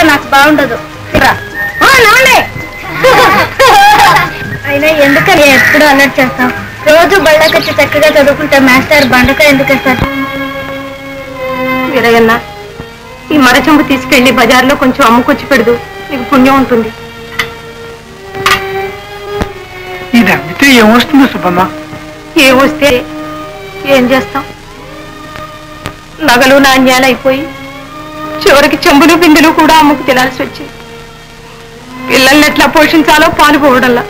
నాకు బాగుండదు ఆ, నవ్వండి. అయినా ఎందుకని ఎప్పుడు అలర్ట్ చేస్తాం రోజు బళ్ళకొచ్చి చక్కగా చదువుకుంటే మాస్టర్ బండక ఎందుకు వేస్తారు వీరయ్యన్న ఈ మరచెంబు తీసుకెళ్లి బజార్లో కొంచెం అమ్ముకొచ్చి పెడదు నీకు పుణ్యం ఉంటుంది ఇది అమ్మితే ఏమొస్తుంది సుబ్బమ్మ ఏ వస్తే ఏం చేస్తాం నగలు నాణ్యాలు అయిపోయి చివరికి చెంబులు బిందెలు కూడా అమ్ముకు తినాల్సి వచ్చింది పిల్లల్ని ఎట్లా పోషించాలో పాలుపోవడంలా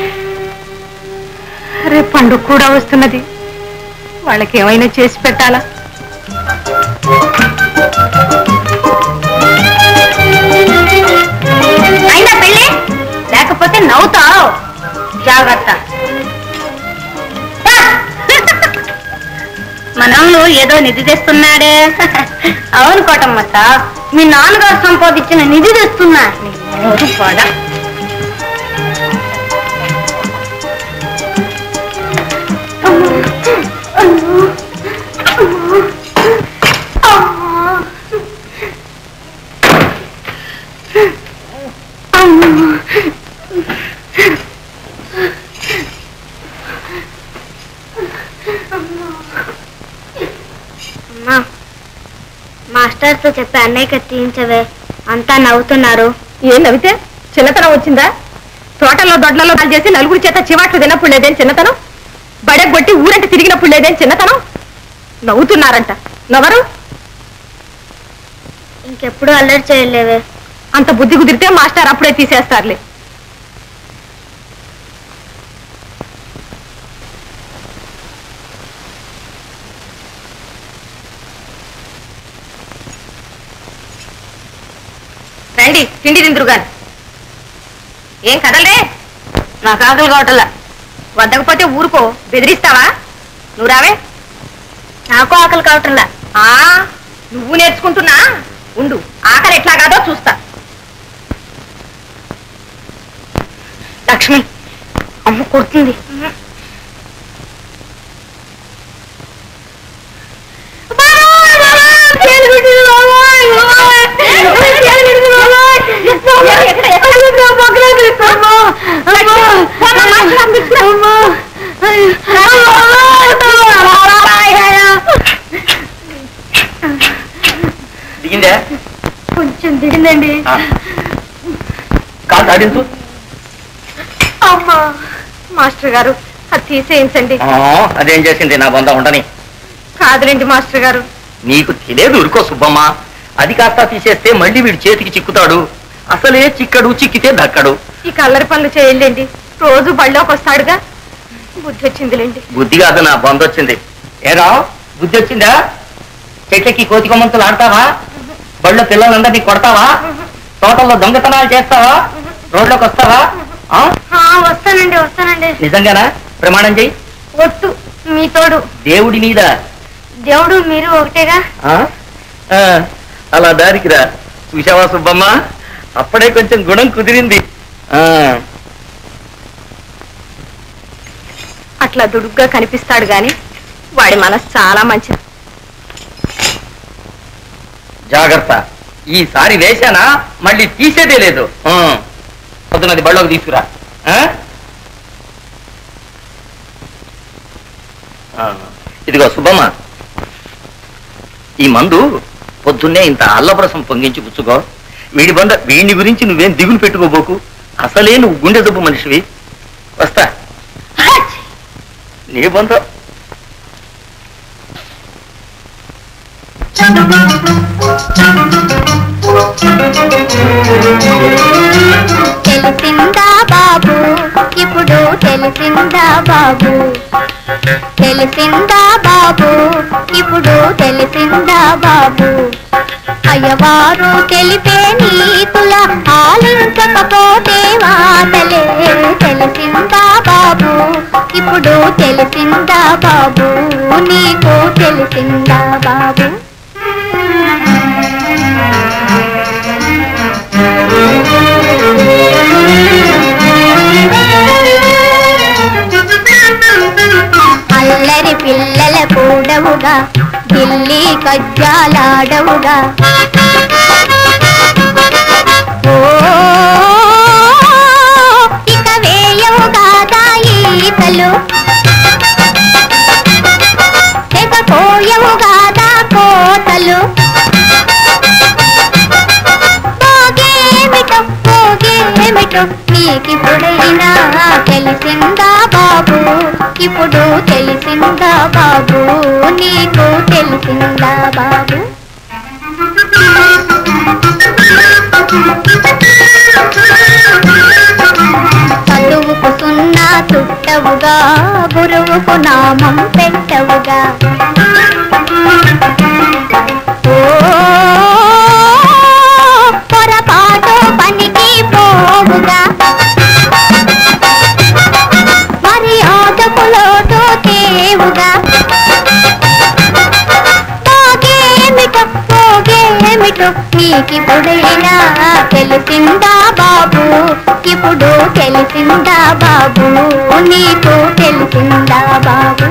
రేపు పండుగ కూడా వస్తున్నది వాళ్ళకి ఏమైనా చేసి పెట్టాలా అయినా పెళ్ళి లేకపోతే నవ్వుతావు జాగ్రత్త మనల్ని ఏదో నిధి తెస్తున్నాడే అవును కోటమ్మత్త మీ నాన్నగారు సంపాదించిన నిధి తెస్తున్నా నీ నోరు పడ అమ్మా మాస్టర్తో చెప్పి అన్నయ్యకి తీయించవే అంతా నవ్వుతున్నారు ఏం నవ్వితే చిన్నతనం వచ్చిందా తోటల్లో దొడ్లలో పాలు చేసి నలుగురి చేత చివాట్లు తిన్నప్పుడు లేదేం చిన్నతనం బడగొట్టి ఊరంటే తిరిగినప్పుడు లేదేం చిన్నతనం నవ్వుతున్నారంట నవ్వరు ఇంకెప్పుడు అల్లరి చేయలేవే అంత బుద్ధి కుదిరితే మాస్టర్ అప్పుడే తీసేస్తారులే రండి తిండి తిందురు గాని ఏం కదలరే నాకు ఆకలి కావటల్లా వద్దకపోతే ఊరుకో బెదిరిస్తావా నువ్వు రావే నాకు ఆకలి కావటంలా ఆ నువ్వు నేర్చుకుంటున్నా ఉండు ఆకలి ఎట్లా కాదో చూస్తా లక్ష్మి అమ్మ కొడుతుంది దిగిందే కొంచెం దిగిందండి కాలు తాడించు అమ్మా మాస్టర్ గారు అది తీసేయించండి ఆ, అదేం చేసింది నా బొంద ఉండని కాదులేండి మాస్టర్ గారు నీకు తెలియదు ఉరుకో సుబ్బమ్మ అది కాస్త తీసేస్తే మళ్ళీ వీడి చేతికి చిక్కుతాడు అసలే చిక్కడు చిక్కితే దక్కడు ఈ కల్లరి పనులు చేయండి రోజు బళ్ళోకి వస్తాడుగా బుద్ధి వచ్చిందిలేండి బుద్ధి కాదు నా బొంద వచ్చింది ఏరా బుద్ధి వచ్చిందా చెట్లకి కోతి కొమ్మంతులు ఆడతావా బళ్ళో పిల్లలందరినీ కొడతావా తోటల్లో దొంగతనాలు చేస్తావా రోడ్లోకి వస్తావా ఆ? ఆ, వస్తానండి వస్తానండి నిజంగానా ప్రమాణం చెయ్యి ఒట్టు మీ తోడు దేవుడి మీద దేవుడు మీరు ఒకటేగా ఆ? ఆ, అలా దారికి రా చూసావా సుబ్బమ్మ అప్పుడే కొంచెం గుణం కుదిరింది ఆ అట్లా దుడుగ్గా కనిపిస్తాడు గాని వాడి మనసు చాలా మంచిది జాగ్రత్త ఈసారి వేశానా మళ్ళీ తీసేదే లేదు ఆ. పొద్దున్నది బళ్ళోకి తీసుకురా ఆ? ఆ, ఇదిగో సుబ్బమ్మ ఈ మందు పొద్దున్నే ఇంత అల్లప్రసం పొంగించి పుచ్చుకో వీడి బంద వీడిని గురించి నువ్వేం దిగులు పెట్టుకోబోకు అసలే నువ్వు గుండె జబ్బు మనిషివి వస్తా నీ బంద తెలిసిందా బాబు ఇప్పుడు తెలిసిందా బాబు తెలిసిందా బాబు ఇప్పుడు తెలిసిందా బాబు అయ్యవారు తెలిపే నీతుల ఆలించకపోతే వాతలే తెలిసిందా బాబు ఇప్పుడు తెలిసిందా బాబు నీకు తెలిసిందా బాబు అల్లరి పిల్లల కూడవుగా ఢిల్లీ కజ్జాలాడవుగా పాట పోగేమిటో నీకిప్పుడైనా తెలిసిందా బాబు ఇప్పుడు తెలిసిందా బాబు నీకు తెలిసిందా బాబు చదువుకు సున్నా చుట్టవుగా గురువుకు నామం పెట్టవుగా ఓ పొరపాటు పనికి పోవుగా మరి ఆటకులోటు తేవుగా పోగేమిటో పోగేమిటో నీకిప్పుడైనా తెలిసిందా బాబు ఇప్పుడు తెలిసిందా బాబు నీకు తెలిసిందా బాబు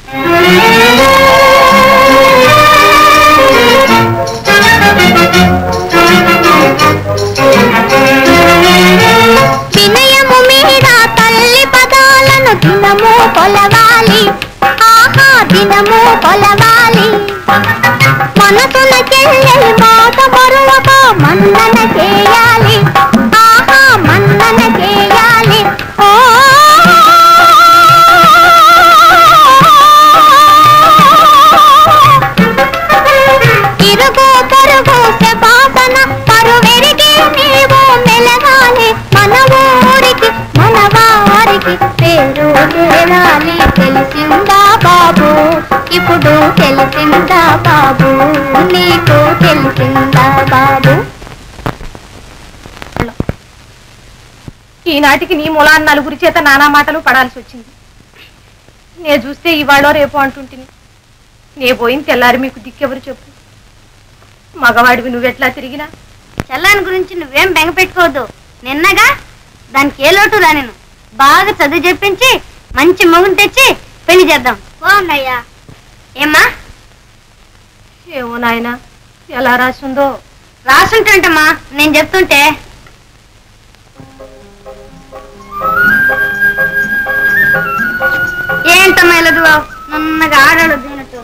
వినయము మీద తల్లి పదాలను దినము కొలవాలి ఆహా దినము కొలవాలి మనసున చెల్లెలి మాట మరువక మన్నన చేయాలి ఆహా మన్నన చేయాలి ఓ ఇరుగు పొరుగు శపాసన పరువెరిగి నీవు మెలగాలి మన ఊరికి మన వారికి పేరు తేరాలి తెలిసిందా బాబు ఇప్పుడు తెలిసిందా బాబు నీకు తెలిసిందా బాబు ఈనాటికి నీ మూలాన్ని నలుగురి చేత నానా మాటలు పడాల్సి వచ్చింది నే చూస్తే ఇవాళో రేపు అంటుంటిని నే పోయిన తెల్లారి మీకు దిక్కెవరు చెప్పు మగవాడివి నువ్వెట్లా తిరిగినా చెల్లాని గురించి నువ్వేం బెంగ పెట్టుకోవద్దు నిన్నగా దానికి ఏ లోటు రానిను బాగా చదువు చెప్పించి మంచి మగుని తెచ్చి పెళ్లి చేద్దాం బాగున్నాయ్యా ఏమ్మా ఏమో నాయనా ఎలా రాసిందో రాసుంటుంటమ్మా నేను చెప్తుంటే ఏంటమ్మా ఇలా దువ్వావు? నున్నగా ఆడాడు దీనితో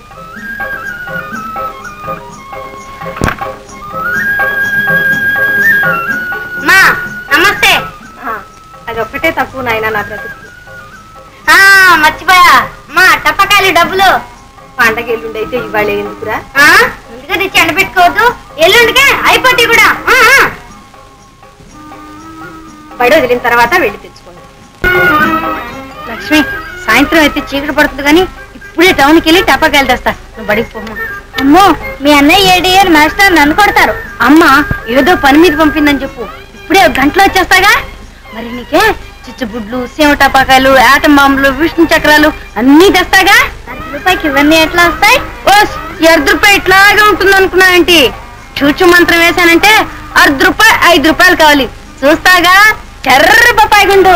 మా నమస్తే ఆ, అదొక్కటే తక్కువ నాయనా నా బ్రతుకు ఆ మర్చిపోయా మా టప్పకాయలు డబ్బులు పండగ ఎల్లుండైతే ఇవాళ ఎందుకురా ఆ ముందుగా తెచ్చి ఎండబెట్టుకోవద్దు ఎల్లుండికే అయిపోతాయి కూడా ఆ, ఆ. బడి వదిలిన తర్వాత వెళ్ళి తెచ్చుకోండి లక్ష్మి సాయంత్రం అయితే చీకటి పడుతుంది కానీ ఇప్పుడే టౌన్కి వెళ్ళి టపాకాయలు తెస్తా నువ్వు బడికి పోమ్మా అమ్మో మీ అన్నయ్య ఏడేయర్ మాస్టర్ నన్ను కొడతారు అమ్మ ఏదో పని మీద పంపిందని చెప్పు ఇప్పుడే ఒక గంటలో వచ్చేస్తాగా మరి నీకే చిచ్చుబుడ్లు సీమ టపాకాయలు ఆటం బాంబులు విష్ణు చక్రాలు అన్నీ తెస్తాగా అర్ధ రూపాయికి ఇవన్నీ ఎట్లా వస్తాయి ఓస్ ఈ అర్ధ రూపాయి ఇట్లాగే ఉంటుంది అనుకున్నానంటే చూచు మంత్రం వేశానంటే అర్ధ రూపాయి ఐదు రూపాయలు కావాలి చూస్తాగా చెర్ర బొప్పాయి గుండు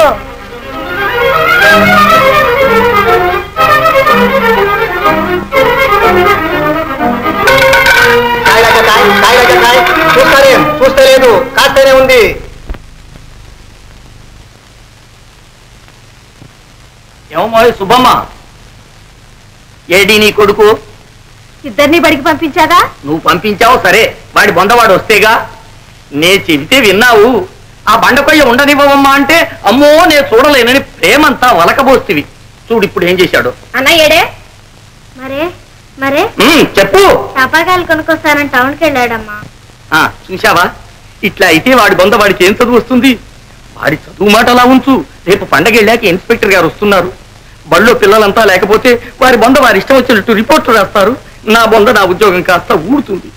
చూస్తలేం చూస్తలేదు కాస్తేనే ఉంది ఏమో సుబ్బమ్మ ఏడి నీ కొడుకు ఇద్దరిని బడికి పంపించాగా నువ్వు పంపించావు సరే వాడి బొందవాడు వస్తేగా నే చెబితే విన్నావు ఆ బండకొయ్య ఉండనివ్వమ్మా అంటే అమ్మో నేను చూడలేనని ప్రేమంతా వలకబోస్తివి చూడు ఇప్పుడు ఏం చేశాడు అన్న ఏడే మరే మరే ఉమ్, చెప్పు టపాకాయలు కొనుక్కొస్తానని టౌన్కి వెళ్ళాడమ్మా ఆ చూశావా ఇట్లా అయితే వాడి బొంద వాడికి ఏం చదువు వస్తుంది వాడి చదువు మాట అలా ఉంచు రేపు పండగ వెళ్ళాక ఇన్స్పెక్టర్ గారు వస్తున్నారు బళ్ళో పిల్లలంతా లేకపోతే వారి బొంద వారి ఇష్టం వచ్చినట్టు రిపోర్ట్ రాస్తారు నా బొంద నా ఉద్యోగం కాస్త ఊడుతుంది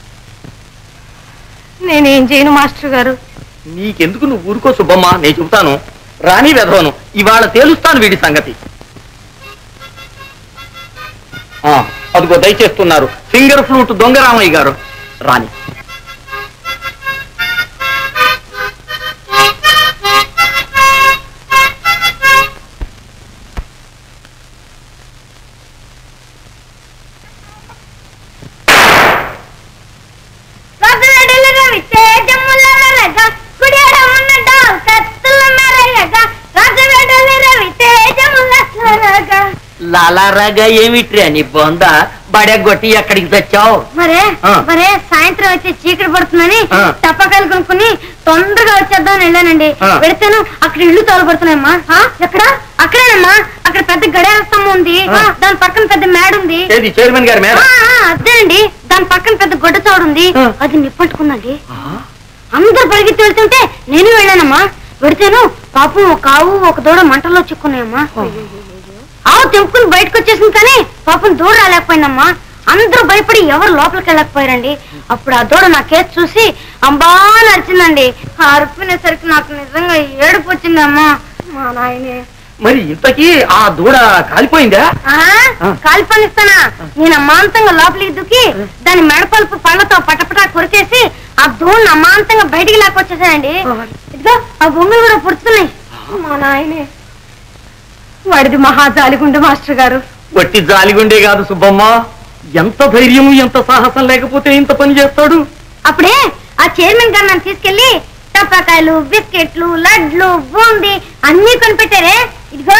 నేనేం చేయను మాస్టర్ గారు నీకెందుకు నువ్వు ఊరుకో సుబ్బమ్మ నేను చెబుతాను రాణి వెధవను ఇవాళ తేలుస్తాను వీడి సంగతి ఆ, అదిగో దయచేస్తున్నారు ఫింగర్ ఫ్లూట్ దొంగరామయ్య గారు రాణి లాలారాగా ఏమిట్రా నీ బొంద బడగొట్టి ఎక్కడికి తెచ్చావు మరే ఆ. మరే సాయంత్రం వచ్చి చీకటి పడుతుందని ఆ. టపాకాయలు కొనుక్కుని తొందరగా వచ్చేద్దామని వెళ్ళానండి ఆ. పెడితేను అక్కడ ఇల్లు తోలబడుతున్నాయమ్మా ఆ, ఎక్కడ అక్కడేనమ్మా అక్కడ పెద్ద గడియార స్తంభం ఉంది ఆ. దాని పక్కన పెద్ద మేడ ఉంది ఏది చైర్మన్ గారి మేడ ఆ, ఆ, అదేనండి దాని పక్కన పెద్ద గొడ్డ చోడు ఉంది ఆ. అది నిప్పట్టుకుందండి అందరు పరిగెత్తి వెళ్తుంటే నేను వెళ్ళానమ్మా వెడితేను పాపం ఒక ఆవు ఒక దూడ మంటల్లో చిక్కున్నాయమ్మా ఆవు తెంపుకుని బయటకు వచ్చేసింది కానీ పాపం దూడ రాలేకపోయిందమ్మా అందరూ భయపడి ఎవరు లోపలికి వెళ్ళకపోయారండి అప్పుడు ఆ దూడ నా కేసు చూసి అంబా నడిచిందండి ఆ అరుపునేసరికి నాకు నిజంగా ఏడుపు వచ్చిందమ్మా మా నాయనే మరి ఇంతకీ ఆ దూడ కాలిపోయిందా ఆ, కాల్పనిస్తానా నేను అమాంతంగా లోపలికి దుక్కి దాని మెడపలుపు పళ్ళతో పటపటా కొరికేసి ఆ దూడని అమాంతంగా బయటికి లాక్కొచ్చేసానండి ఇదిగో ఆ బొమ్మలు కూడా పుడుతున్నాయి మా నాయనే వాడిది మహాజాలిగుండు మాస్టర్ గారు వట్టి జాలిగుండే కాదు సుబ్బమ్మ ఎంత ధైర్యము ఎంత సాహసం లేకపోతే ఇంత పని చేస్తాడు అప్పుడే ఆ చైర్మన్ గారు నన్ను తీసుకెళ్లి టపాకాయలు బిస్కెట్లు లడ్లు బూంది అన్ని కొనిపెట్టారే ఇదిగో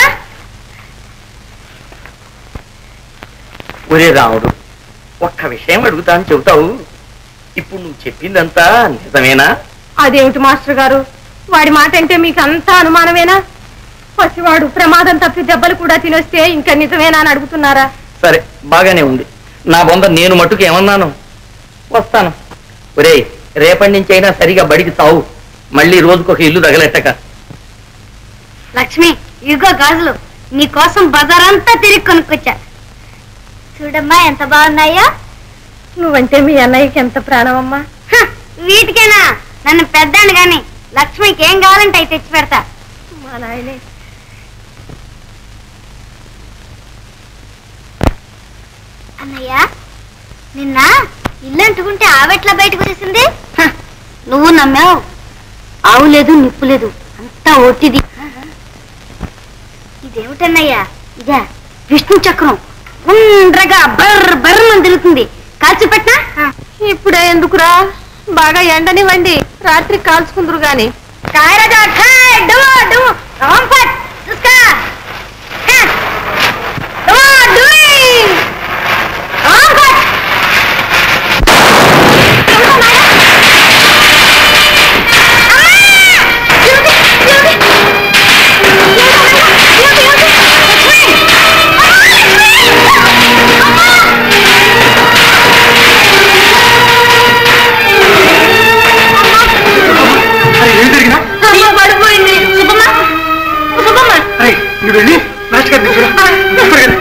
ఒరే రాముడు ఒక్క విషయం అడుగుతాను చెబుతావు ఇప్పుడు నువ్వు చెప్పిందంతా నిజమేనా అదేమిటి మాస్టర్ గారు వాడి మాట అంటే మీకు అంతా అనుమానమేనా పసివాడు ప్రమాదం తప్పి దెబ్బలు కూడా తినొస్తే ఇంకా నిజమేనా అని అడుగుతున్నారా సరే బాగానే ఉంది నా బొంద నేను మట్టుకు ఏమన్నాను వస్తాను ఒరేయ్ రేపటి నుంచి అయినా సరిగా బడికి తావు మళ్ళీ రోజుకొక ఇల్లు తగలెట్టక లక్ష్మి ఇదిగో గాజులు నీ కోసం బజారంతా తిరిగి కొనుక్కొచ్చా చూడమ్మా ఎంత బాగున్నాయో నువ్వంటే మీ అన్నయ్యకి ఎంత ప్రాణమమ్మా హ, వీటికేనా నన్ను పెద్దాను గాని లక్ష్మికి ఏం కావాలంటే అవి తెచ్చి పెడతా మా నాయనే అన్నయ్య నిన్న ఇల్లు అంటుకుంటే ఆవెట్లా బయటకు వచ్చేసింది హ, నువ్వు నమ్మావు ఆవు లేదు నిప్పు లేదు అంతా ఒట్టిది ఇదేమిటన్నయ్యా ఇదా విష్ణు చక్రం ఉండ్రగా బర్ర బర్రమని తిరుగుతుంది కాల్చి పెట్టినా ఇప్పుడే ఎందుకురా బాగా ఎండనివ్వండి రాత్రి కాల్చుకుందరు గాని కాయరగా ఖాయ్ డువా డు రాంపట్ చూస్కా హ, డువా డుయ్ రాంపట్ అరే ఏం జరిగినా అమ్మ పడిపోయింది సుబ్బమ్మ సుబ్బమ్మ అరే నువ్వు వెళ్ళి మాస్టర్ గారిని తీసుకురా. త్వరగా.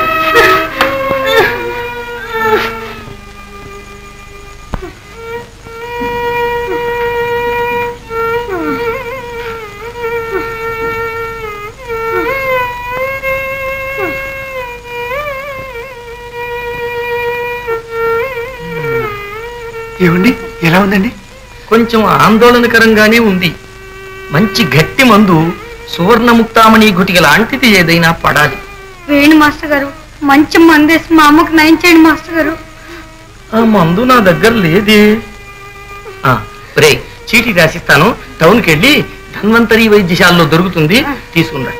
ఏమండి ఎలా ఉందండి కొంచెం ఆందోళనకరంగానే ఉంది మంచి గట్టి మందు సువర్ణముక్తామణి గుటిక లాంటిది ఏదైనా పడాలి వేణు మాస్టర్ గారు మంచి మందేసి మా అమ్మకు నయం చేయండి మాస్టర్ గారు ఆ మందు నా దగ్గర లేదే ఆ, రే చీటీ రాసిస్తాను టౌన్కి వెళ్ళి ధన్వంతరి వైద్యశాలలో దొరుకుతుంది తీసుకుందా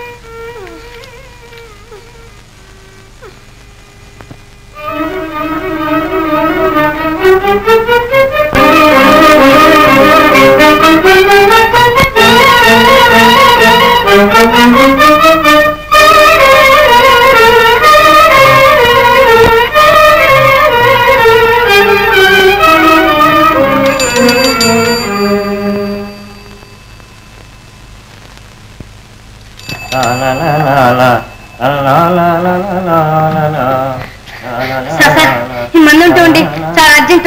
సార్ సార్ ఈ మందు ఉంటే ఉండి చాలా అర్జెంటు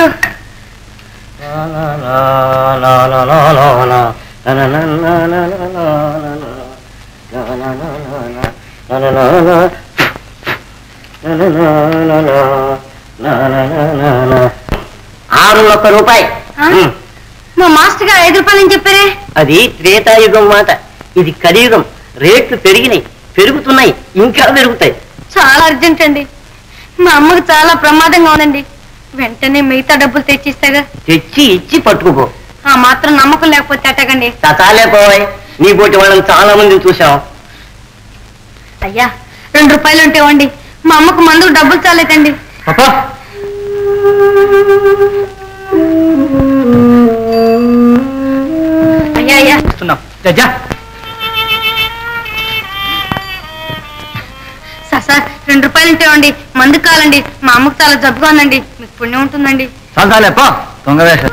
ఆరు ఒక్క రూపాయి ఆ? ఉమ్. మా మాస్టర్ గారు ఐదు రూపాయలు అని చెప్పారే అది త్రేతాయుగం మాట ఇది కలియుగం రేట్లు పెరిగినాయి పెరుగుతున్నాయి ఇంకా పెరుగుతాయి చాలా అర్జెంట్ అండి మా అమ్మకు చాలా ప్రమాదంగా ఉందండి వెంటనే మిగతా డబ్బులు తెచ్చిస్తాగా తెచ్చి ఇచ్చి పట్టుకుపో ఆ మాత్రం నమ్మకం లేకపోతే అట్టగండి తతాలే పోవాయి నీ పోటీ వాళ్ళని చాలా మందిని చూసాం అయ్యా రెండు రూపాయలు ఉంటే ఇవ్వండి మా అమ్మకు మందుకు డబ్బులు చాలేదండి పాపా అయ్యా చేస్తున్నావు జా సార్ సార్ రెండు రూపాయలు ఉంటే ఇవ్వండి మందు కావాలండి మా అమ్మకు చాలా జబ్బుగా ఉందండి మీకు పుణ్యం ఉంటుందండి చాలే పో దొంగ వేషం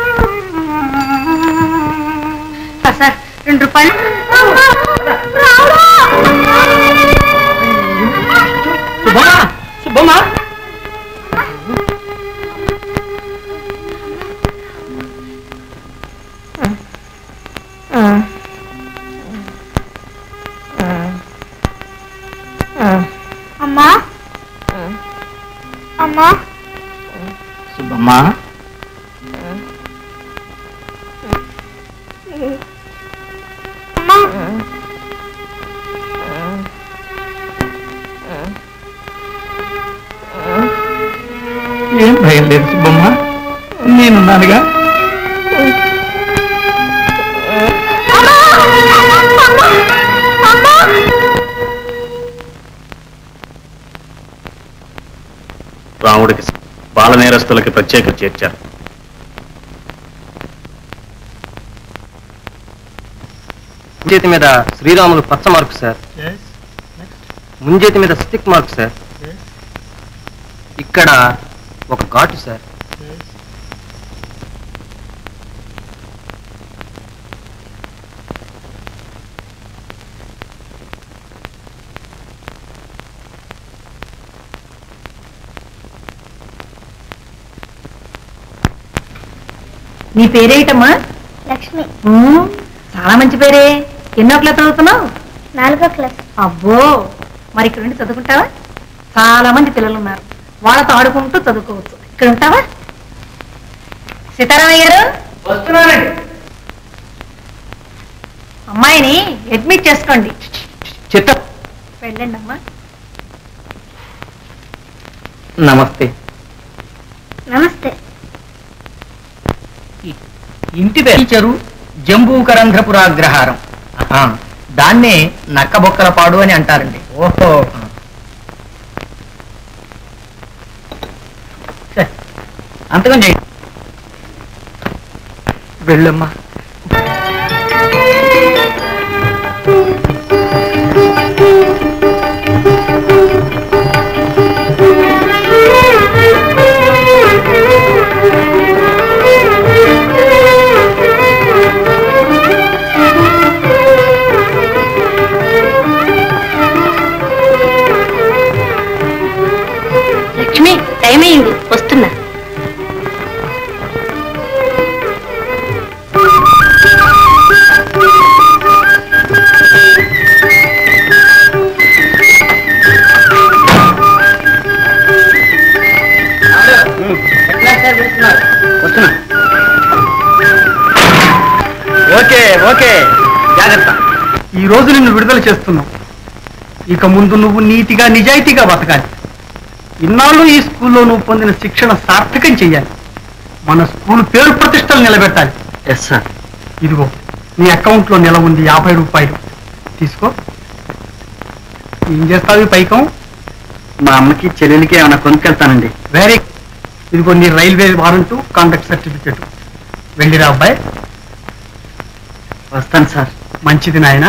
సార్ సార్ రెండు రూపాయలు సుబ్బమ్మా సుబ్బమ్మా అమ్మా అమ్మా సుబ్బమ్మా ఏం భయం లేదు సుబ్బమ్మా నేనున్నానుగా రాముడికి బాల నేరస్తులకి ప్రత్యేక చేర్చారు ముంజేతి మీద శ్రీరాములు పచ్చ మార్కు సార్ ముంజేతి మీద స్టిక్ మార్క్ సార్ ఇక్కడ ఒక ఘాటు సార్ నీ పేరేటమ్మా లక్ష్మి చాలా మంచి పేరే ఎన్నో క్లాస్ చదువుతున్నావు నాలుగో క్లాస్ అబ్బో మరి ఇక్కడ నుండి చదువుకుంటావా చాలా మంది పిల్లలు ఉన్నారు వాళ్ళతో ఆడుకుంటూ చదువుకోవచ్చు ఇక్కడ ఉంటావా సీతారామయ్య గారు వస్తున్నానండి అమ్మాయిని అడ్మిట్ చేసుకోండి చిత్త వెళ్ళండి అమ్మా నమస్తే నమస్తే ఇంటి పేరు జంబూకరంధ్రపురాగ్రహారం ఆ, దాన్నే నక్కబొక్కల పాడు అని అంటారండి ఓహో సరే, అంతకం చేయండి వెళ్ళమ్మా లక్ష్మి టైం అయింది వస్తున్నా వస్తున్నా ఓకే ఓకే జాగ్రత్త ఈ రోజు నిన్ను విడుదల చేస్తున్నావు ఇక ముందు నువ్వు నీతిగా నిజాయితీగా బతకాలి ఇన్నాళ్ళు ఈ స్కూల్లో నువ్వు పొందిన శిక్షణ సార్థకం చెయ్యాలి మన స్కూల్ పేరు ప్రతిష్టలు నిలబెట్టాలి ఎస్ సార్ ఇదిగో నీ అకౌంట్ లో నెల ఉంది యాభై రూపాయలు తీసుకో ఏం చేస్తావు ఈ పైకం మా అమ్మకి చెల్లెలికి ఏమైనా కొనుక్కెళ్తానండి వెరీ ఇదిగో నీ రైల్వే వారంటు కాంటాక్ట్ సర్టిఫికెట్ వెళ్ళిరా అబ్బాయి వస్తాను సార్ మంచిది నాయన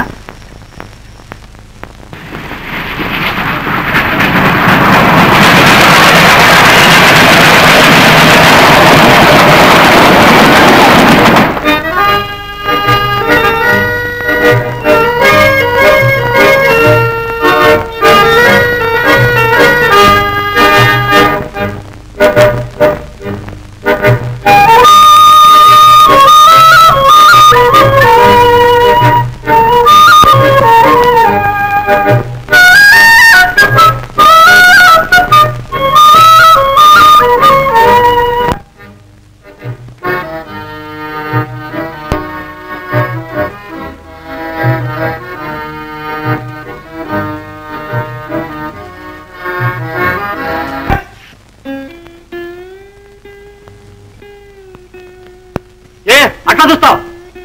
ఏ అట్లా చూస్తావు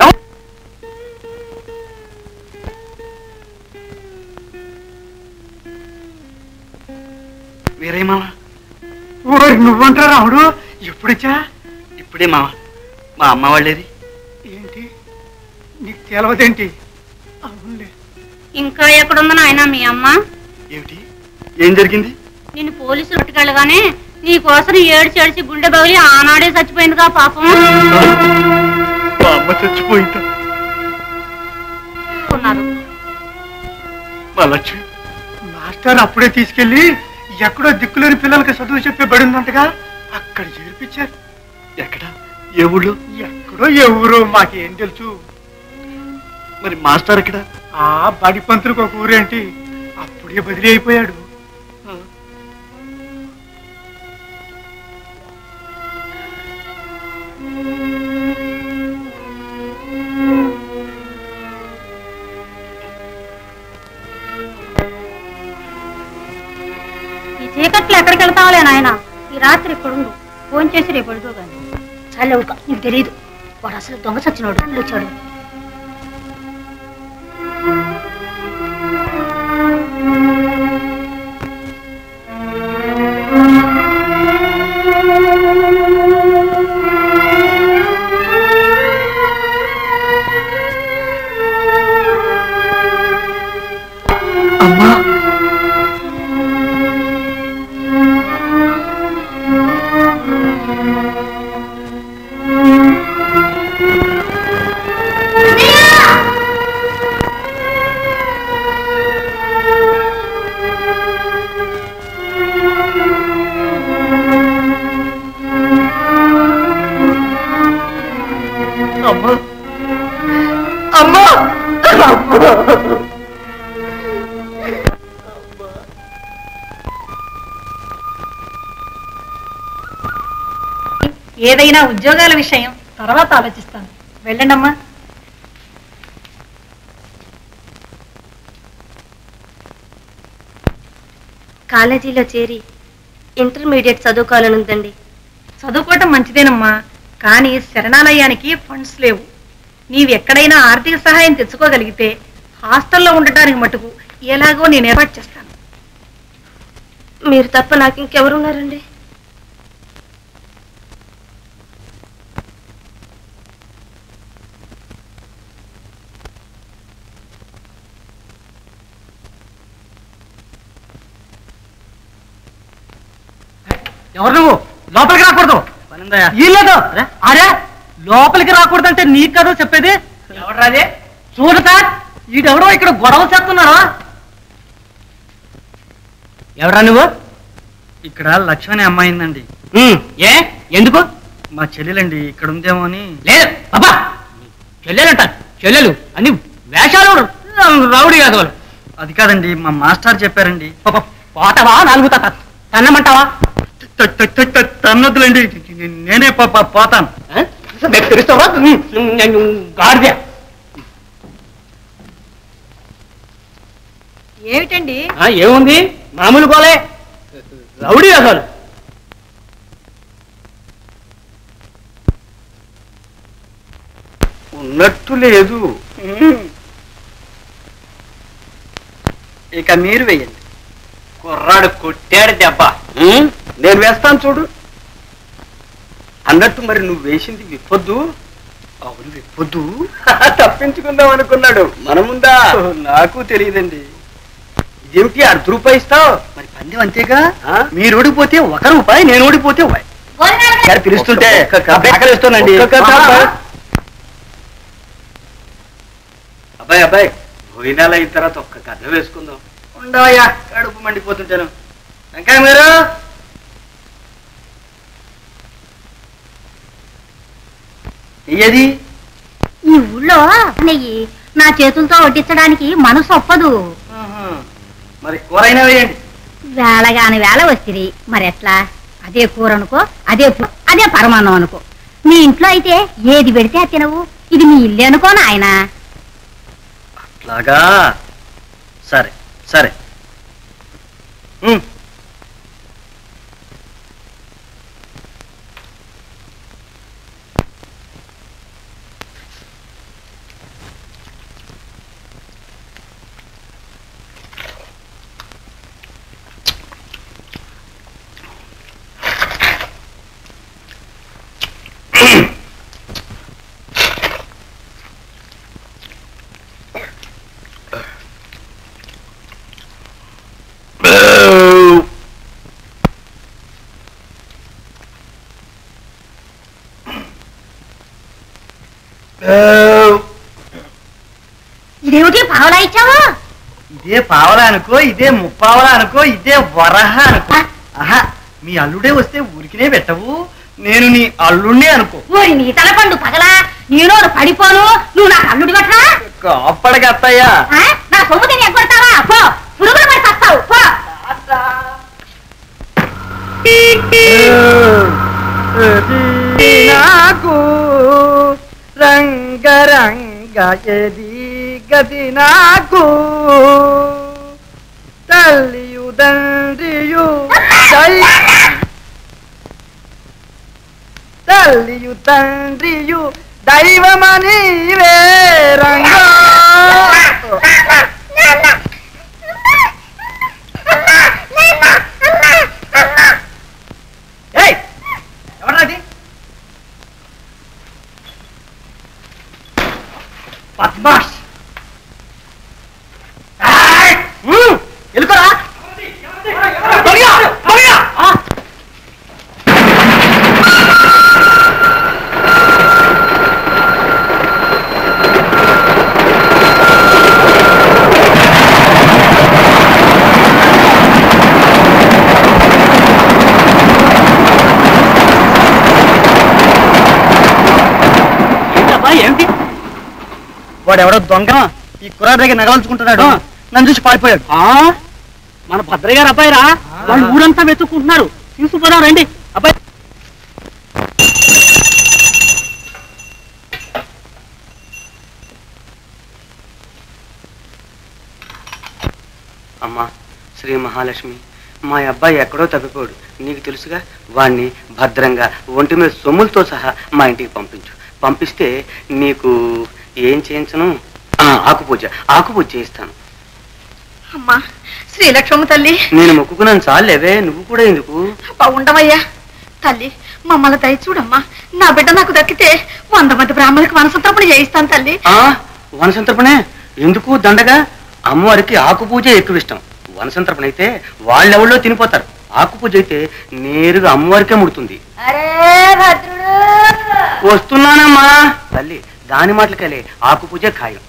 వేరే మామ ఓరి నువ్వంటా రాముడు ఎప్పుడొచ్చా ఇప్పుడే మామ మా అమ్మ వాళ్ళేది ఏంటి నీకు తెలవదేంటి అవునులే ఇంకా ఎక్కడుంది నాయన మీ అమ్మ ఏమిటి ఏం జరిగింది నిన్ను పోలీసులు పట్టుకెళ్ళగానే నీ కోసం ఏడ్చి ఏడ్చి గుండె బగిలి ఆనాడే చచ్చిపోయిందిగా పాపం మా అమ్మ చచ్చిపోయిందా ఉన్నారు మా లక్ష్మి మాస్టర్ అప్పుడే తీసుకెళ్లి ఎక్కడో దిక్కులేని పిల్లలకి చదువు చెప్పే బడి ఉందంటగా అక్కడ చేర్పించారు ఎక్కడ ఏ ఊళ్ళో ఎక్కడో ఏ ఊరు మాకేం తెలుసు మరి మాస్టర్ ఇక్కడ ఆ బడి పంతులకు ఒక ఊరేంటి అప్పుడే బదిలీ అయిపోయాడు ఈ చీకట్లో ఎక్కడికి వెళ్తావులే నాయన ఈ రాత్రి ఇక్కడ ఉండు ఫోన్ చేసి రేపు పడుకో కానీ చాలే ఊరుకో, నీకు తెలియదు వాడు అసలు దొంగ సచ్చినోడు అల్లు వచ్చాడు అమ్మా అమ్మా అమ్మా ఏదైనా ఉద్యోగాల విషయం తర్వాత ఆలోచిస్తాను వెళ్ళండమ్మా కాలేజీలో చేరి ఇంటర్మీడియట్ చదువుకోవాలనుందండి చదువుకోవటం మంచిదేనమ్మా కానీ శరణాలయానికి ఫండ్స్ లేవు నీవు ఎక్కడైనా ఆర్థిక సహాయం తెచ్చుకోగలిగితే హాస్టల్లో ఉండటానికి మటుకు ఎలాగో నేను ఏర్పాటు చేస్తాను మీరు తప్ప నాకు ఇంకెవరున్నారండి ఎవరు నువ్వు లోపలికి రాకూడదు వీల్లేదు అరే లోపలికి రాకూడదంటే నీకు కదా చెప్పేది ఎవరాదే చూడు సార్ ఈడెవడో ఇక్కడ గొడవ చేస్తున్నారా ఎవరా నువ్వు ఇక్కడ లక్ష్మణి అమ్మాయిందండి ఏ ఎందుకు మా చెల్లెలండి ఇక్కడ ఉందేమో అని లేదు బాబా చెల్లెలంట చెల్లెలు అన్ని వేషాలు రౌడీ కాదు వాళ్ళు అది కాదండి మా మాస్టర్ చెప్పారండి పోతావా నాలుగు తన్నమంటావా తన్నొద్దులండి నేనే పో- పో- పోతాను తెలుస్తావా గాడిద ఏమిటండి ఏముంది మామూలు గోలే రౌడీ అసలు ఉన్నట్టు లేదు ఇక మీరు వేయండి కుర్రాడు కొట్టాడు దెబ్బ నేను వేస్తాను చూడు అన్నట్టు మరి నువ్వు వేసింది విప్పొద్దు అవును విప్పొద్దు తప్పించుకుందాం అనుకున్నాడు మన ముందా నాకు తెలియదండి ఇదేమిటి అర్ధ రూపాయి ఇస్తావు మరి పందెం అంతేగా మీరు ఓడిపోతే ఒక రూపాయి నేను ఓడిపోతే ఒక గారు పిలుస్తుంటే ఇస్తానండి అబ్బాయి అబ్బాయి భోజనాలు అయిన తర్వాత ఒక్క కథ వేసుకుందాం ఉండవయ్యా కడుపు మండిపోతుంటాను వెంకయ్య మీరు ఏది ఈ ఊళ్ళో నెయ్యి నా చేతులతో వడ్డించడానికి మనసు ఒప్పదు మరి కూర అయినా వేయండి వేళగాని వేళ వస్తుంది మరి ఎట్లా అదే కూర అనుకో అదే పు- అదే పరమాన్నం అనుకో నీ ఇంట్లో అయితే ఏది పెడితే అది తినవు ఇది నీ ఇల్లు అనుకో నాయన అట్లాగా సరే సరే ఉమ్. ఇదేమిటి పావలా ఇచ్చావా ఇదే పావలా అనుకో ఇదే ముప్పావలా అనుకో ఇదే వరహ అనుకో ఆహా మీ అల్లుడే వస్తే ఊరికినే పెట్టవు నేను నీ అల్లుడే అనుకో ఓరి నీ తలపండు పగలా నేను పడిపోను నువ్వు నాకు అల్లుడి పట్టరా అప్పటికి అత్తయ్యా ఆ? నా సొమ్ము తిని ఎగ్గొడతావా పో పురుగులు పడి చస్తావు పో నాకు రంగరంగ ఎది గది నాకు తల్లియు తండ్రియు దై- తల్లియు తండ్రియు దైవమని రంగా ఏయ్ ఎవరది పద్మాష్ ఏయ్! ఉమ్, ఎలుకరా త్వరగా, త్వరగా! ఆ! ఏంటబ్బా ఏమిటి వాడెవడో దొంగ ఈ కుర్రాడి దగ్గర నగలంచుకుంటున్నాడు నన్ను చూసి పారిపోయాడు మన భద్రయ్య గారు అబ్బాయి రా వాళ్ళు ఊరంతా వెతుక్కుంటున్నారు తీసుకుపోదాం రండి అబ్బాయి అమ్మా శ్రీ మహాలక్ష్మి మా అబ్బాయి ఎక్కడో తప్పిపోడు నీకు తెలుసుగా వాణ్ణి భద్రంగా ఒంటి మీద సొమ్ములతో సహా మా ఇంటికి పంపించు పంపిస్తే నీకు ఏం చేయించను ఆ, ఆకుపూజ ఆకుపూజ చేయిస్తాను అమ్మా శ్రీలక్ష్మమ్మ తల్లి నేను మొక్కుకున్నాను చాలేవే నువ్వు కూడా ఎందుకు అబ్బా, ఉండవయ్యా తల్లి మమ్మల్ని దయ చూడమ్మా నా బిడ్డ నాకు దక్కితే వంద మంది బ్రాహ్మణులకు మనసంతరపుడు చేయిస్తాను తల్లి ఆ వనసంతర్పణే ఎందుకు దండగా అమ్మవారికి ఆకుపూజ ఎక్కువ ఇష్టం వనసంతర్పణ అయితే వాళ్ళెవళ్ళో తినిపోతారు ఆకుపూజ అయితే నేరుగా అమ్మవారికే ముడుతుంది అరే భద్రుడు వస్తున్నానమ్మా తల్లి దాని మాటలకెళ్ళి ఆకుపూజ ఖాయం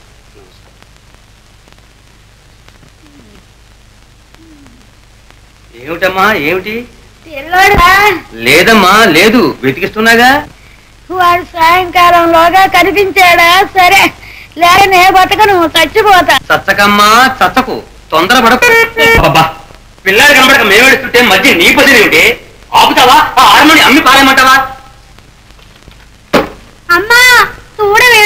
ఏమిటమ్మా ఏమిటి తెల్లోడుగా లేదమ్మా లేదు వెతికిస్తున్నాగా వాడు సాయంకాలంలోగా కనిపించాడా సరే లేక నే బతకను చచ్చిపోతా చచ్చకమ్మా చచ్చకు తొందరపడకు అబ్బా పిల్లాడు కనబడక మేమేడుస్తుంటే మధ్య నీ పది ఏమిటి ఆపుతావా ఆ ఆరుమని అమ్మి పారేయమంటావా అమ్మా చూడవే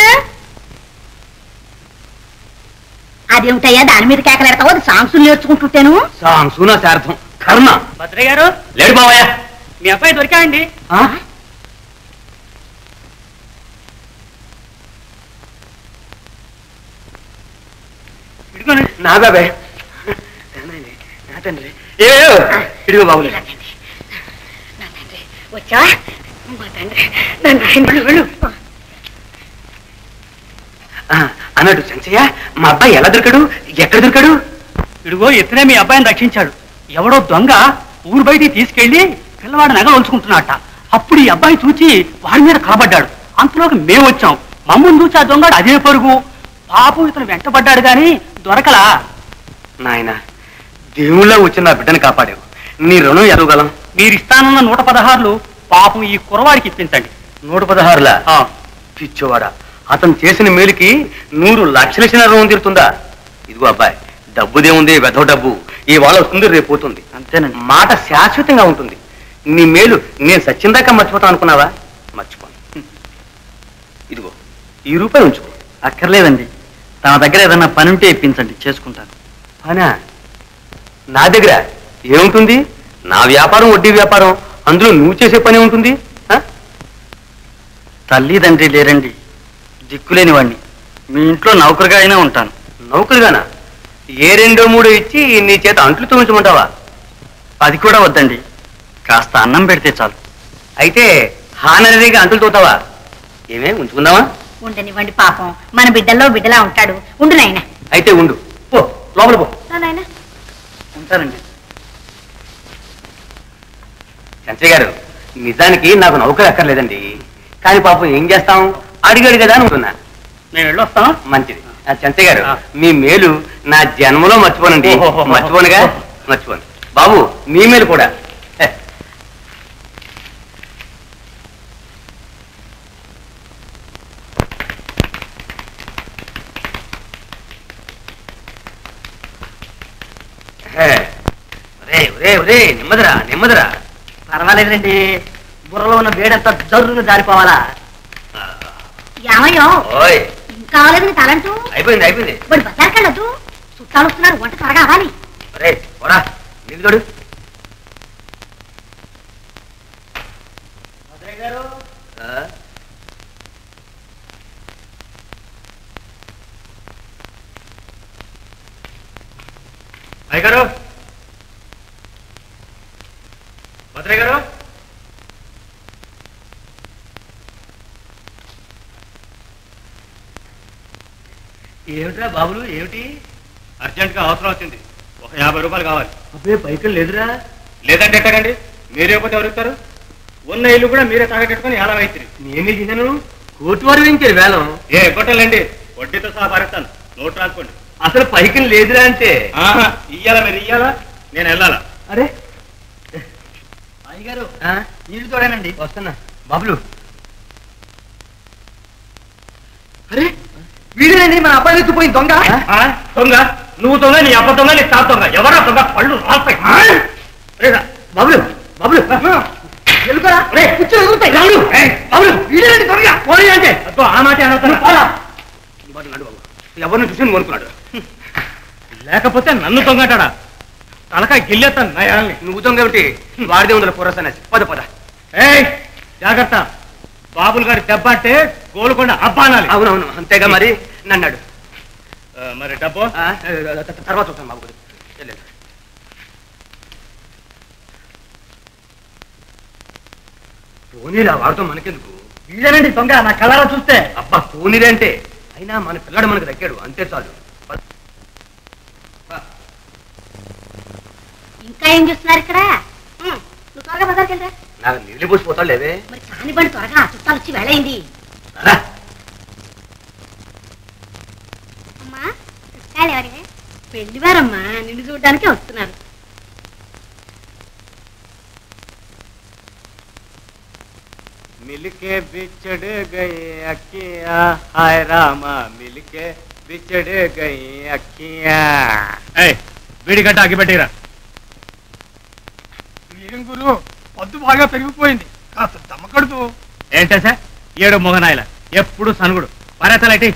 అదేమిటయ్యా దాని మీద కేకలెడతావు అది సాంగ్స్ నేర్చుకుంటుంటేను సాంసూనా శార్థం కర్మ భద్రయ్య గారు లేడు బావయ్య మీ అబ్బాయి దొరికాయండి ఆ? ఇదిగోనండి నా బాబాయ్ నాయనే, నా తండ్రి ఏ ఇదిగో బాబులే వచ్చావా మా తండ్రి నన్ను ఆయన వెళ్ళు ఆ, అన్నాడు సంచయ్య మా అబ్బాయి ఎలా దొరికాడు ఎక్కడ దొరికాడు ఇదిగో ఇతనే మీ అబ్బాయిని రక్షించాడు ఎవడో దొంగ ఊరు బయటికి తీసుకెళ్లి పిల్లవాడి నగలు ఉంచుకుంటున్నట్ట అప్పుడు ఈ అబ్బాయి చూచి వాడి మీద కలబడ్డాడు అంతలోకి మేము వచ్చాం మమ్మల్ని చూసి ఆ దొంగ అదే పరుగు పాపం ఇతను వెంటబడ్డాడు గాని దొరకలా నాయన దేవుళ్ళ వచ్చి నా బిడ్డని కాపాడావు నీ రుణం ఎరగలం మీరు ఇస్తానన్న నూట పదహారులు పాపం ఈ కురవాడికి ఇప్పించండి నూట పదహారులా ఆ, పిచ్చోవాడా అతను చేసిన మేలుకి నూరు లక్షల చిన్న రుణం తీరుతుందా ఇదిగో అబ్బాయి డబ్బుదేముంది వెధవ డబ్బు ఈ వాళ్ళ వస్తుంది రేపు పోతుంది అంతేనండి మాట శాశ్వతంగా ఉంటుంది నీ మేలు నేను సచ్చిందాకా మర్చిపోతాను అనుకున్నావా మర్చిపోను ఇదిగో ఈ రూపాయి ఉంచుకో అక్కర్లేదండి తన దగ్గర ఏదైనా పని ఉంటే ఇప్పించండి చేసుకుంటాను పనా నా దగ్గర ఏముంటుంది నా వ్యాపారం వడ్డీ వ్యాపారం అందులో నువ్వు చేసే పని ఉంటుంది ఆ? తల్లి తండ్రి లేరండి దిక్కులేని వాడిని మీ ఇంట్లో నౌకరుగా అయినా ఉంటాను నౌకరుగానా ఏ రెండో మూడో ఇచ్చి నీ చేత అంట్లు తోమించమంటావా అది కూడా వద్దండి కాస్త అన్నం పెడితే చాలు అయితే హానరీగా అంటులు తోతావా ఏమే ఉంచుకుందామా ఉండనివ్వండి పాపం మన బిడ్డల్లో బిడ్డలా ఉంటాడు ఉండు నాయన అయితే ఉండు పో లోపల పో నాయన ఉంటానండి చంచయ్య గారు నిజానికి నాకు నౌకరు అక్కర్లేదండి కానీ పాపం ఏం చేస్తాం అడిగాడు కదా అనుకున్నా నేను వెళ్ళొస్తాను మంచిది ఆ చెంచయ్య గారు ఆ. మీ మేలు నా జన్మలో మర్చిపోనండి ఓహోహో. మర్చిపోనుగా మర్చిపోను బాబు మీ మేలు కూడా హే. హే. ఒరే, ఒరే, ఒరే, నెమ్మదిరా నెమ్మదిరా పర్వాలేదండి బుర్రలో ఉన్న వేడంతా జరును జారిపోవాలా ఏమయ్యో ఓయ్ ఇంకా కావలేదు నీ తలంటూ అయిపోయింది అయిపోయింది ఇప్పుడు బజార్కి వెళ్ళొద్దు చుట్టాలు వస్తున్నారు వంట త్వరగా అవ్వాలి ఒరే పోరా నీళ్ళు చూడు ఆ? అయ్యగారు భద్రయ్య గారు ఏమిట్రా బాబులు ఏమిటి అర్జెంట్ గా అవసరం వచ్చింది ఒక యాభై రూపాయలు కావాలి అబ్బే పైకలు లేదురా లేదంటే ఎట్టకండి మీరే పోతే ఎవరుతారు ఉన్న ఇల్లు కూడా మీరే తాగట్టుకొని ఎలా అవుతుంది నేనే తిన్నాను కోటి వారు వేయించారు వేలం ఏ కొట్టాలండి వడ్డీతో సహా భరిస్తాను నోట్ రాసుకోండి అసలు పైకలు లేదురా అంటే ఇయ్యాలా మీరు ఇయ్యాలా నేను వెళ్ళాలా అరే అయ్యగారు ఆ? నీళ్ళు చూడనండి వస్తున్నా బాబులు అరే వీడేనండి మన అబ్బాయి ఎత్తుపోయింది దొంగ దొంగ నువ్వు దొంగ నీ అబ్బ దొంగ నీ తాత దొంగ ఎవరా దొంగ పళ్ళు రాస్తాయి రేరా, బాబులు బాబులు ఎలుకరా రే కూర్చో ఎగురుతాయి బాబులు బాబులు వీడేనండి దొంగ పోనీ అంటే అబ్బో ఆ మాట అనవుతాను ఎవరిని చూసి కొనుక్కున్నాడు లేకపోతే నన్ను దొంగటాడా తలకాయ గిల్లేస్తాను నయాల్ని నువ్వు దొంగ ఏమిటి వాడిదే ఉందల పురసనేసి పద పద ఏయ్ జాగ్రత్త బాబులు గారి దెబ్బ అంటే గోలుకొండ అబ్బా అనాలి అవునవును అంతేగా మరి నన్నాడు ఆ, మరి డబ్బు ఆ, త- తర్వాత చూస్తాను బాబు వెళ్ళండి. పోనీరా వాడితో మనకెందుకు వీడేనండి దొంగ నా కలరా చూస్తే అబ్బా పోనీరే అంటే అయినా మన పిల్లడు మనకు దక్కాడు అంతే చాలు పద. ఇంకా ఏం చేస్తున్నారు ఇక్కడ ఉమ్, నువ్వు త్వరగా బజార్కి వెళ్ళరా నాకు నీళ్ళు పోసిపోతాడు లేవే మరి కానివ్వండి త్వరగా చుట్టాలు వచ్చి వేళయింది రా. అమ్మా చుట్టాలు ఎవరివే పెళ్లివారమ్మా నిన్ను చూడడానికి వస్తున్నారు मिलके बिछड़ गए अखियां हाय रामा मिलके बिछड़ गई अखियां వీడి గట్ట అగ్గిపెట్టిరా ఏం గురు పొద్దు బాగా పెరిగిపోయింది కాస్త దమ్మకడుతూ ఏంటే సార్ ఏడు మొగనాయల ఎప్పుడు సనుగుడు పరేతలైటి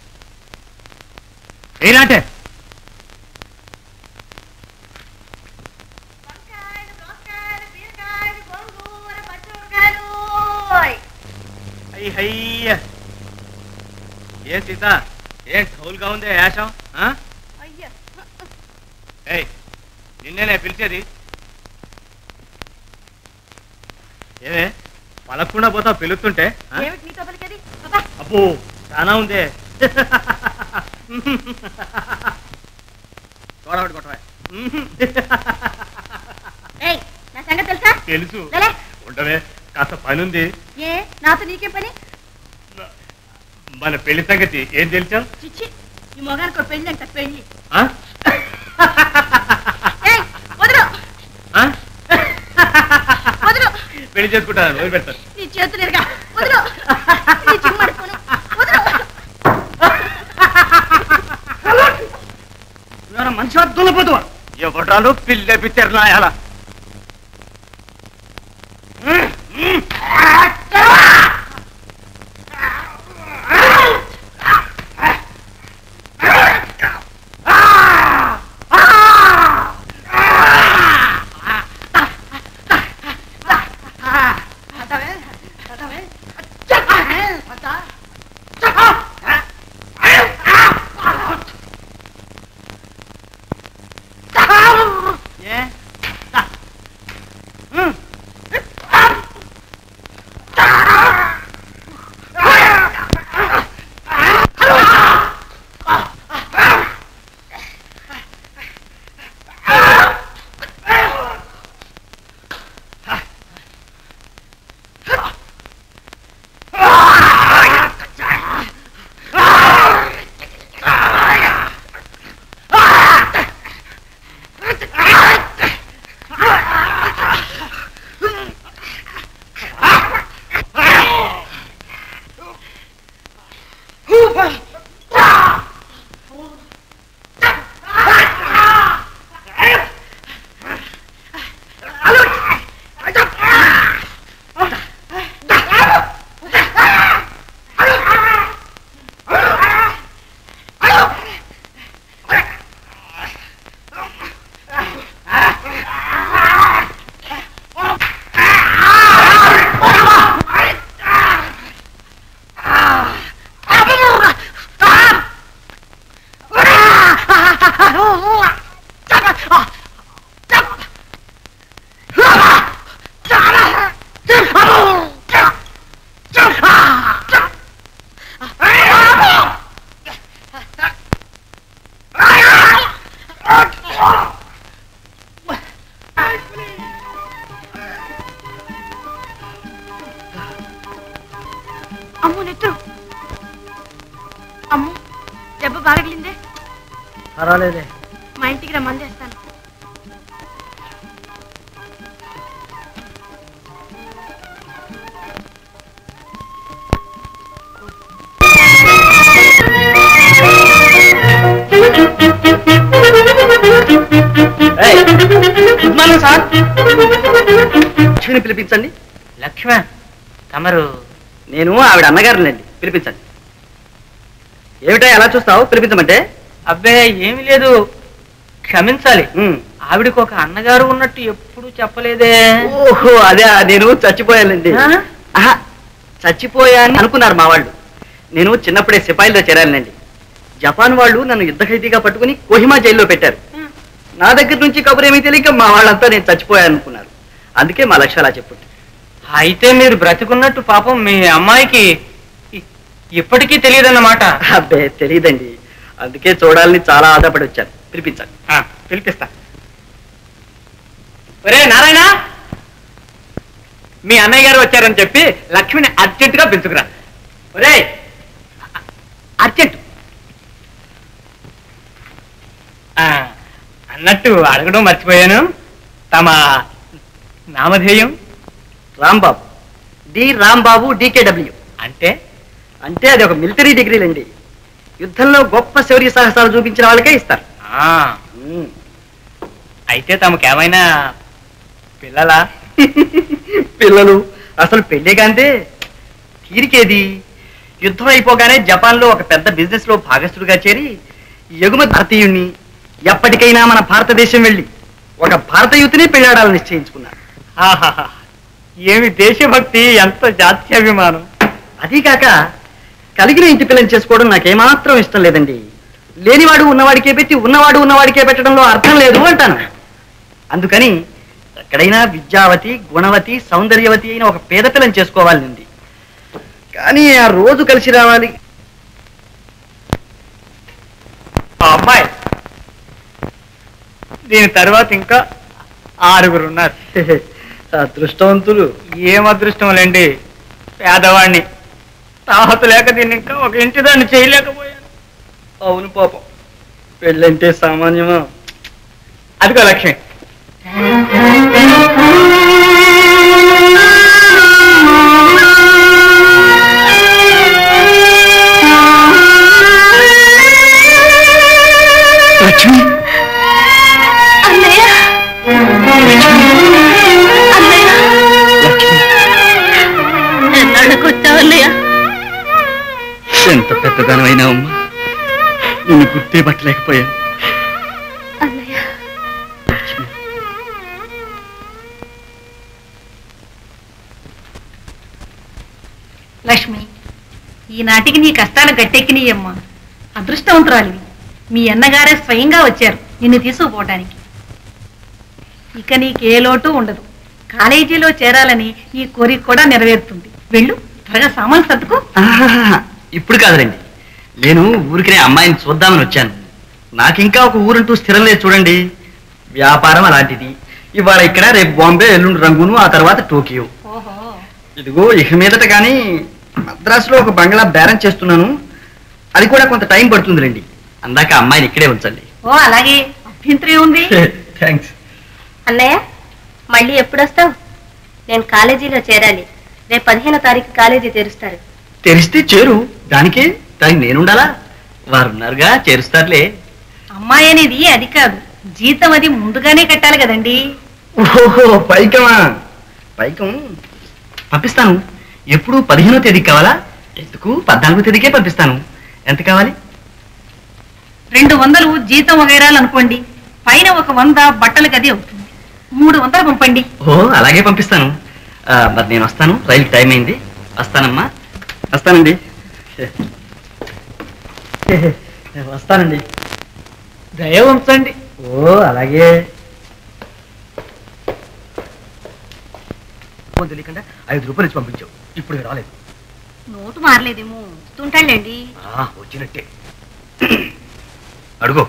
ఏనాటే అయ్యి హయ్య ఏ సీత ఏం ఠౌల్గా ఉంది యాషం ఆ? ఏయ్ నిన్నేనే పిలిచేది ఏమే పలకుండా పోతావు పిలుస్తుంటే ఆ? ఏమిటి నీతో పలికేది అబ్బా అబ్బో చాలా ఉందే చూడబడి కొట్టవా ఏయ్ నా సంగతి తెలుసా తెలుసు లేలే. ఉండవే కాస్త పని ఉంది ఏ నాతో నీకే పని మన పెళ్లి సంగతి ఏం తెలిసావు చిచ్చి ఈ మొగానికి ఒక పెళ్లి అంట పెళ్లి ఆ? ఏయ్ వదులు ఆ? వదులు పెళ్లి చేసుకుంటాను వదిలి పెడతాను నీ చేతులు ఎరగా వదులు నీ చిమ్మడుకోను వదులు మనిషి దున్నపోతువా ఎవటాలు పిల్ల పిచ్చర్ నాయాల ఏ దెబ్బ బాగలిందే పర్వాలేదే మా ఇంటికి రా మందేస్తాను గుడ్ మార్నింగ్ సార్ లక్ష్మిని పిలిపించండి లక్ష్మ తమరు నేను ఆవిడ అన్నగారులండి పిలిపించండి ఏమిటా ఎలా చూస్తావు పిలిపించమంటే అబ్బే ఏమీ లేదు క్షమించాలి ఉమ్. ఆవిడకు ఒక అన్నగారు ఉన్నట్టు ఎప్పుడు చెప్పలేదే ఓహో అదే నేను చచ్చిపోయానండి ఆ? ఆహా, చచ్చిపోయాను అనుకున్నారు మా వాళ్ళు నేను చిన్నప్పుడే సిపాయిలో చేరానండి జపాన్ వాళ్ళు నన్ను యుద్ధ ఖైదీగా పట్టుకుని కోహిమా జైల్లో పెట్టారు నా దగ్గర నుంచి కబురేమీ తెలియక మా వాళ్ళంతా నేను చచ్చిపోయాను అనుకున్నారు అందుకే మా లక్ష్యం అలా చెప్పు అయితే మీరు బ్రతికున్నట్టు పాపం మీ అమ్మాయికి ఇ- ఇప్పటికీ తెలియదన్నమాట అబ్బే తెలియదండి అందుకే చూడాలని చాలా ఆధారపడి వచ్చాను పిలిపించండి ఆ, పిలిపిస్తా ఒరే నారాయణ మీ అన్నయ్య గారు వచ్చారని చెప్పి లక్ష్మిని అర్జెంటుగా పిలుచుకురా ఒరే అర్జెంట్ ఆ, అన్నట్టు అడగడం మర్చిపోయాను తమ నామధేయం రాంబాబు డి రాంబాబు డీకేడబ్ల్యూ అంటే అంటే అది ఒక మిలిటరీ డిగ్రీలండి యుద్ధంలో గొప్ప శౌర్య సాహసాలు చూపించిన వాళ్ళకే ఇస్తారు ఆ, ఉమ్. అయితే తమకేమైనా పిల్లలా పిల్లలు అసలు పెళ్ళే కాంతే తీరికేది యుద్ధం అయిపోగానే జపాన్లో ఒక పెద్ద బిజినెస్ లో భాగస్థుడిగా చేరి ఎగుమతి భారతీయుణ్ణి ఎప్పటికైనా మన భారతదేశం వెళ్ళి ఒక భారత యువతిని పెళ్ళాడాలని నిశ్చయించుకున్నాను ఆహాహా. ఏమి దేశభక్తి ఎంత జాత్యాభిమానం అదీ కాక కలిగిన ఇంటి పిల్లని చేసుకోవడం నాకేమాత్రం ఇష్టం లేదండి లేనివాడు ఉన్నవాడికే పెట్టి ఉన్నవాడు ఉన్నవాడికే పెట్టడంలో అర్థం లేదు అంటాను అందుకని ఎక్కడైనా విద్యావతి గుణవతి సౌందర్యవతి అయిన ఒక పేద పిల్లని చేసుకోవాలని ఉంది కానీ ఆ రోజు కలిసి రావాలి ఆ అమ్మాయి దీని తర్వాత ఇంకా ఆరుగురు ఉన్నారు అదృష్టవంతులు ఏం అదృష్టం లేండి పేదవాణ్ణి తాహత లేక దీన్ని ఇంకా ఒక ఇంటి దాన్ని చేయలేకపోయాను అవును పాపం పెళ్ళంటే సామాన్యమా అదిగో లక్ష్మి లక్ష్మి అన్నయ్య అన్నయ్య ఎన్నాళ్ళకు వచ్చావు అన్నయ్య ఎంత పెద్దదనమైనా అమ్మా నిన్ను గుర్తే పట్టలేకపోయాను అన్నయ్య లక్ష్మి లక్ష్మి ఈనాటికి నీ కష్టాలు గట్టెక్కినీయమ్మా అదృష్టవంతురాలివి మీ అన్నగారే స్వయంగా వచ్చారు నిన్ను తీసుకుపోవటానికి ఇక నీకే లోటు ఉండదు కాలేజీలో చేరాలని ఈ కోరిక కూడా నెరవేరుతుంది వెళ్ళు త్వరగా సామాన్ సర్దుకో ఆహాహా, ఇప్పుడు కాదులేండి నేను ఊరికినే అమ్మాయిని చూద్దామని వచ్చాను నాకింకా ఒక ఊరంటూ స్థిరం లేదు చూడండి వ్యాపారం అలాంటిది ఇవాళ ఇక్కడ రేపు బాంబే ఎల్లుండి రంగును ఆ తర్వాత టోకియో ఓహో ఇదిగో ఇక మీదట కానీ మద్రాసులో ఒక బంగ్లా బేరం చేస్తున్నాను అది కూడా కొంత టైం పడుతుందిలేండి అందాక అమ్మాయిని ఇక్కడే ఉంచండి ఓ అలాగే అభ్యంతరం ఉంది థ్యాంక్స్ అన్నయ్య మళ్ళీ ఎప్పుడు వస్తావు నేను కాలేజీలో చేరాలి రేపు పదిహేనో తారీఖు కాలేజీ తెరుస్తారు తెలిస్తే చేరు దానికే దానికి నేనుండాలా వారున్నారుగా చేరుస్తారులే అమ్మాయి అనేది అది కాదు జీతం అది ముందుగానే కట్టాలి కదండి ఓహో పైకమా పైకం పంపిస్తాను ఎప్పుడు పదిహేనో తేదీకి కావాలా ఎందుకు పద్నాలుగో తేదీకే పంపిస్తాను ఎంత కావాలి రెండు వందలు జీతం వగైరాలు అనుకోండి పైన ఒక వంద బట్టలకు అది అవుతుంది మూడు వందలు పంపండి ఓ అలాగే పంపిస్తాను ఆ, మరి నేను వస్తాను రైలు టైం అయింది వస్తానమ్మా వస్తానండి వస్తానండి దయ ఉంచండి ఓ అలాగే ఫోన్ తెలియకుండా ఐదు రూపాయలు ఇచ్చి పంపించావు ఇప్పుడు ఇక రాలేదు నోటు మారలేదేమో వస్తుంటాడులేండి ఆ, వచ్చినట్టే అడుగు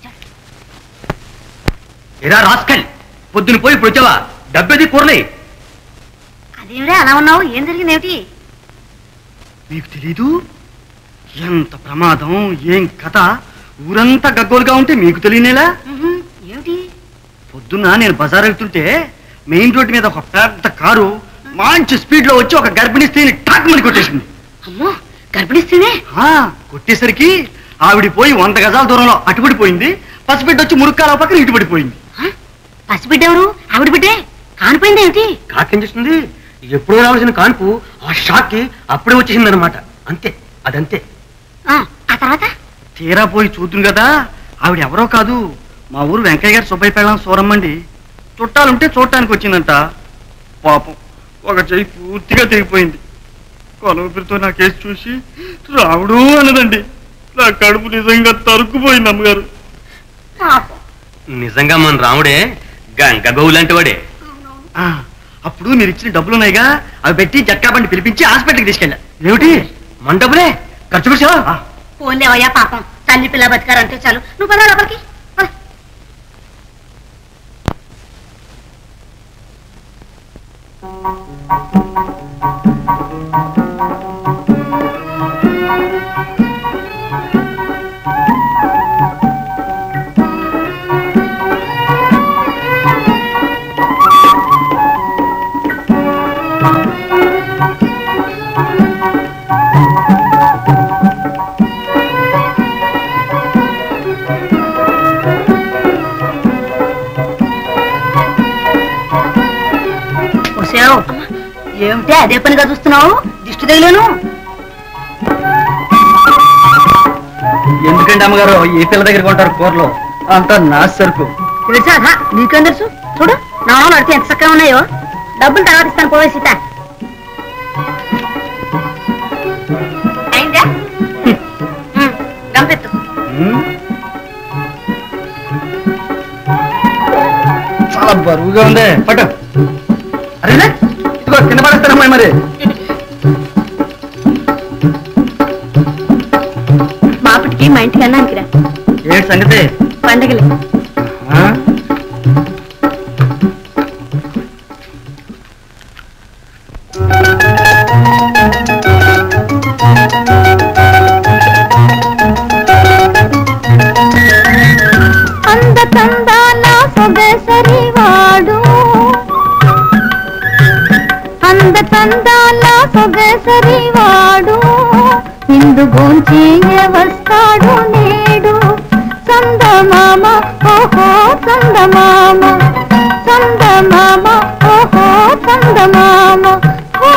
ఎరా రాస్కల్ పొద్దున పోయి ఇప్పుడు వచ్చావా డబ్బేది కూరలే అదేమిరా అలా ఉన్నావు ఏం జరిగింది ఏమిటి మీకు తెలీదు ఎంత ప్రమాదం ఏం కథ ఊరంతా గగ్గోలుగా ఉంటే మీకు తెలియనేలా ఏమిటి పొద్దున్న నేను బజార్ వెళ్తుంటే మెయిన్ రోడ్డు మీద ఒక పెద్ద కారు మంచి స్పీడ్ లో వచ్చి ఒక గర్భిణీ స్త్రీని టాక్ మని కొట్టేసింది అమ్మో గర్భిణిస్తేనే ఆ, కొట్టేసరికి ఆవిడ పోయి వంద గజాల దూరంలో అటుపడిపోయింది పసిబిడ్డ వచ్చి మురుక్కాల పక్కన ఇటుపడిపోయింది పసిబిడ్డ ఎవరు ఆవిడ బిడ్డే కానిపోయింది ఏమిటి కాకేం చేస్తుంది ఎప్పుడో రావాల్సిన కాన్పు ఆ షాక్ కి అప్పుడే వచ్చేసింది అనమాట అంతే అదంతే ఆ ఆ తర్వాత తీరా పోయి చూద్దును కదా ఆవిడ ఎవరో కాదు మా ఊరు వెంకయ్య గారి సుబ్బయ్య పెళ్ళం సూరమ్మండి చుట్టాలుంటే చూడటానికి వచ్చిందంట పాపం ఒక చెయ్యి పూర్తిగా తెగిపోయింది కొలవపిరితో నా కేసు చూసి రావుడు అన్నదండి నా కడుపు నిజంగా తరుక్కుపోయింది అమ్మగారు పాపం నిజంగా మన రాముడే గంగ గౌలాంటి వాడే ఆ, అప్పుడు మీరు ఇచ్చిన డబ్బులు ఉన్నాయిగా అవి పెట్టి జక్కా బండి పిలిపించి హాస్పిటల్కి తీసుకెళ్ళా ఏమిటి మన డబ్బులే ఖర్చు పెట్టావా పోలేవయ్యా పాపం తల్లి పిల్ల బతికారంటే చాలు నువ్వు పద లోపలికి పద. వచ్చావు ఏమిటి అదే పనిగా చూస్తున్నావు దిష్టి తగిలేను ఎందుకంటే అమ్మగారు ఈ పిల్ల దగ్గర కొంటారు కూరలో అంతా నా సరుకు తెలుసా అదా నీకేం తెలుసు చూడు నా నడితే ఎంత చక్కగా ఉన్నాయో డబ్బులు తర్వాత ఇస్తాను పోవే సీత అయిందా ఉమ్, గంపెత్తు ఉమ్. చాలా బరువుగా ఉంది పట్టు అరేనా ఇదిగో కింద పడేస్తారమ్మాయి మరి మాపటికి మా ఇంటికి అన్నానికి రా ఏంటి సంగతి పండగలే ఆ? అంద తందాల సొగసరి వాడు అంద తందాల సొగసరి వాడు ఇందు గోంచేయ వస్తాడు నేడు చందమామ ఓహో చందమామ చందమామ ఓహో చందమామ ఓ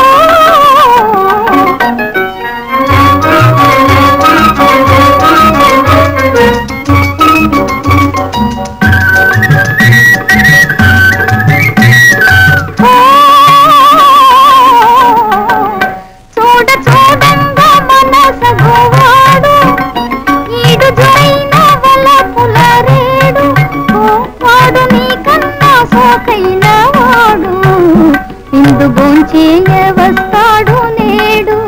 చూడ చూడంగా మనసగోవాడు ఈడు జైన వల పులరేడు ఓ వాడు నీకన్నా సోకైన వాడు ఇందు గోంచేయ వస్తాడు నేడు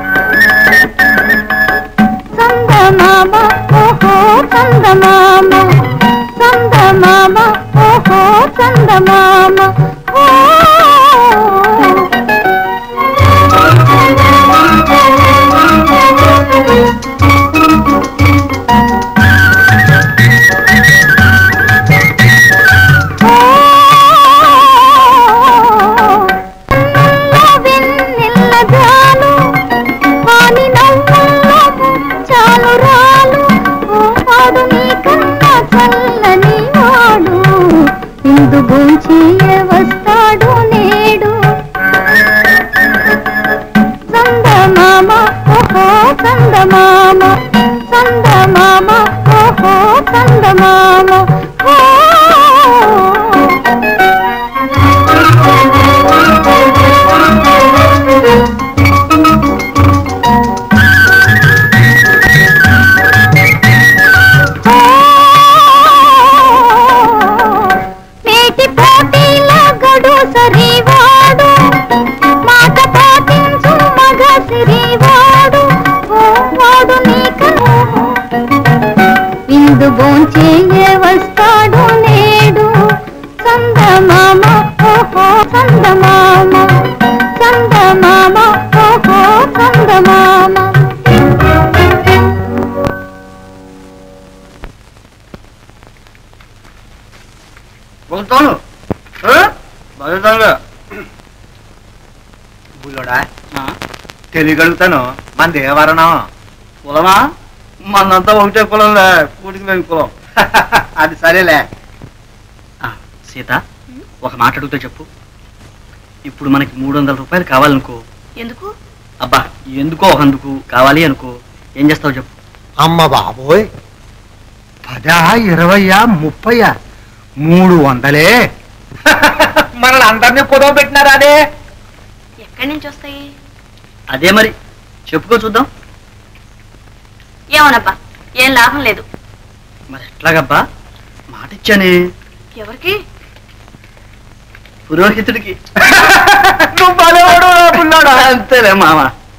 చందమామ ఓహో చందమామ చందమామ ఓహో చందమామ ఓ వెన్నెల్ల జాలు వాని నవ్వుల్లో చాలు రాలు ఓ వాడు నీకన్నా చల్లని వాడు ఇందు గూంచియే వస్తాడు నేడు చందమామ ఓహో చందమామ చందమామ ఓహో చందమామ ఓ మేటి పోటీల గడు సరివాడు మాట పాటించు మగ సిరివాడు ఓ వాడు నీకను ఇందు భోంచేయ వస్తాడు నేడు చందమామ ఓహో చందమామ చందమామ ఓహో చందమామ కొలుతాను బదులుతానుగా బుల్లోడా తెలియగలుగుతాను మన దేవరణం కులమా మనంతా ఒకటే కులంలే కూటికి మేము కులం అది సరేలే సీత ఒక మాట అడుగుతా చెప్పు ఇప్పుడు మనకి మూడు వందల రూపాయలు కావాలనుకో ఎందుకు అబ్బా ఎందుకో ఒకందుకు కావాలి అనుకో ఏం చేస్తావు చెప్పు అమ్మ బాబోయ్ పదా ఇరవయ్యా ముప్పయ్యా మూడు వందలే మనల్ని అందరినీ కుదవ పెట్టినారా అదే ఎక్కడి నుంచి వస్తాయి అదే మరి చెప్పుకో చూద్దాం ఏమోనబ్బా ఏం లాభం లేదు మరి ఎట్లాగబ్బా మాట ఇచ్చానే ఎవరికి పురోహితుడికి నువ్వు భలేవాడు రా పుల్లాడా. అంతేలే మామ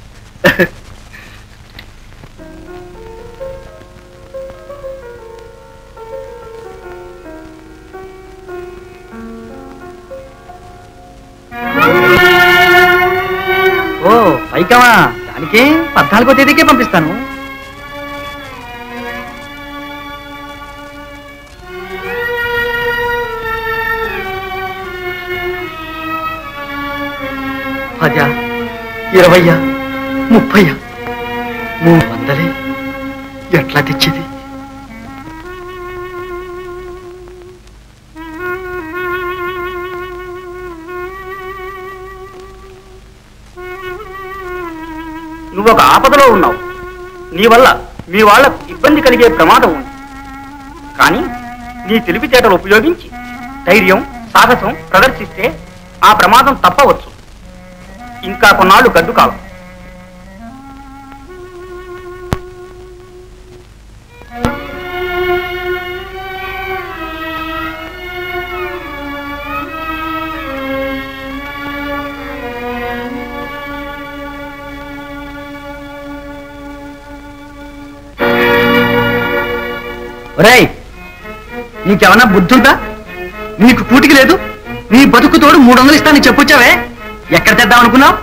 ఓ పైకమా దానికే పద్నాలుగో తేదీకే పంపిస్తాను పదా ఇరవయ్యా ముప్పయ్యా మూడు వందలే ఎట్లా తెచ్చేది నువ్వు ఒక ఆపదలో ఉన్నావు నీ వల్ల మీ వాళ్ళకు ఇబ్బంది కలిగే ప్రమాదం ఉంది కానీ నీ తెలివితేటలు ఉపయోగించి ధైర్యం సాహసం ప్రదర్శిస్తే ఆ ప్రమాదం తప్పవచ్చు ఇంకా కొన్నాళ్ళు గడ్డు కాలం ఒరేయ్ నీకేమన్నా బుద్ధుందా నీకు కూటికి లేదు నీ బతుకు తోడు మూడు వందలు ఇస్తానని చెప్పొచ్చావే ఎక్కడ తెద్దాం అనుకున్నావు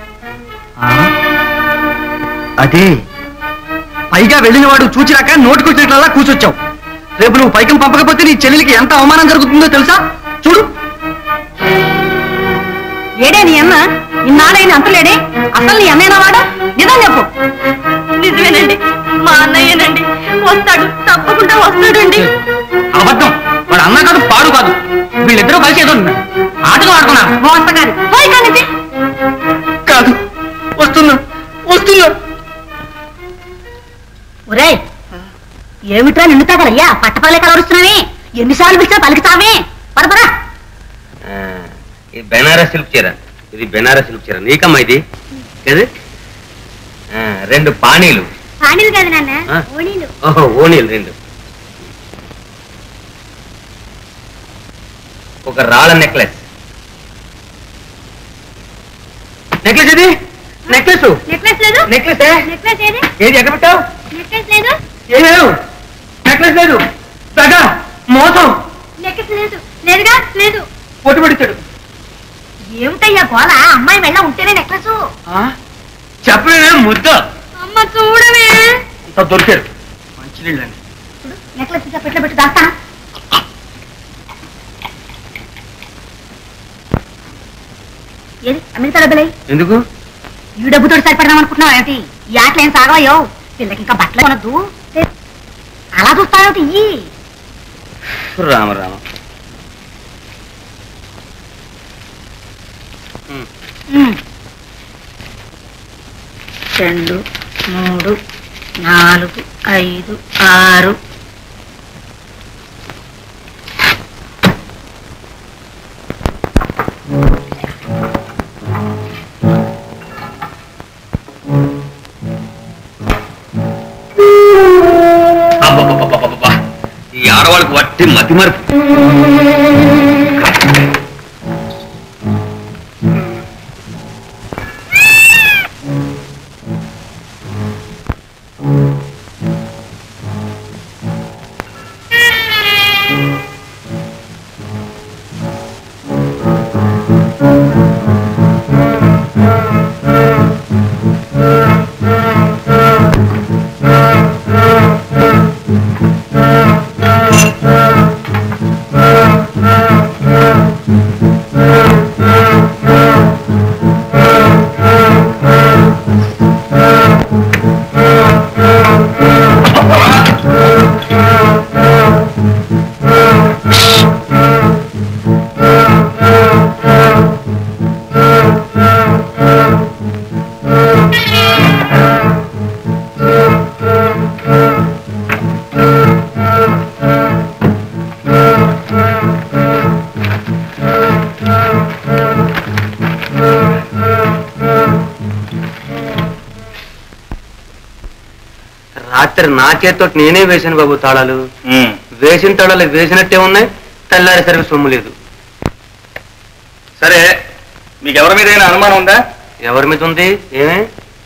అదే పైగా వెళ్ళిన వాడు చూచిరాక నోటికొచ్చినట్లలా కూర్చొచ్చావు రేపు నువ్వు పైకం పంపకపోతే నీ చెల్లెలికి ఎంత అవమానం జరుగుతుందో తెలుసా చూడు ఏడే నీ అన్న ఇన్నాళ్ళైన అంతలేడే అసలు నీ అన్నయ్యనా వాడా నిజం చెప్పు నిజమేనండి మా అన్నయ్యనండి వస్తాడు తప్పకుండా వస్తాడండి అబద్ధం వాడు అన్న కాదు పాడు కాదు వీళ్ళిద్దరూ కలిసి ఏదో ఆటలు ఆడుతున్నారు మోసగారి పోయి కానిది కాదు వస్తున్నా వస్తున్నా ఒరేయ్ ఏమిట్రా నిన్ను తగలయ్యా పట్టపల్లె కలవరుస్తున్నావే ఎన్నిసార్లు పిలిచా పలికితావే పడపరా ఈ బెనారస్ సిల్క్ చీర ఇది బెనారస్ సిల్క్ చీర నీకమ్మా ఇది ఏది ఆ, రెండు పానీలు పానీలు కాదు నాన్న ఆ? ఓణీలు ఓహో ఓనీలు రెండు ఒక రాళ్ళ నెక్లెస్ నెక్లెస్ ఇది నెక్లెస్ నెక్లెస్ లేదు నెక్లెస్ నెక్లెస్ ఏది ఏది ఎక్కడ పెట్టావు నెక్లెస్ లేదు ఏం లేదు నెక్లెస్ లేదు సగా మోసం నెక్లెస్ లేదు లేదుగా లేదు పొట్టు పడిచాడు ఏమిటయ్యా గోల అమ్మాయి మెళ్ళ ఉంటేనే నెక్లెస్ చెప్పలే ముద్ద అమ్మ చూడవే ఇంత దొరికారు మంచినీళ్ళండి నెక్లెస్ పెట్టలో పెట్టి దాస్తానా ఏది అమెరికా డబ్బులై ఎందుకు ఈ డబ్బుతో సరిపడదాం అనుకుంటున్నావు ఏమిటి ఈ ఆటలు ఏం సాగవయ్యో పిల్లకి ఇంకా బట్టలు కొనద్దు అలా చూస్తావేమిటి ఇయ్యి రామ రామ ఉమ్. రెండు మూడు నాలుగు ఐదు ఆరు అబ్బబ్బబ్బబ్బబ్బబ్బా. ఈ ఆడవాళ్ళకి వట్టి మతి మరుపు రాత్రి నా చేతితో నేనే వేశాను బాబు తాళాలు వేసిన తాళాలు వేసినట్టే ఉన్నాయి తెల్లారేసరికి సొమ్ము లేదు సరే మీకు ఎవరి మీద అనుమానం ఉందా ఎవరి మీద ఉంది ఏమే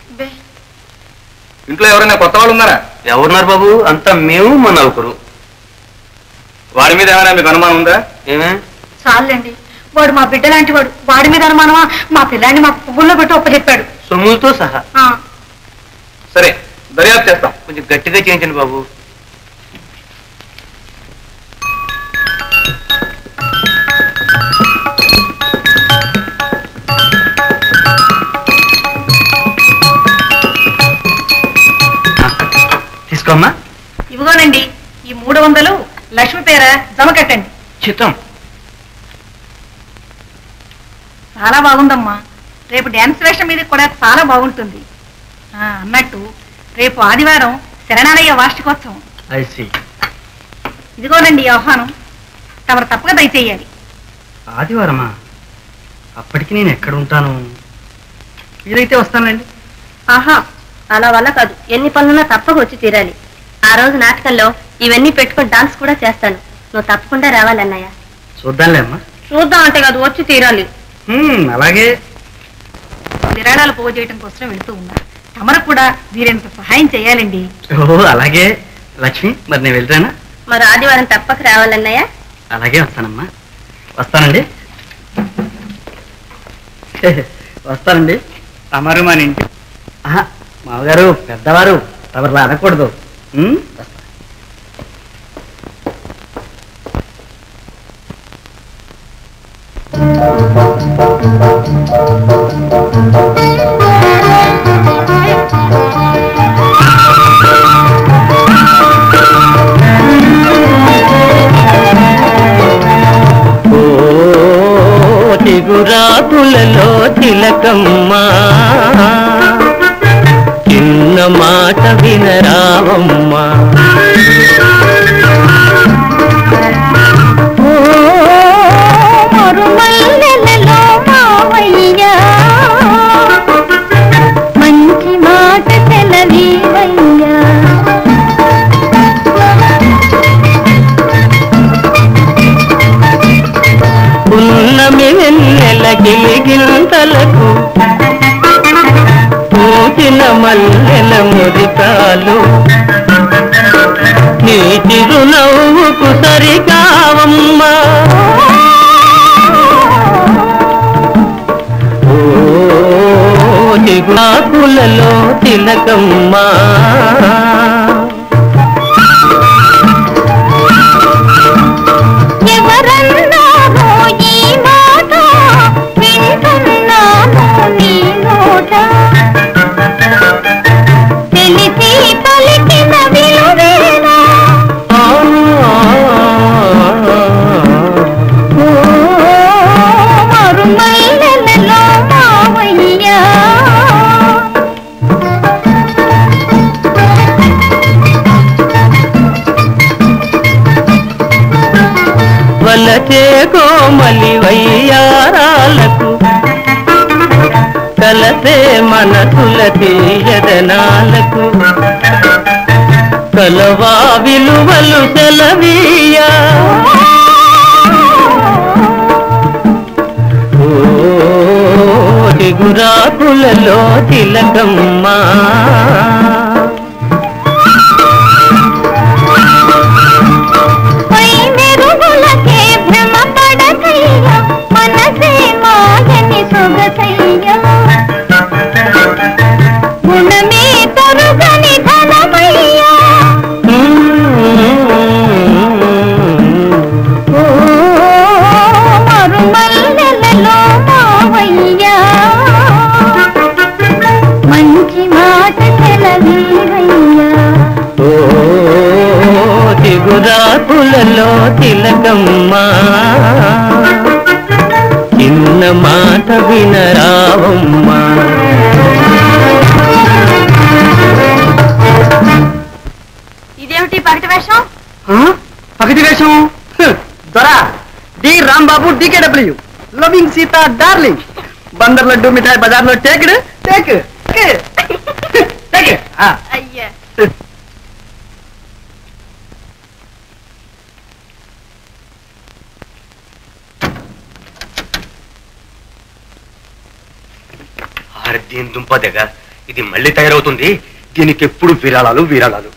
ఇంట్లో ఎవరైనా కొత్త వాళ్ళు ఉన్నారా ఎవరున్నారు బాబు అంతా మేము మన నలుగురు వాడి మీద ఏమైనా మీకు అనుమానం ఉందా ఏమే చాలండి వాడు మా బిడ్డ లాంటి వాడు వాడి మీద అనుమానమా మా పిల్లాన్ని మా పువ్వుల్లో పెట్టి ఒప్పచెప్పాడు సొమ్ములతో సహా ఆ, సరే దర్యాప్తు చేస్తాం కొంచెం గట్టిగా చేయించండి బాబు తీసుకోమ్మా ఇదిగోనండి ఈ మూడు వందలు లక్ష్మి పేర జమ కట్టండి చిత్తం చాలా బాగుందమ్మా రేపు డ్యాన్స్ వేషం మీద కూడా చాలా బాగుంటుంది ఆ, అన్నట్టు రేపు ఆదివారం శరణాలయ వార్షికోత్సవం ఐ సి ఇదిగోనండి ఈ ఆహ్వానం తమరు తప్పక దయచేయాలి ఆదివారమా అప్పటికి నేను ఎక్కడ ఉంటాను వీలైతే వస్తానండి ఆహా అలా వల్ల కాదు ఎన్ని పనులున్నా తప్పక వచ్చి తీరాలి ఆ రోజు నాటకంలో ఇవన్నీ పెట్టుకొని డాన్స్ కూడా చేస్తాను నువ్వు తప్పకుండా రావాలన్నయ్య చూద్దాంలే అమ్మా చూద్దాం అంటే కాదు వచ్చి తీరాలి హ్మ్, అలాగే విరాళాలు పోగు చేయడం కోసం వెళుతూ ఉన్నారు తమరు కూడా వీరంత సహాయం చేయాలండి ఓ అలాగే లక్ష్మి మరి నేను వెళ్తానా మరి ఆదివారం తప్పక రావాలన్నయ్య అలాగే వస్తానమ్మా వస్తానండి వస్తానండి తమరు మన ఇంటి ఆహా, మామగారు పెద్దవారు తమరు అనకూడదు ఉమ్, వస్తా. చిగురాకులలో తిలకమ్మ చిన్న మాట వినరావమ్మా మరుమల్లెలలో మావయ్యా మంచి మాట తెలవీవయ్యా పున్నమి వెన్నెల గిలిగింతలకు పూచిన మల్లెల మురికాలు నీ చిరునవ్వుకు సరికావమ్మా ఓ చిగురాకులలో తిలకమ్మా ఎవరన్నారో ఈ మాట వింటున్నాను నీ నోట తెలిసి పలికిన విలువేనా ఓ మరుమల్లెలలో మావయ్యా వలచే కోమలి వయ్యారాలకు కలసే మనసుల తీయదనాలకు కలవా విలువలు సెలవీయా ఓ చిగురాకులలో తిలకమ్మా పై మెరుగులకే భ్రమ పడకయ్యా మనసే మాయని సొగసయ్యా గుణమే తరుగని ధనమయ్యా ఓ మరుమల్లెలలో మావయ్యా మంచి మాట తెలవీవయ్యా ఓ చిగురాకులలో తిలకమ్మా చిన్న మాట వినరావమ్మా ఇదేమిటి పగటి వేషం ఆ? పగటి వేషం హ్, దొరా D Rambabu DKW loving Sita darling Bandar laddu మిఠాయి బజార్ లో టేక్ టేక్ టేక్ ఆ. అయ్యా అరే దీని దుంపదెగ ఇది మళ్ళీ తయారవుతుంది దీనికి ఎప్పుడు విరాళాలు విరాళాలు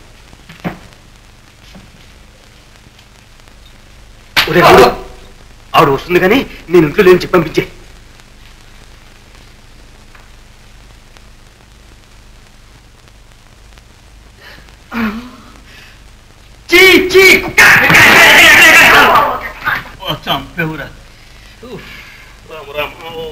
ఒరే రాముడు, ఆవిడ వస్తుంది కానీ నేను ఇంట్లో లేని చెప్పి పంపించే చీ చీ కుక్క చంపేవురా రామ రామ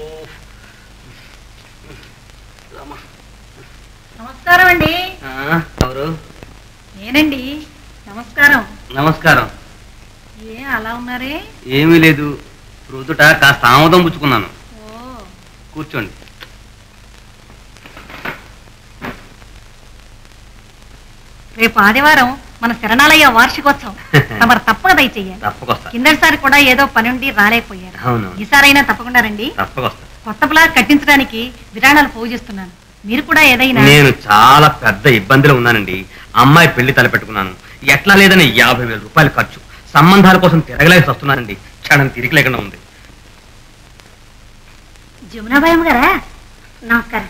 రామ నమస్కారం అండి ఎవరు నేనండి నమస్కారం నమస్కారం ఏ అలా ఉన్నారే ఏమీ లేదు రుదుట కాస్త ఆమోదం పుచ్చుకున్నాను ఓ కూర్చోండి రేపు ఆదివారం మన శరణాలయ వార్షికోత్సవం తమరు తప్పక దయచేయాలి తప్పకొస్తా కిందటిసారి కూడా ఏదో పని ఉండి రాలేకపోయారు అవును ఈసారైనా తప్పకుండా రండి తప్పకొస్తా కొత్త ప్లాట్ కట్టించడానికి విరాళాలు పూజిస్తున్నాను మీరు కూడా ఏదైనా నేను చాలా పెద్ద ఇబ్బందిలో ఉన్నానండి అమ్మాయి పెళ్లి తలపెట్టుకున్నాను ఎట్లా లేదని యాభై వేల రూపాయలు ఖర్చు సంబంధాల కోసం తిరగలేసి వస్తున్నానండి క్షణం తిరిగి లేకుండా ఉంది జమునాబాయమ్మ గారా నమస్కారం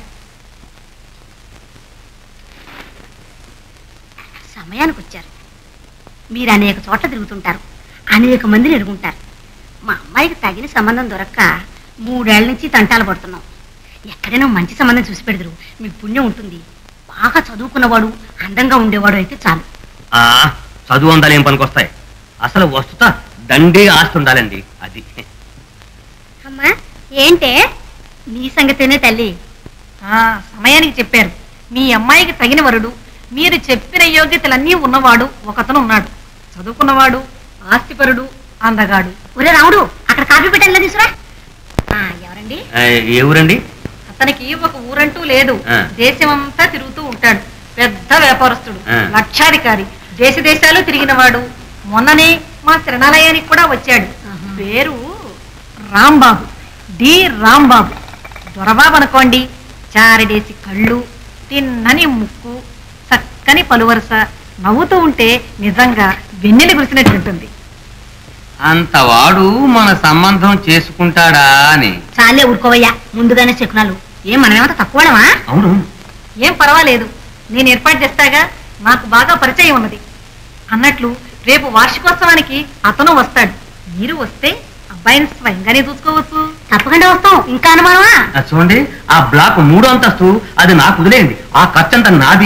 సమయానికి వచ్చారు మీరు అనేక చోట్ల తిరుగుతుంటారు అనేక మందిని ఎరుగుంటారు మా అమ్మాయికి తగిన సంబంధం దొరక్క మూడేళ్ల నుంచి తంటాలు పడుతున్నాం ఎక్కడైనా మంచి సంబంధం చూసి పెడదురు మీకు పుణ్యం ఉంటుంది బాగా చదువుకున్నవాడు అందంగా ఉండేవాడు అయితే చాలు ఆ చదువు అందాలు ఏం పనికొస్తాయి అసలు వస్తుత దండి ఆస్తి ఉండాలండి అది అమ్మా ఏంటే నీ సంగతేనే తల్లి ఆ సమయానికి చెప్పారు మీ అమ్మాయికి తగిన వరుడు మీరు చెప్పిన యోగ్యతలన్నీ ఉన్నవాడు ఒకతను ఉన్నాడు చదువుకున్నవాడు ఆస్తిపరుడు అందగాడు ఒరే రాముడు అక్కడ కాఫీ పెట్టాలి తీసురా ఆ, ఎవరండి ఆ, ఏ ఊరండి అతనికి ఒక ఊరంటూ లేదు ఆ. దేశమంతా తిరుగుతూ ఉంటాడు పెద్ద వ్యాపారస్తుడు ఆ. లక్షాధికారి దేశ దేశాలు తిరిగినవాడు మొన్ననే మా శరణాలయానికి కూడా వచ్చాడు పేరు రాంబాబు డి రాంబాబు దొరబాబు అనుకోండి చారడేసి కళ్ళు తిన్నని ముక్కు చక్కని పలువరుస నవ్వుతూ ఉంటే నిజంగా వెన్నెలు కురిసినట్టు ఉంటుంది అంతవాడు మన సంబంధం చేసుకుంటాడా అని చాలే ఊరుకోవయ్యా ముందుగానే శకునాలు ఏం మనమేమంత తక్కువడమా అవును ఏం పర్వాలేదు నేను ఏర్పాటు చేస్తాగా నాకు బాగా పరిచయం ఉన్నది అన్నట్లు రేపు వార్షికోత్సవానికి అతను వస్తాడు మీరు వస్తే అబ్బాయిని స్వయంగానే చూసుకోవచ్చు తప్పకుండా వస్తాం ఇంకా అనుమానమా ఆ, చూడండి ఆ బ్లాక్ మూడో అంతస్తు అది నాకు వదిలేయండి ఆ ఖర్చు అంతా నాది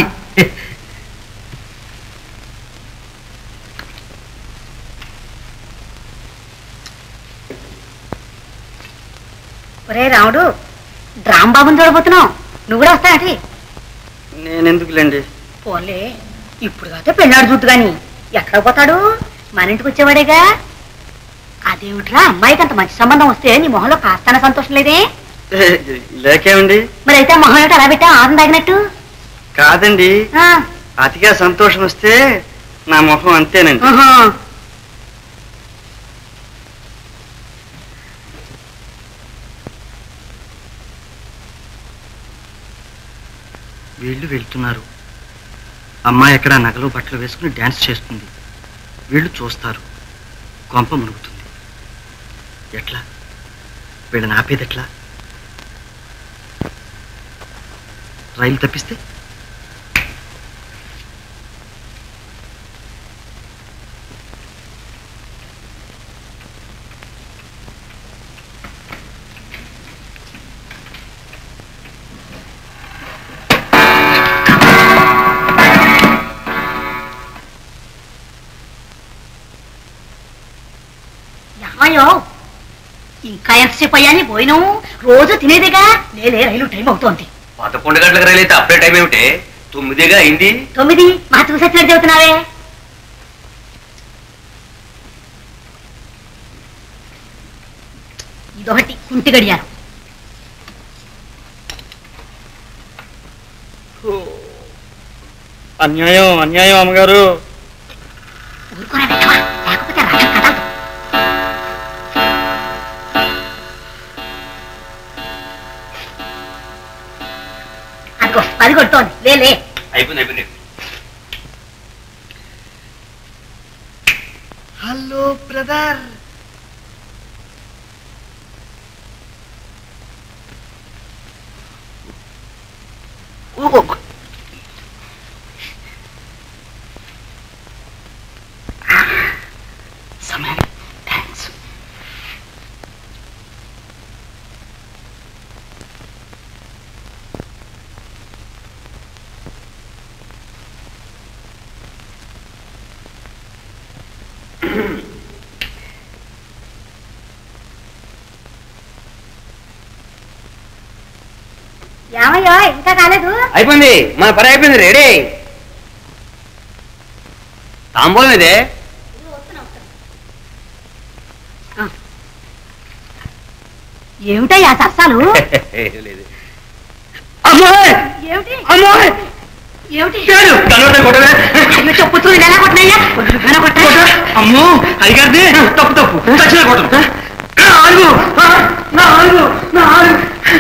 ఒరే రాముడు డ్రామ్ బాబుని చూడబోతున్నావు నువ్వు కూడా వస్తాటి నేనెందుకులేండి పోన్లే ఇప్పుడు కాదే పెళ్ళాడు చూద్దు గాని ఎక్కడ పోతాడు మన ఇంటికి వచ్చేవాడేగా అదేమిట్రా అమ్మాయికి అంత మంచి సంబంధం వస్తే నీ మొహంలో కాస్తాన సంతోషం లేదే లేకేమండి మరి అయితే మొహం ఏంటో అలా పెట్టా ఆదం తాగినట్టు కాదండి ఆ, అతిగా సంతోషం వస్తే నా మొహం అంతేనండి ఆహా. వీళ్ళు వెళ్తున్నారు అమ్మాయి ఎక్కడ నగలు బట్టలు వేసుకుని డ్యాన్స్ చేస్తుంది వీళ్ళు చూస్తారు కొంప మునుగుతుంది ఎట్లా వీళ్ళని ఆపేది ఎట్లా రైలు తప్పిస్తే ఏమయ్యో ఇంకా ఎంతసేపు అయ్యా నీ పోయినావు రోజు తినేదిగా లేలే రైలు టైం అవుతోంది పదకొండు గంటలకు రైలు అయితే అప్పుడే టైం ఏమిటి తొమ్మిదిగా అయింది తొమ్మిది మా చూసొచ్చినట్టు చెబుతున్నావే ఇదొకటి కుంటి గడియారం అన్యాయం అన్యాయం అమ్మగారు ఊరుకోరా వెళ్ళవా లేకపోతే రథం కదలదు అదిగో పది కొట్టోంది లేలే అయిపోయింది అయిపోయింది హలో బ్రదర్ ఏమయ్యో ఇంకా కాలేదు అయిపోయింది మన పని అయిపోయింది రెడీ తాంబూలం ఇదే ఏమిటయ్యా సరసాలు లేదు అమ్మాయి ఏమిటి అమ్మాయి ఏమిటి చేరు కలవడం కొట్టవే అయ్యో చెప్పు చూడు ఎలా కొట్టినయ్యా ఎలా కొట్టాయా అమ్మో అడిగారిది తప్పు తప్పు చచ్చిన కొట్టను నా ఆలుగు ఆ, నా ఆలుగు నా ఆలుగు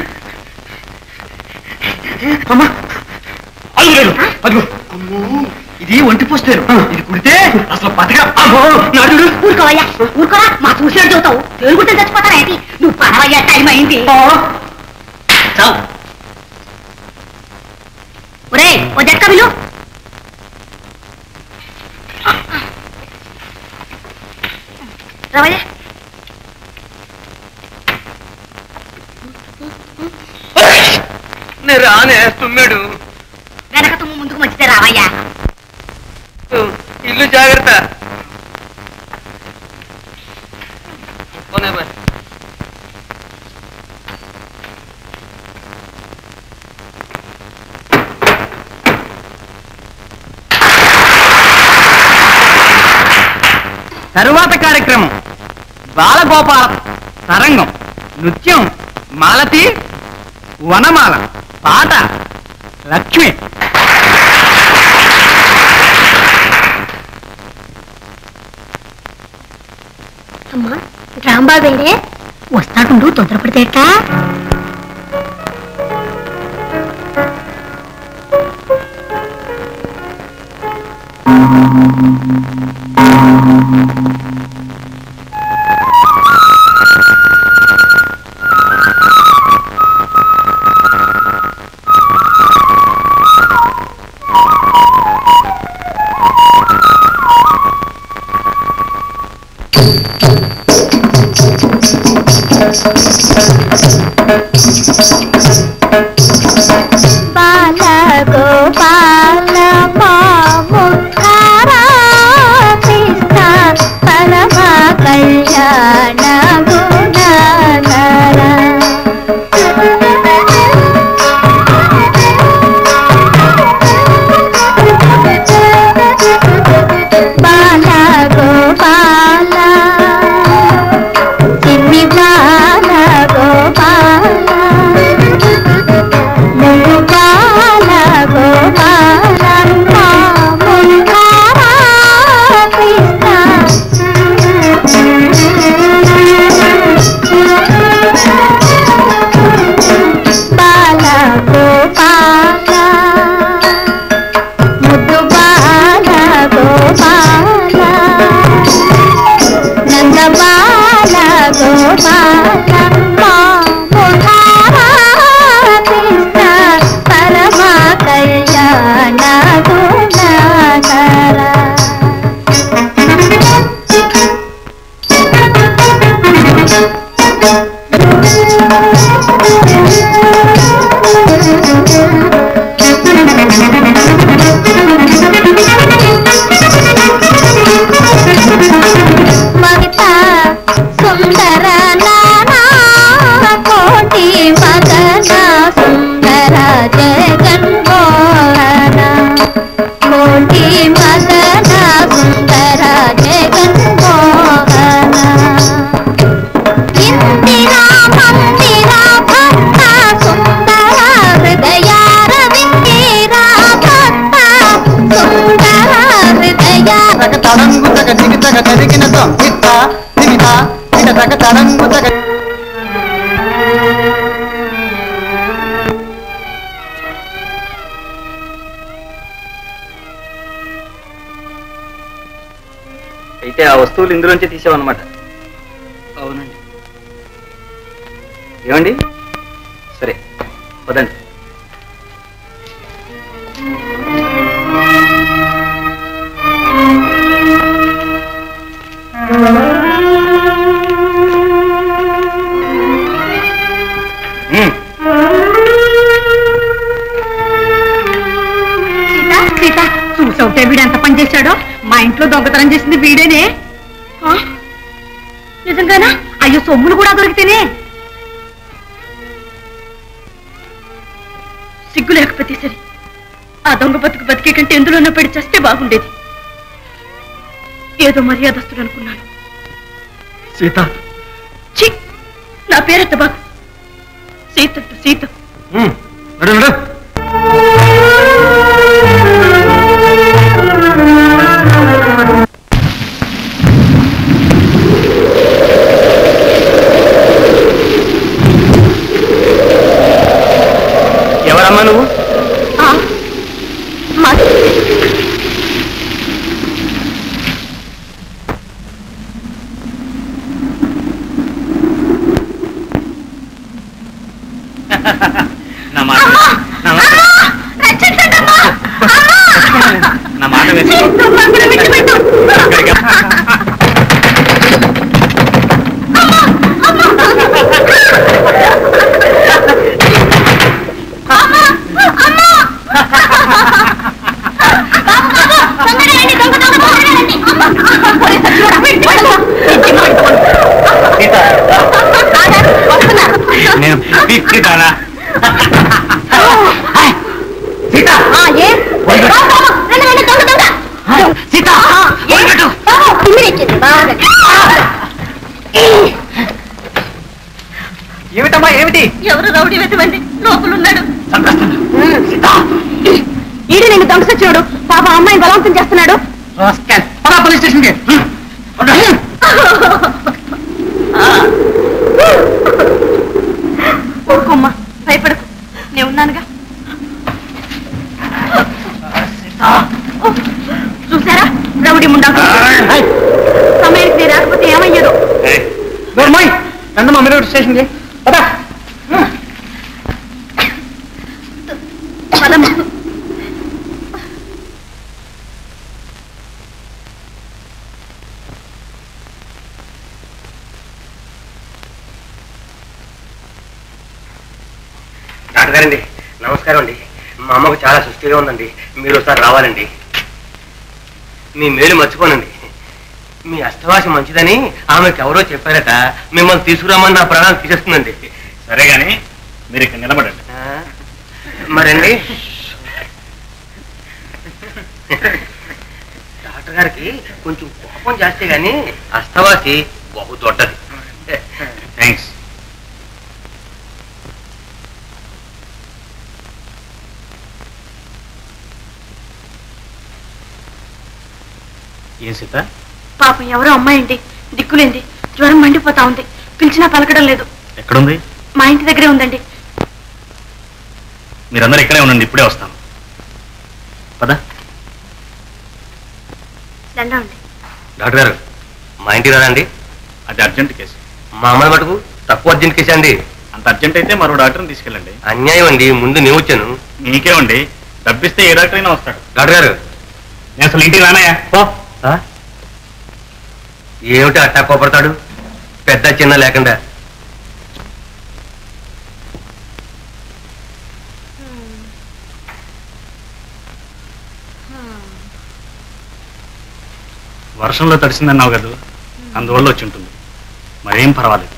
అమ్మా అలుగు లేదు అదిగో అమ్మో ఇది ఒంటి పోస్టేరు ఇది కుడితే అసలు బతక అమ్మో నాడు ఊరుకోవయ్యా ఊరుకోరా మా చూసినట్టు చదువుతావు తెలుగుంటే చచ్చిపోతారా ఏంటి నువ్వు పడవయ్యా టైం అయింది చాలు ఒరే ఓ జట్క విలు రావయ్యా నేను రానే తుమ్మాడు వెనక తుమ్ము ముందుకు మంచిదే రావయ్యా ఇల్లు జాగ్రత్త పోనీ బాయ్. తరువాత కార్యక్రమం బాలగోపాల తరంగం నృత్యం మాలతి వనమాల పాట లక్ష్మి అమ్మా రాంబాబేడే వస్తాడుండు తొందరపడితే ఎట్టా బాల గోపాల మాముఖారా కృష్ణ పరమ కళ్యాణ గుణధర బాల గోపాల చిన్ని బాల గోపాల నువ్వు బాల గోపాల మాముఖారా కృష్ణ బాల గోపాల ముద్దు బాల గోపాల నంద బాల గోపాల మాముధారా కృష్ణ పరమ కళ్యాణ గుణధర మమిత సుందర నానా కోటి మదన సుందర జగన్మోహన కోటి మదన సుందర జగన్మోహన ఇందిరా మందిర భక్త సుందర హృదయారవిందిరా భక్త సుందర హృదయ తడంగు తగ దిగి తగ తరిగిన ఇత్త దిగిత ఇట తగ తడంగు తగ అయితే ఆ వస్తువులు ఇందులోంచి తీసావన్నమాట అవునండి ఏమండి సరే పదండి ఉమ్, సీత సీత చూసవుతే వీడు ఎంత పని చేశాడో మా ఇంట్లో దొంగతనం చేసింది వీడేనే ఆ? నిజంగానా అయ్యో సొమ్ములు కూడా దొరికితేనే సిగ్గు లేకపోతే సరే ఆ దొంగ బతుకు బతికే కంటే ఎందులోనో పడి చేస్తే బాగుండేది ఏదో మర్యాదస్తుడు అనుకున్నాను సీత ఛీ నా పేరెత్త బాగు సీత సీత ఉమ్, నడు నడు ఎవరమ్మా నువ్వు ఆ, మా నా మాట నా మాట నా మాట వేసి నేను తీసుకుంటానా సీత ఏ సీత వదిలిపెట్టు. ఏమిటమ్మా ఏమిటి ఎవరు రౌడీ వెతవండి లోపలున్నాడు చంపేస్తాను సీత ఈడు నేను దొంగ సచ్చినోడు పాప అమ్మాయి బలవంతం చేస్తున్నాడు రాస్కెల్. పద పోలీస్ స్టేషన్కి ఉమ్, ఉండు. ఊరుకోమ్మా భయపడకు నేను ఉన్నానుగా ఓ, చూసారా రౌడీ ముండా ఏయ్, సమయానికి నేను రాకపోతే ఏమయ్యాడు నోర్మోయ్ రండమ్మా మీరు స్టేషన్కి పద పదమ్మా డాక్టర్ గారండి నమస్కారం అండి మా అమ్మకు చాలా సుస్థిగా ఉందండి మీరు ఒకసారి రావాలండి మీ మేలు మర్చిపోనండి మీ అష్టవాసి మంచిదని ఆమెకు ఎవరో చెప్పారట మిమ్మల్ని తీసుకురామని నా ప్రాణాలు తీసేస్తుందండి సరే గాని మీరు ఇక్కడ నిలబడండి ఆ, మరండి డాక్టర్ గారికి కొంచెం కోపం జాస్తి గాని అష్టవాసి బహు దొడ్డది థ్యాంక్స్ ఏం సీత పాపం ఎవరో అమ్మాయి అండి దిక్కులేంది జ్వరం మండిపోతా ఉంది పిలిచినా పలకడం లేదు ఎక్కడుంది మా ఇంటి దగ్గరే ఉందండి మీరందరూ ఇక్కడే ఉండండి ఇప్పుడే వస్తాను పద దండం అండి డాక్టర్ గారు మా ఇంటికి రాదండి అది అర్జెంట్ కేసు మా అమ్మాయి మటుకు తక్కువ అర్జెంట్ కేసు అండి అంత అర్జెంట్ అయితే మరో డాక్టర్ని తీసుకెళ్ళండి అన్యాయం అండి ముందు నేను వచ్చాను మీకే ఉండి డబ్బిస్తే ఏ డాక్టర్ అయినా వస్తాడు డాక్టర్ గారు నేను అసలు ఇంటికి రానయ్యా పో ఆ? ఏమిటి అట్టా కోపడతాడు పెద్ద చిన్న లేకుండా వర్షంలో తడిసిందన్నావు కదా అందువల్ల వచ్చి ఉంటుంది మరేం పర్వాలేదు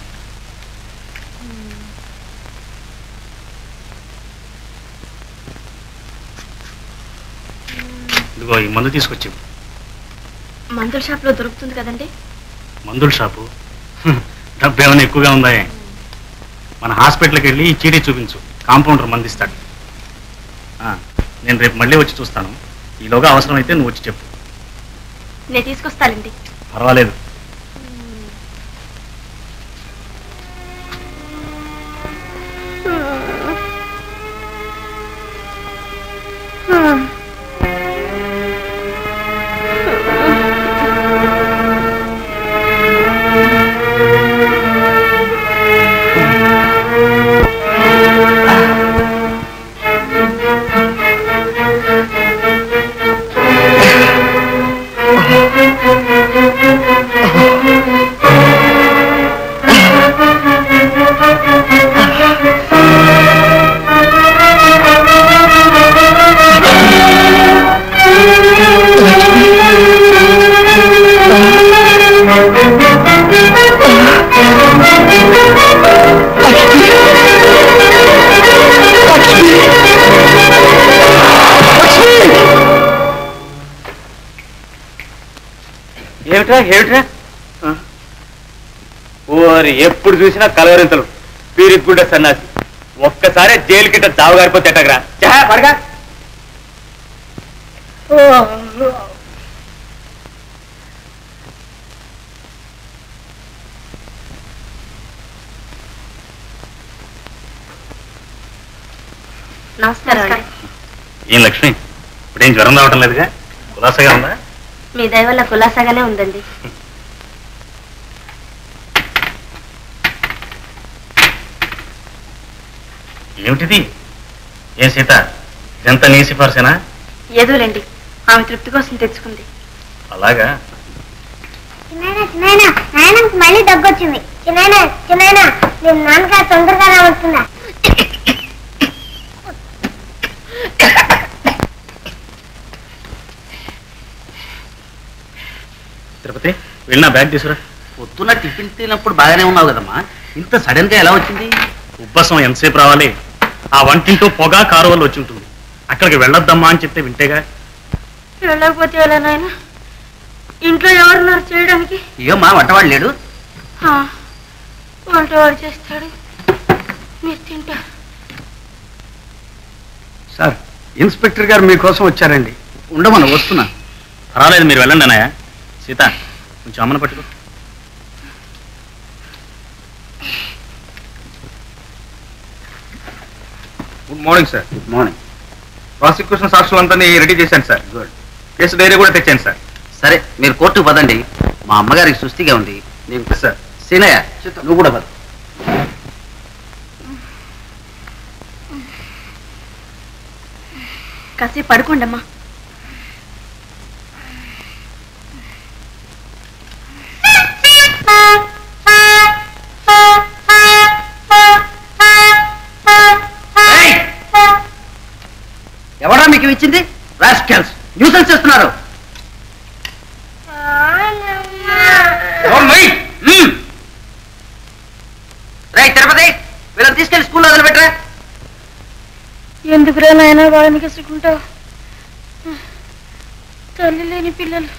ఇదిగో ఈ మందు తీసుకొచ్చి మందుల షాప్ లో దొరుకుతుంది కదండి మందుల షాపు హ్మ్, డబ్బు ఏమైనా ఎక్కువగా ఉందా మన హాస్పిటల్కి వెళ్ళి ఈ చీటీ చూపించు కాంపౌండర్ మందిస్తాడు ఆ, నేను రేపు మళ్ళీ వచ్చి చూస్తాను ఈలోగా అవసరమైతే నువ్వు వచ్చి చెప్పు నేను తీసుకొస్తానండి పర్వాలేదు ఆ ఏమిట్రా ఏమిట్రా ఓరి ఎప్పుడు చూసినా కలవరింతలు పీరిగ్గుండ సన్నాసి ఒక్కసారి జైలు కింద చావు గారిపోతే ఎట్టగరా చా పడగా నమస్కారం అండి ఏం లక్ష్మి ఇప్పుడేం జ్వరం రావటం లేదుగా కులాసగా ఉందా మీ దయ వల్ల కులాసాగానే ఉందండి ఏమిటిది ఏం సీత ఇదంతా నీ సిఫార్సేనా ఏదోలేండి ఆమె తృప్తి కోసం తెచ్చుకుంది అలాగా చిన్నాయన చిన్నాయన నాయనకి మళ్ళీ దగ్గొచ్చింది చిన్నాయన చిన్నాయన నేను నాన్నగారు తొందరగా రావస్తుందా తిరుపతి వెళ్ళినా బ్యాగ్ తీసుకురా పొద్దున్న టిఫిన్ తినప్పుడు బాగానే ఉన్నావు కదమ్మా ఇంత సడన్ గా ఎలా వచ్చింది ఉబ్బసం ఎంతసేపు రావాలి ఆ వంటింటో పొగ కారు వల్ల వచ్చి ఉంటుంది అక్కడికి వెళ్ళొద్దమ్మా అని చెప్తే వింటేగా వెళ్ళకపోతే ఎలా నాయన ఇంట్లో ఎవరున్నారు చేయడానికి ఏమ్మా వంటవాడు లేడు ఆ, వంట వాడు చేస్తాడు మీరు తింటారు సార్ ఇన్స్పెక్టర్ గారు మీకోసం వచ్చారండి ఉండమను వస్తున్నా పర్వాలేదు మీరు వెళ్ళండి అన్నయ్య సీత కొంచెం అమ్మను పట్టుకో good morning sir good morning prosecution సాక్షులంతా రెడీ చేశాను సార్ గుడ్ కేసు డైరీ కూడా తెచ్చాను సార్ సరే మీరు కోర్టుకు పదండి మా అమ్మగారికి సుస్థిగా ఉంది నేను సార్ సీనయ్య నువ్వు కూడా పద కాసేపు పడుకోండమ్మా ఎవరా మీకు ఇచ్చింది రాస్కెల్స్ న్యూసెన్స్ చేస్తున్నారు రేయ్ తిరుపతి వీళ్ళని తీసుకెళ్లి స్కూల్లో వదిలిపెట్టరా ఎందుకురా నాయన వాళ్ళని కసుకుంటావు తల్లి లేని పిల్లలు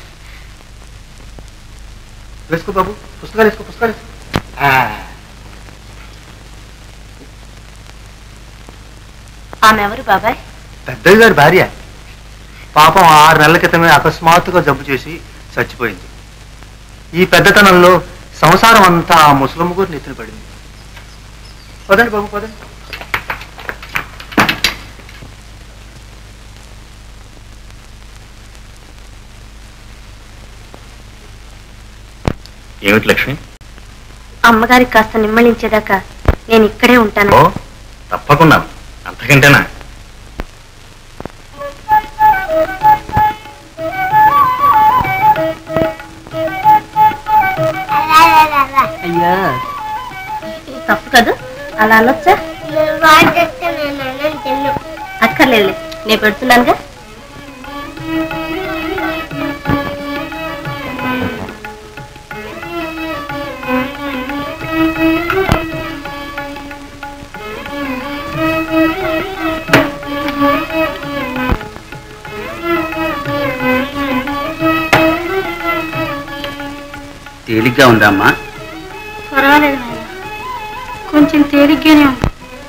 వేసుకో బాబు పుస్తకాలు వేసుకో పుస్తకాలు వేసుకో ఆమె ఎవరు బాబాయ్ పెద్దయ్య గారి భార్య పాపం ఆరు నెలల క్రితమే అకస్మాత్తుగా జబ్బు చేసి చచ్చిపోయింది ఈ పెద్దతనంలో సంసారం అంతా ఆ ముసలమ్మ గారు నెత్తిన పడింది పదండి బాబు పదండి ఏమిటి లక్ష్మి అమ్మగారికి కాస్త నిమ్మళించేదాకా నేను ఇక్కడే ఉంటాను ఓ తప్పకుండా అంతకంటేనా అయ్యా తప్పు కదా అలా అనొచ్చా వాడు తెస్తే నేను అన్నం తిన్ను అక్కర్లేదులే నేను పెడుతున్నానుగా తేలిగ్గా ఉందా అమ్మా పర్వాలేదు నాయన కొంచెం తేలిగ్గానే ఉంది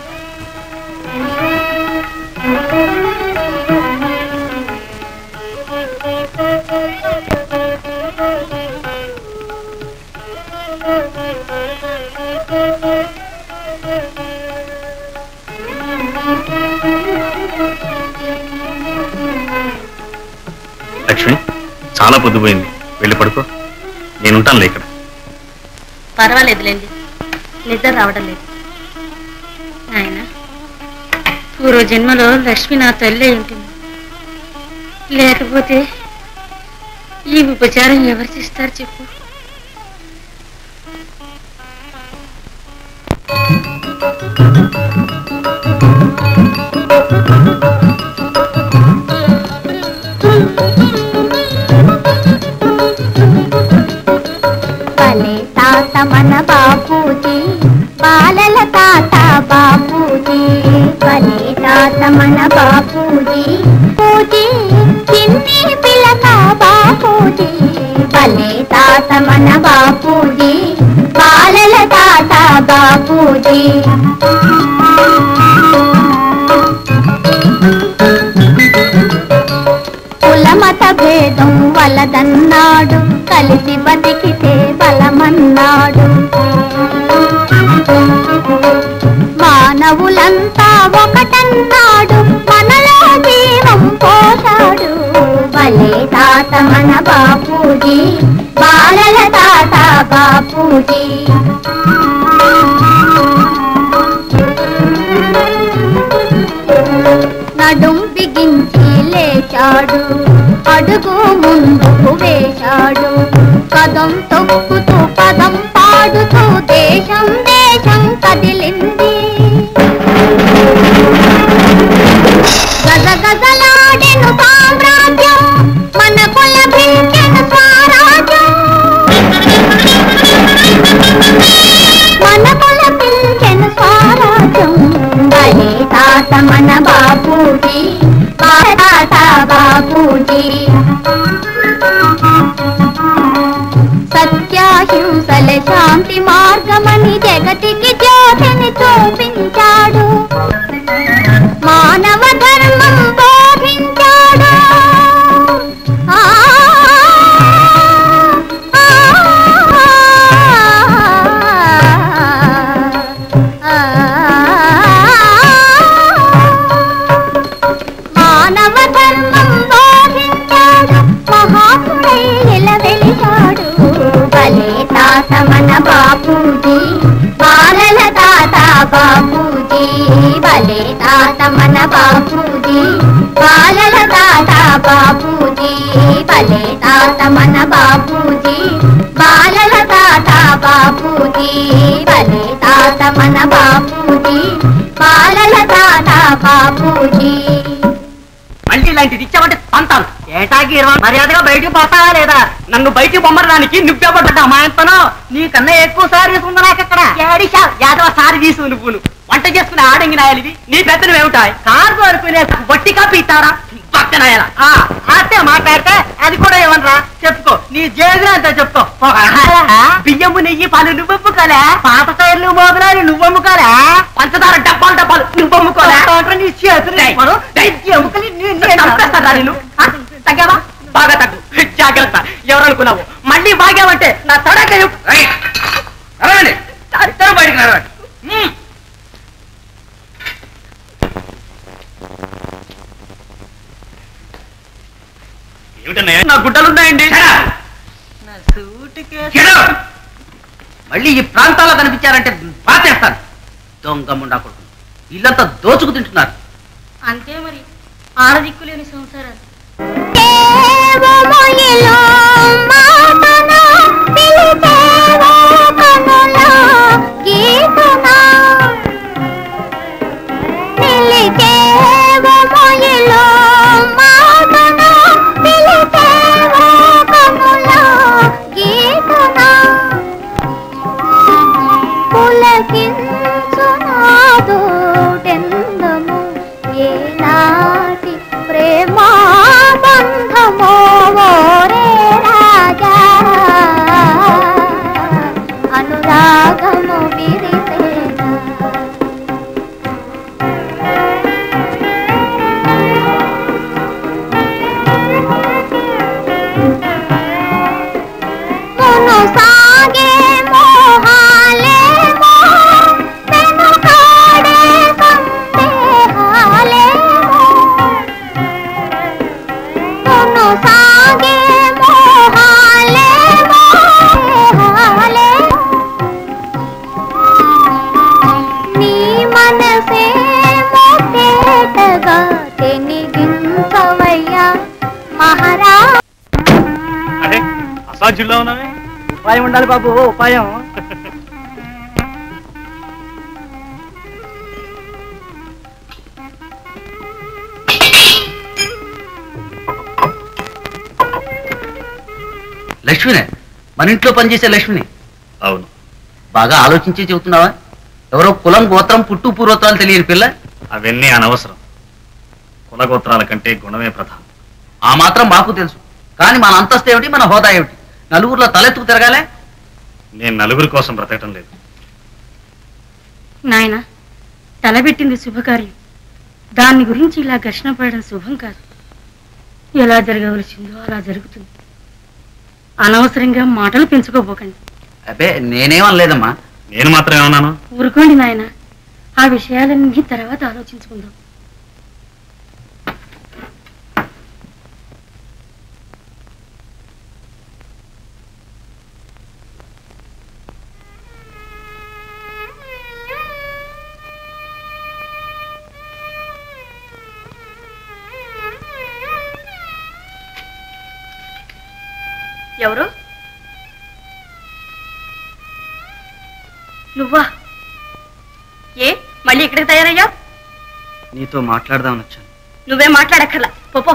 లక్ష్మి చాలా పొద్దుపోయింది వెళ్ళి పడుకో నేనుంటానులే ఇక్కడ పర్వాలేదులేండి నిద్ర రావడం లేదు ఆయన పూర్వ జన్మలో లక్ష్మి నా తల్లి అయి ఉంటుంది లేకపోతే ఈ ఉపచారం ఎవరు చేస్తారు చెప్పు భలే తాత మన బాపూజీ బాలల తాత బాపూజీ భలే తాత మన బాపూజీ పూజీ చిన్ని పిల్లక బాపూజీ భలే తాత తాత మన బాపూజీ బాలల తాత బాపూజీ కులమత భేదం వలదన్నాడు కలిసి బతికితే బలమన్నాడు మానవులంతా ఒకటన్నాడు మనలో జీవం పోశాడు భలే తాత మన బాపూజీ బాలల తాత బాపూజీ నడుం బిగించి లేచాడు అడుగు ముందుకు వేశాడు పదం తొక్కుతూ పదం పాడుతూ దేశం దేశం కదిలింది గజ గజలాడెను సామ్రాజ్యం మన కుల భించెను స్వరాజ్యం మన కుల భించెను స్వరాజ్యం భలే తాత మన బాపూజీ తాత బాపూజీ సత్యాహింసల శాంతి మార్గమని జగతికి జ్యోతిని చూపించాడు మానవ ధర్మం బోధించాడు ఆ, ఆ, ఆ, మానవ ధర్మం బోధించాడు మహాత్ముడై ఇలా వెలిచాడు భలే తాత మన బాపూజీ బాలల తాత బాపూజీ భలే తాత మన బాపూజీ బాలల తాత బాపూజీ భలే తాత మన బాపూజీ బాలల తాత బాపూజీ భలే తాత మన బాపూజీ బాలల తాత బాపూజీ మళ్ళీ ఇలాంటిది ఇచ్చామంటే పంతాను ఏటాకి ఇరవై మర్యాదగా బయటికి పోతావా లేదా నన్ను బయటికి పొమ్మడానికి నువ్వెవడ్డా మా ఎంతనో నీకన్నా ఎక్కువ సారి తీసుకుందా నాకు ఇక్కడ ఏడిషా యాదవ సారి తీసు నువ్వు వంట చేసుకునే ఆడంగి నాయాలివి నీ పెద్దలు ఏమిటాయి కారు అనుకునే బట్టి కాపి ఇస్తారా పక్కనాయాల అట్టే మాట్లాడితే అది కూడా ఏమనరా చెప్పుకో నీ జేబులో అంతా చెప్పుకో బియ్యము నెయ్యి పలు నువ్వెమ్ముకోలే పాత టైర్లు మోదలాలు నువ్వెమ్ముకోలే పంచదార డబ్బాలు డబ్బాలు నువ్వెమ్ముకోలే నీ చేతులు ఎముకలు చంపేస్తారా నేను ఆ? తగ్గావా బాగా తగ్గు జాగ్రత్త ఎవరనుకున్నావు మళ్ళీ బాగావంటే నా తడక ఇద్దరు బయటకు నడవండి. హ్మ్. ఏమిటన్నయ్య నా గుడ్డలున్నాయండి మళ్ళీ ఈ ప్రాంతాల్లో కనిపించారంటే పాతేస్తాను దొంగ కొడుకు ఇల్లంతా దోచుకు తింటున్నారు అంతే మరి ఆడదిక్కులేని సంసారాలు దేవమొయిలో మాటన పిలిచేవో కనుల గీతన నిలిచేవో మొయిలో మాటన పిలిచేవో కనుల గీతన పులకించునాదోడెందము ఏనాటి ప్రేమా బంధమో ఓరే రాజా అనురాగము విరిసేనా మును సాగే మోహాలేమో వెనుకాడే సందేహాలేమో మును సాగే మోహాలేమో సందేహాలేమో నీ మనసేమో తేటగా తెనిగించవయ్యా మహారా అరే అసాధ్యుల్లో ఉన్నావే ఉపాయం ఉండాలి బాబు ఉపాయం లక్ష్మినే మన ఇంట్లో పనిచేసే లక్ష్మిని అవును బాగా ఆలోచించి చెబుతున్నావా ఎవరో కులం గోత్రం పుట్టు పూర్వత్రాలు తెలియని పిల్ల అవన్నీ అనవసరం కులగోత్రాల కంటే గుణమే ప్రధానం ఆ మాత్రం మాకు తెలుసు కానీ మన అంతస్తు ఏమిటి మన హోదా ఏమిటి నలుగురిలో తలెత్తుకు తిరగాలే నేను నలుగురి కోసం బ్రతకటం లేదు నాయన తలబెట్టింది శుభకార్యం దాని గురించి ఇలా ఘర్షణ పడడం శుభం కాదు ఎలా జరగవలసిందో అలా జరుగుతుంది అనవసరంగా మాటలు పెంచుకోబోకండి అబ్బే నేనేమనలేదమ్మా నేను మాత్రం ఏమన్నాను ఊరుకోండి నాయన ఆ విషయాలన్నీ తర్వాత ఆలోచించుకుందాం ఎవరు నువ్వా ఏ మళ్ళీ ఇక్కడికి తయారయ్యా నీతో మాట్లాడదామని వచ్చాను నువ్వే మాట్లాడక్కర్లా పోపో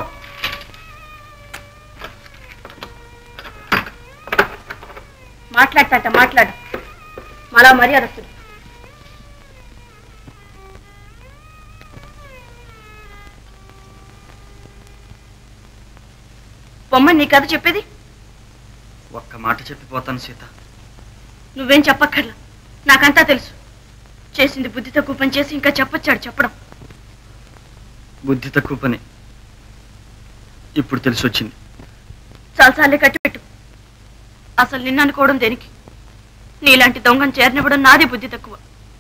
మాట్లాడతాట మాట్లాడు మళ్ళా మర్యాద వస్తుంది బొమ్మ నీ కథ చెప్పేది ఒక్క మాట చెప్పిపోతాను సీత నువ్వేం చెప్పక్కర్లా నాకంతా తెలుసు చేసింది బుద్ధి తక్కువ పని చేసి ఇంకా చెప్పొచ్చాడు చెప్పడం బుద్ధి తక్కువ పని ఇప్పుడు తెలిసి వచ్చింది చాలాసార్లే కట్టిపెట్టు అసలు నిన్ను అనుకోవడం దేనికి నీలాంటి దొంగను చేరనివ్వడం నాది బుద్ధి తక్కువ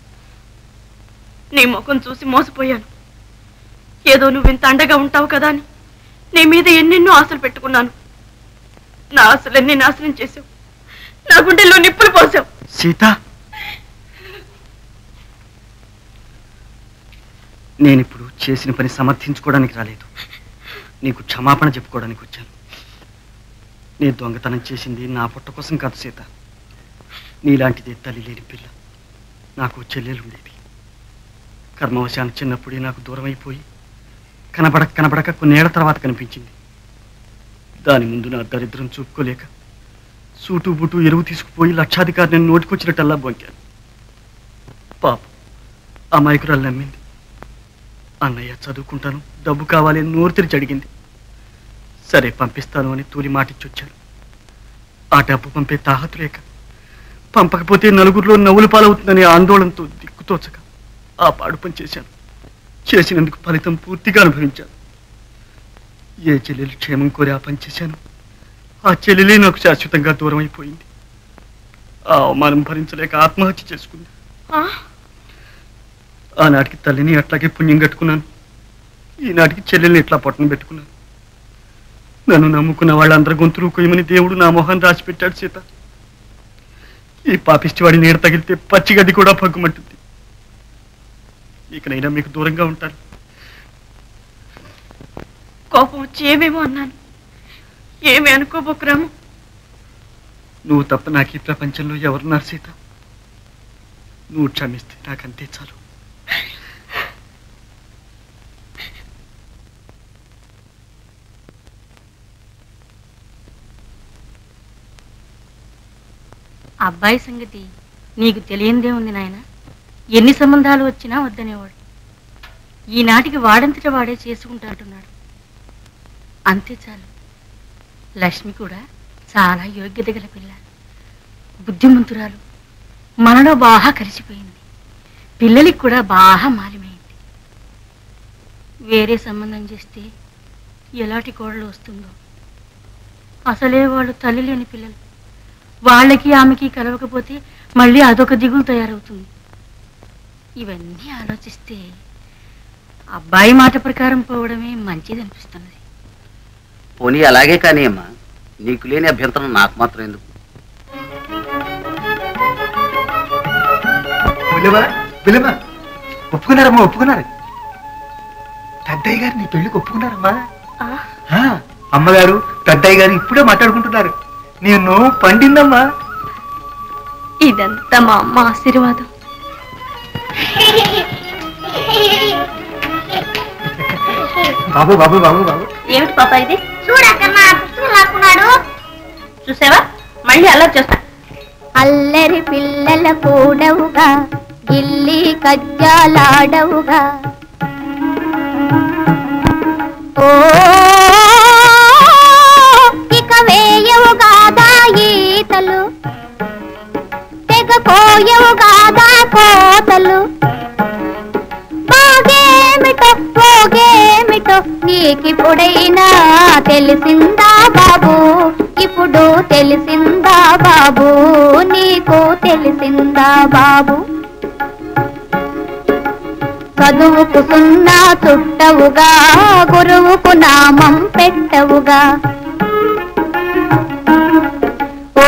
నీ ముఖం చూసి మోసపోయాను ఏదో నువ్వు ఇంత అండగా ఉంటావు కదా అని నీ మీద ఎన్నెన్నో ఆశలు పెట్టుకున్నాను నా ఆశలన్నీ నాశనం చేసావు నా గుండెల్లో నిప్పులు పోసావు సీత నేనిప్పుడు చేసిన పని సమర్థించుకోవడానికి రాలేదు నీకు క్షమాపణ చెప్పుకోవడానికి వచ్చాను నీ దొంగతనం చేసింది నా పుట్ట కోసం కాదు సీత నీలాంటిదే తల్లి లేని పిల్ల నాకు చెల్లెలు ఉండేది కర్మవశాన్ని చిన్నప్పుడే నాకు దూరం అయిపోయి కనబడక కనబడక కొన్నేళ్ల తర్వాత కనిపించింది దాని ముందు నా దరిద్రం చూపుకోలేక సూటు బుటు ఎరువు తీసుకుపోయి లక్షాధికారిని నోటికొచ్చినట్టల్లా బొంకాను పాప అమాయకురాలు నమ్మింది అన్నయ్య చదువుకుంటాను డబ్బు కావాలి అని నోరు తెరిచి అడిగింది సరే పంపిస్తాను అని తూలి మాటిచ్చొచ్చాను ఆ డబ్బు పంపే తాహతు లేక పంపకపోతే నలుగురిలో నవ్వులు పాలవుతుందనే ఆందోళనతో దిక్కుతోచక ఆ పాడు పని చేశాను చేసినందుకు ఫలితం పూర్తిగా అనుభవించాను ఏ చెల్లెలు క్షేమం కోరి ఆ పని చేశాను ఆ చెల్లెలే నాకు శాశ్వతంగా దూరం అయిపోయింది ఆ అవమానం భరించలేక ఆత్మహత్య చేసుకుంది ఆనాటికి తల్లిని అట్లాగే పుణ్యం కట్టుకున్నాను ఈనాటికి చెల్లెల్ని ఇట్లా పొట్టను పెట్టుకున్నాను నన్ను నమ్ముకున్న వాళ్ళందరూ గొంతులు కొయ్యమని దేవుడు నా మొహం రాసి పెట్టాడు సీత ఈ పాపిష్టి వాడి నీడ తగిలితే పచ్చిగడ్డి కూడా పగ్గుమంటుంది ఇకనైనా మీకు దూరంగా ఉంటాను కోపం వచ్చి ఏమేమో అన్నాను ఏమి అనుకోబోకురాము నువ్వు తప్ప నాకు ఈ ప్రపంచంలో ఎవరున్నారు సీత నువ్వు క్షమిస్తే నాకంతే చాలు అబ్బాయి సంగతి నీకు తెలియందే ఉంది నాయన ఎన్ని సంబంధాలు వచ్చినా వద్దనేవాడు ఈనాటికి వాడంతట వాడే చేసుకుంటాంటున్నాడు అంతే చాలు లక్ష్మి కూడా చాలా యోగ్యత గల పిల్ల బుద్ధిమంతురాలు మనలో బాగా కలిసిపోయింది పిల్లలకి కూడా బాగా మాలిమైంది వేరే సంబంధం చేస్తే ఎలాంటి కోడలు వస్తుందో అసలే వాళ్ళు తల్లి లేని పిల్లలు వాళ్ళకి ఆమెకి కలవకపోతే మళ్ళీ అదొక దిగులు తయారవుతుంది ఇవన్నీ ఆలోచిస్తే అబ్బాయి మాట ప్రకారం పోవడమే మంచిది అనిపిస్తున్నది పోనీ అలాగే కానీ అమ్మా నీకు లేని అభ్యంతరం నాకు మాత్రం ఎందుకు విలువ విలువ ఒప్పుకున్నారమ్మా ఒప్పుకున్నారు పెద్దయ్య గారు నీ పెళ్లికి ఒప్పుకున్నారమ్మా ఆ, అమ్మగారు పెద్దయ్య గారు ఇప్పుడే మాట్లాడుకుంటున్నారు నేను పండిందమ్మా ఇదంతా మా అమ్మ ఆశీర్వాదం బాబు బాబు బాబు బాబు ఏమిటి పాప ఇది చూడక్కమ్మా పుస్తకం రాసుకున్నాడు చూసావా మళ్ళీ అలా చేస్తా అల్లరి పిల్లల కూడవుగా గిల్లి కజ్జాలాడవుగా ఓ ఇక వేయవు కాదా ఈతలు తెగ కోయవు గాదా కోతలు బాగేమిటో పోగేమిటో నీకిప్పుడైనా తెలిసిందా బాబు ఇప్పుడు తెలిసిందా బాబు నీకు తెలిసిందా బాబు చదువుకు సున్నా చుట్టవుగా గురువుకు నామం పెట్టవుగా ఓ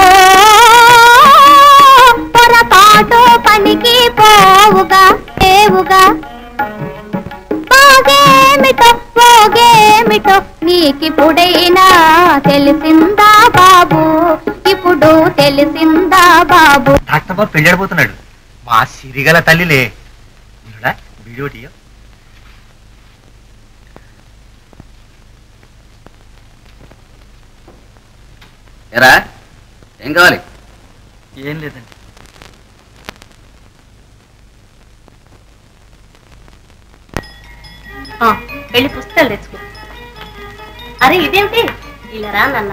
పొరపాటు పనికి పోవుగా లేవుగా బాగేమిటో పోగేమిటో నీకిప్పుడైనా తెలిసిందా బాబు ఇప్పుడు తెలిసిందా బాబు డాక్టర్ బాబు పెళ్ళాడిపోతున్నాడు మా సిరిగల తల్లిలే మీరుడా వీడియో తీయ ఎరా ఏం కావాలి ఏం లేదండి వెళ్ళి పుస్తకాలు తెచ్చుకో అరే ఇదేమిటి ఇలా రా నాన్న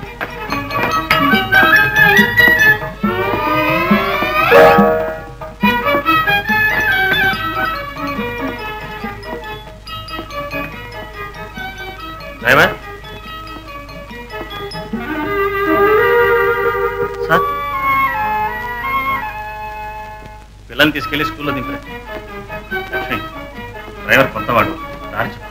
డ్రైవర్ సార్ పిల్లల్ని తీసుకెళ్లి స్కూల్లో దింపరా లక్ష్మి డ్రైవర్ కొత్తవాడు దారి చెప్పు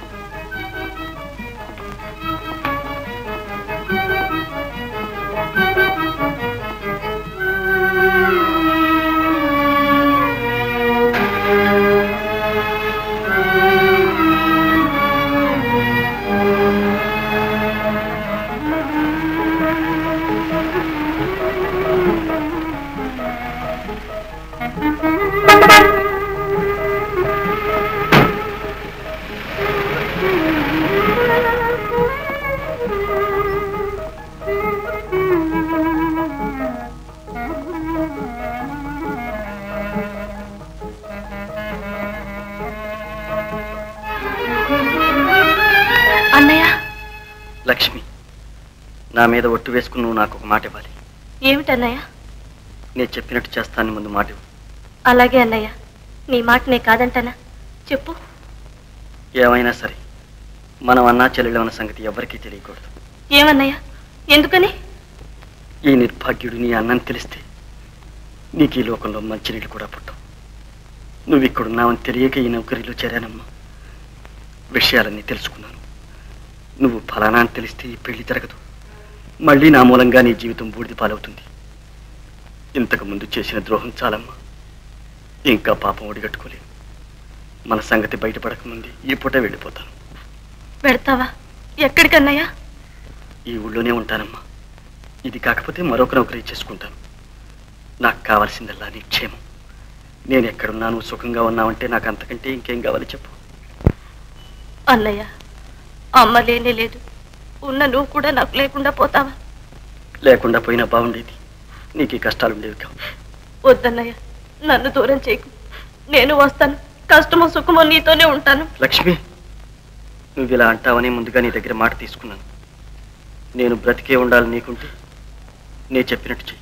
అన్నయ్య లక్ష్మి నా మీద ఒట్టు వేసుకుని నువ్వు నాకు ఒక మాట ఇవ్వాలి ఏమిటన్నయ్య నేను చెప్పినట్టు చేస్తాను ముందు మాట ఇవ్వు అలాగే అన్నయ్య నీ మాట నే కాదంటానా చెప్పు ఏమైనా సరే మనం అన్నా చెల్లెలు అన్న సంగతి ఎవరికీ తెలియకూడదు ఏమన్నయ్య ఎందుకని ఈ నిర్భాగ్యుడు నీ అన్నని తెలిస్తే నీకు ఈ లోకంలో మంచినీళ్ళు కూడా పుట్టవు నువ్వు ఇక్కడున్నావని తెలియక ఈ నౌకరీలో చేరానమ్మా విషయాలన్నీ తెలుసుకున్నాను నువ్వు ఫలానా అని తెలిస్తే ఈ పెళ్లి జరగదు మళ్ళీ నా మూలంగా నీ జీవితం బూడిద పాలవుతుంది ఇంతకు ముందు చేసిన ద్రోహం చాలమ్మా ఇంకా పాపం ఒడిగట్టుకోలేను మన సంగతి బయటపడకముందే ఈ పూట వెళ్ళిపోతాను పెడతావా ఎక్కడికన్నయ్య ఈ ఊళ్ళోనే ఉంటానమ్మా ఇది కాకపోతే మరొక నౌకరీ చేసుకుంటాను నాకు కావాల్సిందల్లా నీ క్షేమం నేను ఎక్కడున్నాను సుఖంగా ఉన్నావంటే నాకు అంతకంటే ఇంకేం కావాలి చెప్పు అన్నయ్య అమ్మ లేనే లేదు ఉన్న నువ్వు కూడా నాకు లేకుండా పోతావా లేకుండా పోయినా బాగుండేది నీకు ఈ కష్టాలు ఉండేవి కావు వద్దన్నయ్య నన్ను దూరం చేయకు నేను వస్తాను కష్టమో సుఖమో నీతోనే ఉంటాను లక్ష్మి నువ్వు ఇలా అంటావని ముందుగా నీ దగ్గర మాట తీసుకున్నాను నేను బ్రతికే ఉండాలి నీకుంటే నేను చెప్పినట్టు చెయ్యి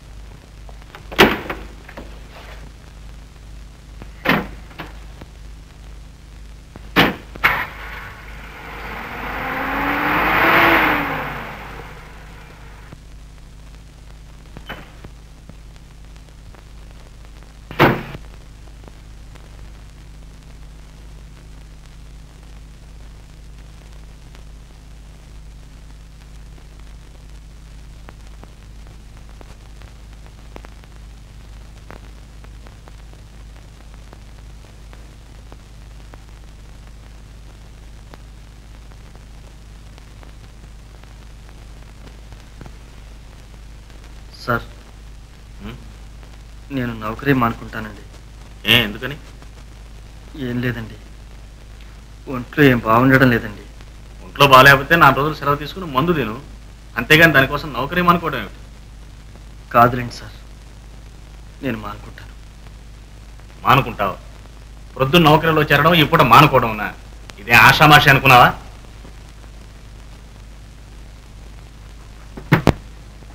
సార్ ఉం? నేను నౌకరీ మానుకుంటానండి ఏ ఎందుకని ఏం లేదండి ఒంట్లో ఏం బాగుండడం లేదండి ఒంట్లో బాగాలేకపోతే నాలుగు రోజులు సెలవు తీసుకుని మందు తిను అంతేగాని దానికోసం నౌకరీ అనుకోవడం ఏమిటి కాదులేండి సార్ నేను మానుకుంటాను మానుకుంటావు ప్రొద్దున్న నౌకరీలో చేరడం ఇప్పుడు మానుకోవడం ఉన్నా ఇదే ఆషామాషి అనుకున్నావా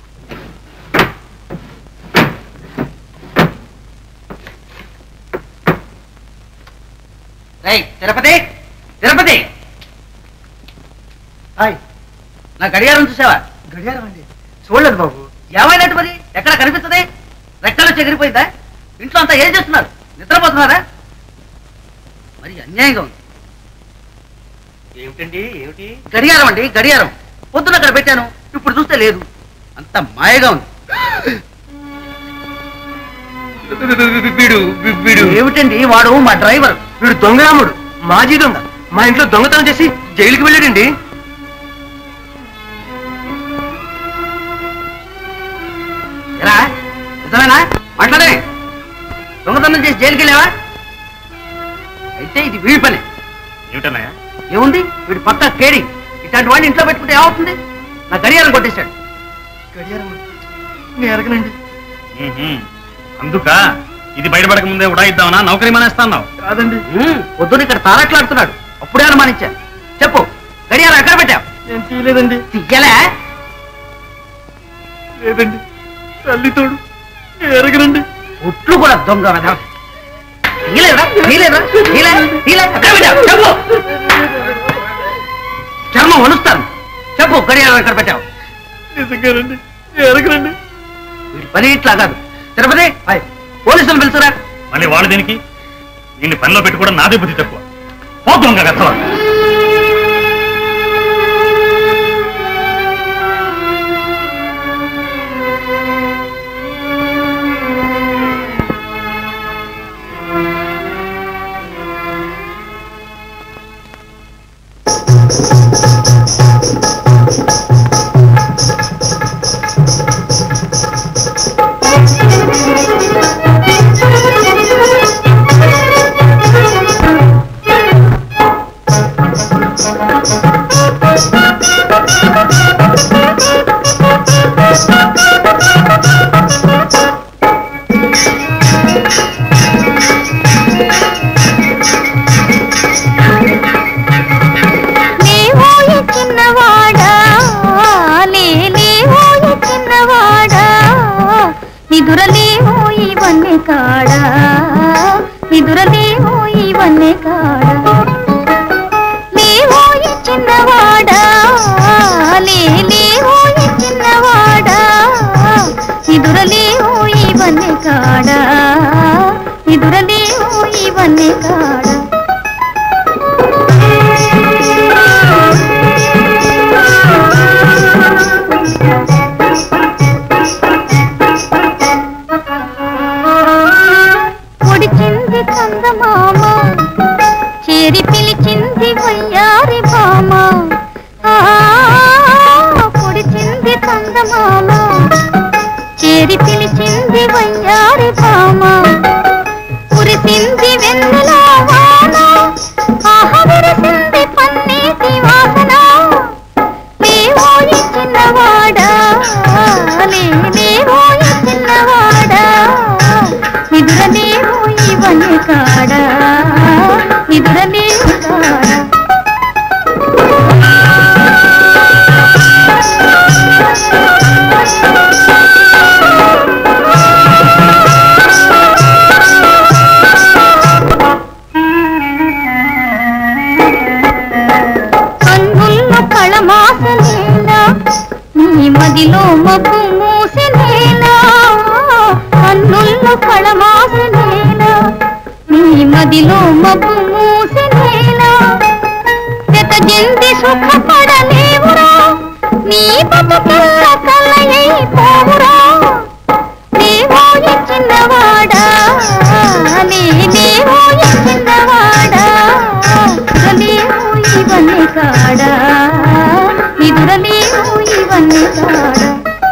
రేయ్ తిరుపతి తిరుపతి హాయ్ నా గడియారం చూసావా గడియారం అండి చూడలేదు బాబు ఏమైనట్టు మరి ఎక్కడ కనిపిస్తుంది రెక్కలు చెగిరిపోయిందా ఇంట్లో అంతా ఏం చేస్తున్నారు నిద్రపోతున్నారా మరి అన్యాయంగా ఉంది ఏమిటండి ఏమిటి గడియారం అండి గడియారం పొద్దున అక్కడ పెట్టాను ఇప్పుడు చూస్తే లేదు అంత మాయగా ఉంది వీడు వీడు ఏమిటండి వాడు మా డ్రైవర్ వీడు దొంగరాముడు మాజీ దొంగ మా ఇంట్లో దొంగతనం చేసి జైలుకి వెళ్ళాడండి ఎలా నిజమేనా మాట్లాడే దొంగతనం చేసి జైలుకి వెళ్ళావా అయితే ఇది వీడి పని ఏమిటన్నయ్య ఏముంది వీడు పక్క కేడి ఇట్లాంటి వాడిని ఇంట్లో పెట్టుకుంటే ఏమవుతుంది నా గడియారం కొట్టేశాడు గడియారం నేను ఎరగనండి మ్మ్హ్మ్. అందుక ఇది బయటపడక ముందే ఉడాయిద్దామనా నౌకరీ మానేస్తా అన్నావు కాదండి ఉమ్, పొద్దున ఇక్కడ తారట్లాడుతున్నాడు అప్పుడే అనుమానించా చెప్పు గడియారం ఎక్కడ పెట్టావు నేను తీయలేదండి తీయలే లేదండి తల్లి తోడు నేను ఎరగనండి ఒట్లు కూడా దొంగ వెధవ. తీయలేదా తీయలేదా తీయలే తీయలే ఎక్కడ పెట్టావు చెప్పు చర్మం వణుస్తాను చెప్పు గడియారం ఎక్కడ పెట్టావు నిజంగానండి నేను ఎరగనండి వీడి పని ఇట్లా కాదు తిరుపతి హాయ్, పోలీసులు పిలుచురా మళ్ళీ వాళ్ళు దీనికి దీన్ని పనిలో పెట్టుకోవడం నాదే బుద్ధి తక్కువ పోతాం కదా లేవోయి చిన్నవాడా లే లేవోయి చిన్నవాడా నిదురలేవోయి వన్నె కాడా నిదురలేవోయి వన్నె కాడా లేవోయి చిన్నవాడా లే లేవోయి చిన్నవాడా నిదురలేవోయి వన్నె కాడా నిదురలేవోయి వన్నె కాడా పొడిచింది చందమామ చేరి పిలిచింది వయ్యారి భామ ఆ, పొడిచింది చందమామ చేరి పిలిచింది వయ్యారి భామ కురిసింది వెన్నెల వాన ఆహ విరిసింది పన్నీటి వాసన లేవోయి చిన్నవాడా లే లేవోయి చిన్నవాడా నిదురలేవోయి వన్నె కాడా నిదురలేవు కాడా కన్నుల్లో కళమాసలేలా నీ మదిలో మబ్బు మూసినేలా కన్నుల్లో కళమాసలేలా నీ మదిలో మబ్బు మూసినేలా జత జంది సుఖపడలేవురా నీ బతుకెల్ల కలయై పోవురా నీవోయి చిన్నవాడా లే నీవోయి చిన్నవాడా నిదురలేవు ఇవన్నీ కాడా నిదురలేవు ఇవన్నీ కాడా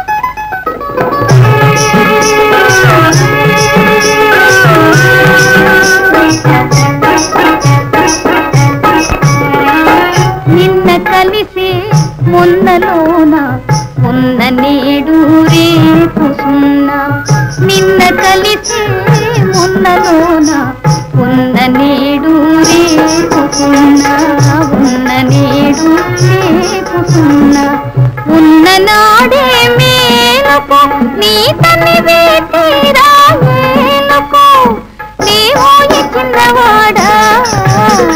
నిన్న కలిసి మొన్నలోన ఉన్న నేడు రేపు సున్నా నిన్న కలిసి మొన్నలోన ఉన్న నేడు రేపు సున్నా ఉన్న నేడు రేపు సున్నా ఉన్న నాడే మేలుకో నీ తల్లివే తీరా ఏలుకో నీవోయి చిన్నవాడా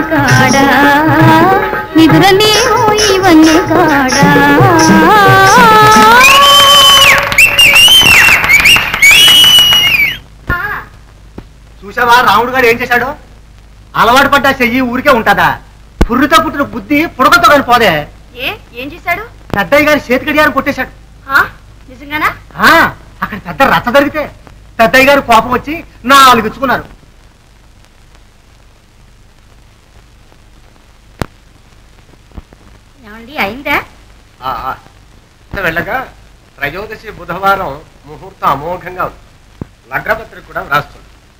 కాడా నిదురలేమో ఇవన్నీ కాడా చూసావా రాముడు గారు ఏం చేశాడు అలవాటు పడ్డ చెయ్యి ఊరికే ఉంటుందా పుర్రితో పుట్టిన బుద్ధి పుడకతో కానీ పోదే ఏ ఏం చేశాడు పెద్దయ్య గారి చేతి గడియారం కొట్టేశాడు ఆ, నిజంగానా ఆ, అక్కడ పెద్ద రచ్చ జరిగితే పెద్దయ్య గారు కోపం వచ్చి నాలుగు ఇచ్చుకున్నారు ఏమండి అయిందా వెళ్ళగా త్రయోదశి బుధవారం ముహూర్తం అమోఘంగా ఉంది లగ్నపత్రిక కూడా వ్రాస్తుంది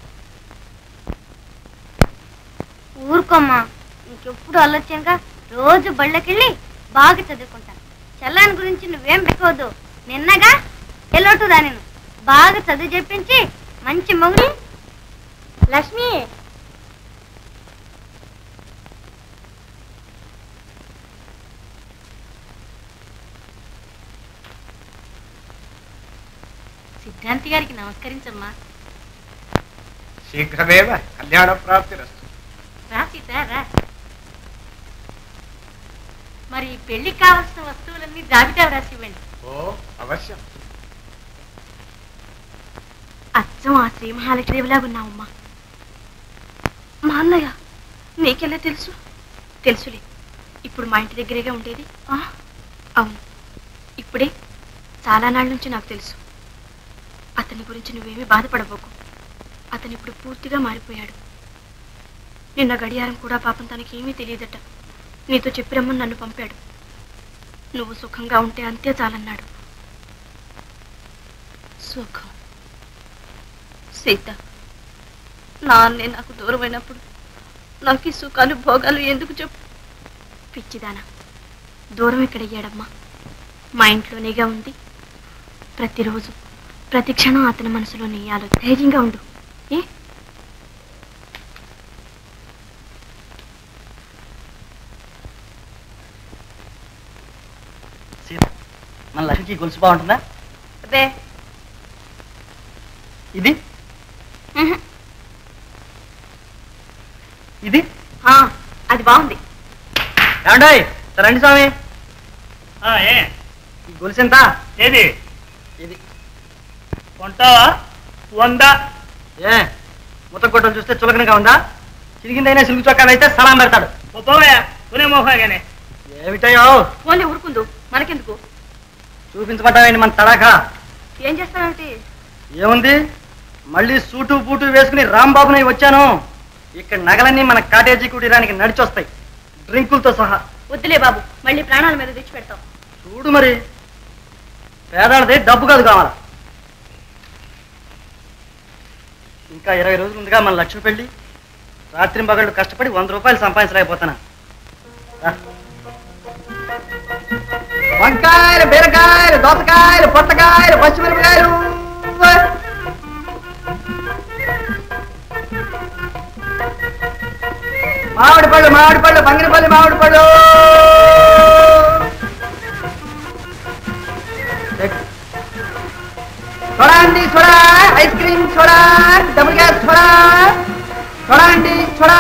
ఊరుకోమ్మా ఇంకెప్పుడు ఆలోచనగా రోజు బళ్ళకెళ్ళి బాగా చదువుకుంటాను చల్లాని గురించి నువ్వేం పెట్టుకోవద్దు నిన్నగా ఎల్లోటు రా నేను బాగా చదువు చెప్పించి మంచి మొగుడి లక్ష్మి సిద్ధాంతి గారికి నమస్కరించమ్మా శీఘ్రమేవ కళ్యాణ ప్రాప్తి రా సీత రా మరి పెళ్లికి కావాల్సిన వస్తువులన్నీ జాబితా వ్రాసి ఇవ్వండి ఓ అవశ్యం అచ్చం ఆ శ్రీ మహాలక్ష్మిలాగా ఉన్నావమ్మా మా అన్నయ్య నీకెలా తెలుసు తెలుసులే ఇప్పుడు మా ఇంటి దగ్గరేగా ఉండేది ఆ, అవును ఇప్పుడే చాలా నాళ్ళ నుంచి నాకు తెలుసు అతని గురించి నువ్వేమీ బాధపడబోకు అతను ఇప్పుడు పూర్తిగా మారిపోయాడు నిన్న గడియారం కూడా పాపం తనకేమీ తెలియదట నీతో చెప్పిరమ్మని నన్ను పంపాడు నువ్వు సుఖంగా ఉంటే అంతే చాలన్నాడు సుఖం సీత నాన్నే నాకు దూరమైనప్పుడు నాకు ఈ సుఖాలు భోగాలు ఎందుకు చెప్పు పిచ్చిదానా దూరం ఎక్కడయ్యాడమ్మా మా ఇంట్లోనేగా ఉంది ప్రతిరోజు ప్రతి క్షణం అతని మనసులో నీ ఆలోచన ధైర్యంగా ఉండు ఏ సీత మన లక్ష్మికి గొలుసు బాగుంటుందా అదే ఇది ఇది అది బాగుంది ఏమంటాయి రండి స్వామి ఏ ఈ గొలుసు ఎంత ఏది ఇది కొంటావా వంద ఏ ముత్త కొట్టలు చూస్తే చులకనగా ఉందా చిరిగిందైనా సిలుగు చొక్కాలు అయితే సలాం పెడతాడు పోవయా కొనే మోహగానే ఏమిటయో ఓన్లీ ఊరుకుందు మనకెందుకు చూపించమంటావేంటి మన తడాకా ఏం చేస్తానంటే ఏముంది మళ్ళీ సూటు బూటు వేసుకుని రాంబాబుని వచ్చాను ఇక్కడ నగలన్నీ మన కాటేజీ కుటీరానికి నడిచొస్తాయి డ్రింకులతో సహా వద్దులే బాబు మళ్ళీ ప్రాణాల మీద తెచ్చి పెడతాం చూడు మరి పేదాడది డబ్బు కాదు కావాలా ఇంకా ఇరవై రోజులు ఉందిగా మన లక్ష్మి పెళ్లి రాత్రి పగళ్ళు కష్టపడి వంద రూపాయలు సంపాదించలేకపోతున్నా రా. వంకాయలు బీరకాయలు దోసకాయలు పొట్టకాయలు పచ్చిమిరపకాయలు మామిడి పళ్ళు మామిడి పళ్ళు బంగినపల్లి మామిడి పళ్ళు సోడా అండి soda ice cream soda double gas soda soda అండి సోడా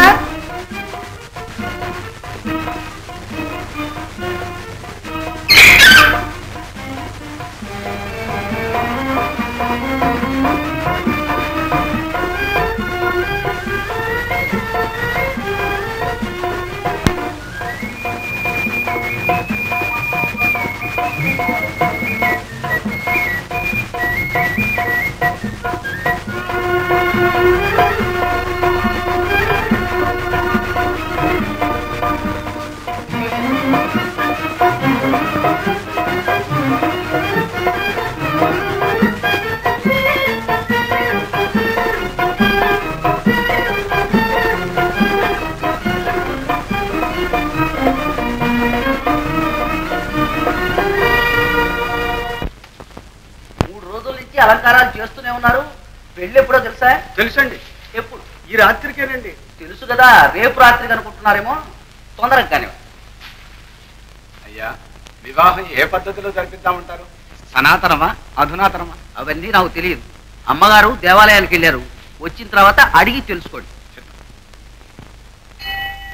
మూడు రోజుల నుంచి అలంకారాలు చేస్తూనే ఉన్నారు పెళ్ళి ఎప్పుడో తెలుసా తెలుసండి ఎప్పుడు ఈ రాత్రికేనండి తెలుసు కదా రేపు రాత్రికి అనుకుంటున్నారేమో తొందరగా కానీ అయ్యా వివాహం ఏ పద్ధతిలో జరిపిద్దామంటారు సనాతనమా అధునాతనమా అవన్నీ నాకు తెలియదు అమ్మగారు దేవాలయానికి వెళ్ళారు వచ్చిన తర్వాత అడిగి తెలుసుకోండి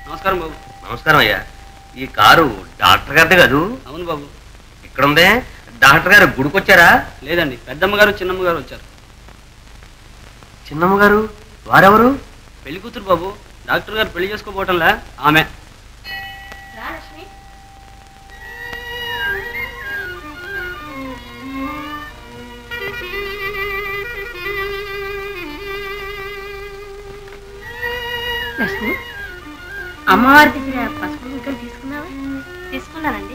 నమస్కారం బాబు నమస్కారం అయ్యా ఈ కారు డాక్టర్ గారిది కాదు అవును బాబు ఇక్కడ ఉందే డాక్టర్ గారు గుడికొచ్చారా లేదండి పెద్దమ్మ గారు చిన్నమ్మ గారు వచ్చారు చిన్నమ్మ గారు వారెవరు పెళ్లి కూతురు బాబు డాక్టర్ గారు పెళ్లి చేసుకోపోవటంలా ఆమె లక్ష్మి అమ్మవారి దగ్గర పసుపు ముక్కలు తీసుకున్నావా తీసుకున్నానండి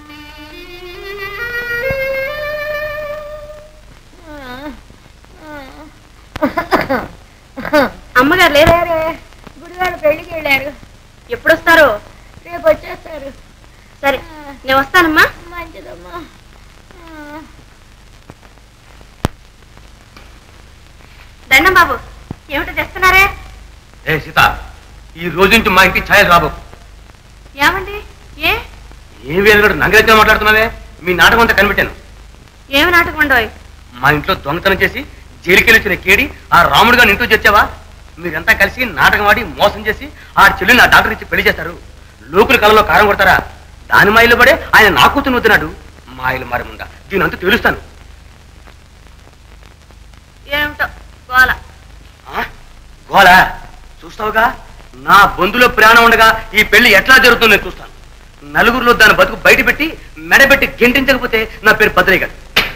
అమ్మగారు లేరా గుడివాడ పెళ్లికి వెళ్ళారు ఎప్పుడు వస్తారు రేపు వచ్చేస్తారు సరే నేను వస్తానమ్మా మంచిదమ్మా దండం బాబు ఏమిటో తెస్తున్నారే ఏ సీత ఈ రోజు నుంచి మా ఇంటికి ఛాయలు రాబో ఏమండి ఏ ఏ వేరు నంగరెచ్చిన మాట్లాడుతున్నావే మీ నాటకం అంతా కనిపెట్టాను ఏమి నాటకం ఉండవు మా ఇంట్లో దొంగతనం చేసి జైలుకెళ్ళి వచ్చిన కేడి ఆ రాముడు గారిని ఇంట్లో చేర్చావా మీరంతా కలిసి నాటకం ఆడి మోసం చేసి ఆ చెల్లిని ఆ డాక్టర్ ఇచ్చి పెళ్లి చేస్తారు లోకుల కళలో కారం కొడతారా దాని మాయలు పడే ఆయన నా కూతురు వద్దున్నాడు మాయలు మారి ముందా దీని అంతా తెలుస్తాను ఏమిటో గోల గోలా చూస్తావుగా నా బంధులో ప్రాణం ఉండగా ఈ పెళ్లి ఎట్లా జరుగుతుందో నేను చూస్తాను నలుగురిలో దాని బతుకు బయట పెట్టి మెడబెట్టి గెంటించకపోతే నా పేరు భద్రయ్య గారు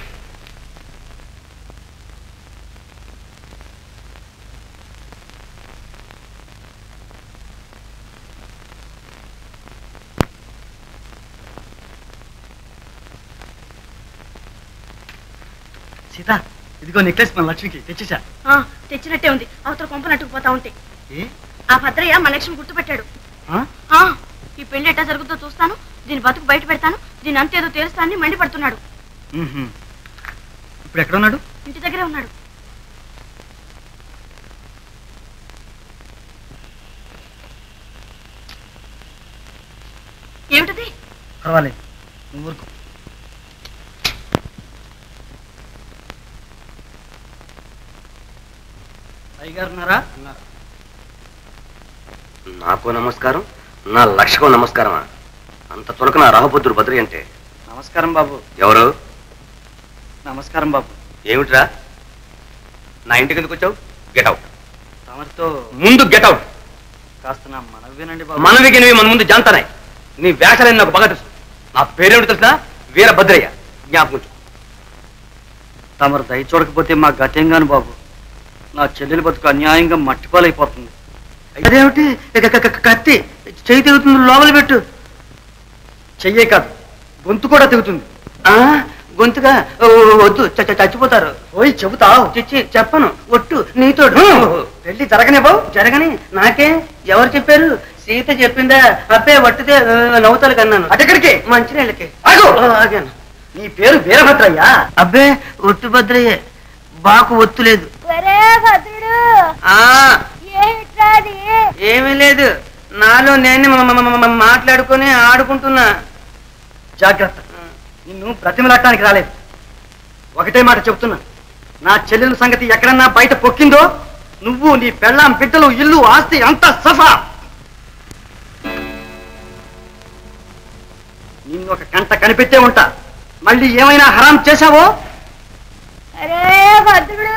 సీత ఇదిగో నెక్లెస్ మన లక్ష్మికి తెచ్చేసా ఆ, తెచ్చినట్టే ఉంది అవతల కొంప నట్టుకుపోతా ఉంటే ఏ ఆ భద్రయ్య మన లక్ష్మి గుర్తుపెట్టాడు ఆ? ఆ, ఈ పెళ్లి ఎట్టా జరుగుతుందో చూస్తాను దీని బతుకు బయట పెడతాను దీని అంతేదో తేలుస్తానని మండిపడుతున్నాడు మ్మ్హ్మ్. ఇప్పుడు ఎక్కడ ఉన్నాడు ఇంటి దగ్గరే ఉన్నాడు ఏమిటది పర్వాలేదు నువ్వు ఊరుకో అయ్యగారు ఉన్నారా నాకు నమస్కారం నా లక్షకం నమస్కారమా అంత చులక నా రాహబుద్ధుడు బద్రి అంటే నమస్కారం బాబు ఎవరు నమస్కారం బాబు ఏమిట్రా నా ఇంటికి ఎందుకు వచ్చావు గెట్ అవుట్ తమరితో ముందు గెట్ అవుట్ కాస్త నా మనవి వినండి బాబు మనవికి నీవి మన ముందు జాంతానాయి నీ వేషాలని నాకు బాగా తెలుసు నా పేరేమిటి తెలుసా వీరభద్రయ్య జ్ఞాపకం ఉంచు. తమరు దయ చూడకపోతే మా గతేంగాను బాబు నా చెల్లెలి బతుకు అన్యాయంగా మట్టిపాలైపోతుంది అదేమిటి క- క- క- కత్తి చెయ్యి తెగుతుంది లోపల పెట్టు చెయ్యే కాదు గొంతు కూడా తెగుతుంది ఆ, గొంతుగా ఓ, వద్దు చ- చ- చచ్చిపోతారు ఓయ్ చెబుతావు చిచ్చి చెప్పను ఒట్టు నీతోడు పెళ్లి జరగనివ్వవు జరగని నాకే ఎవరు చెప్పారు సీత చెప్పిందా అబ్బే వట్టితే ఆ, నవ్వుతాలు కన్నాను అటెక్కడికి మంచినీళ్ళకి ఆగు! ఆ, ఆగాను నీ పేరు వీరభద్రయ్యా అబ్బే ఒట్టు భద్రయ్యే బాకు ఒత్తు లేదు ఒరే భద్రుడు ఆ ఏమిట్రాది ఏమీ లేదు నాలో నేను మ- మ- మ- మ- మాట్లాడుకొని ఆడుకుంటున్నా జాగ్రత్త నిన్ను బ్రతిమలాడటానికి రాలేదు ఒకటే మాట చెప్తున్నా నా చెల్లెల సంగతి ఎక్కడన్నా బయట పొక్కిందో నువ్వు నీ పెళ్ళాం బిడ్డలు ఇల్లు ఆస్తి అంతా సఫా నిన్ను ఒక కంట కనిపెట్టే ఉంటా మళ్ళీ ఏమైనా హరాం చేశావో అరే భద్రుడు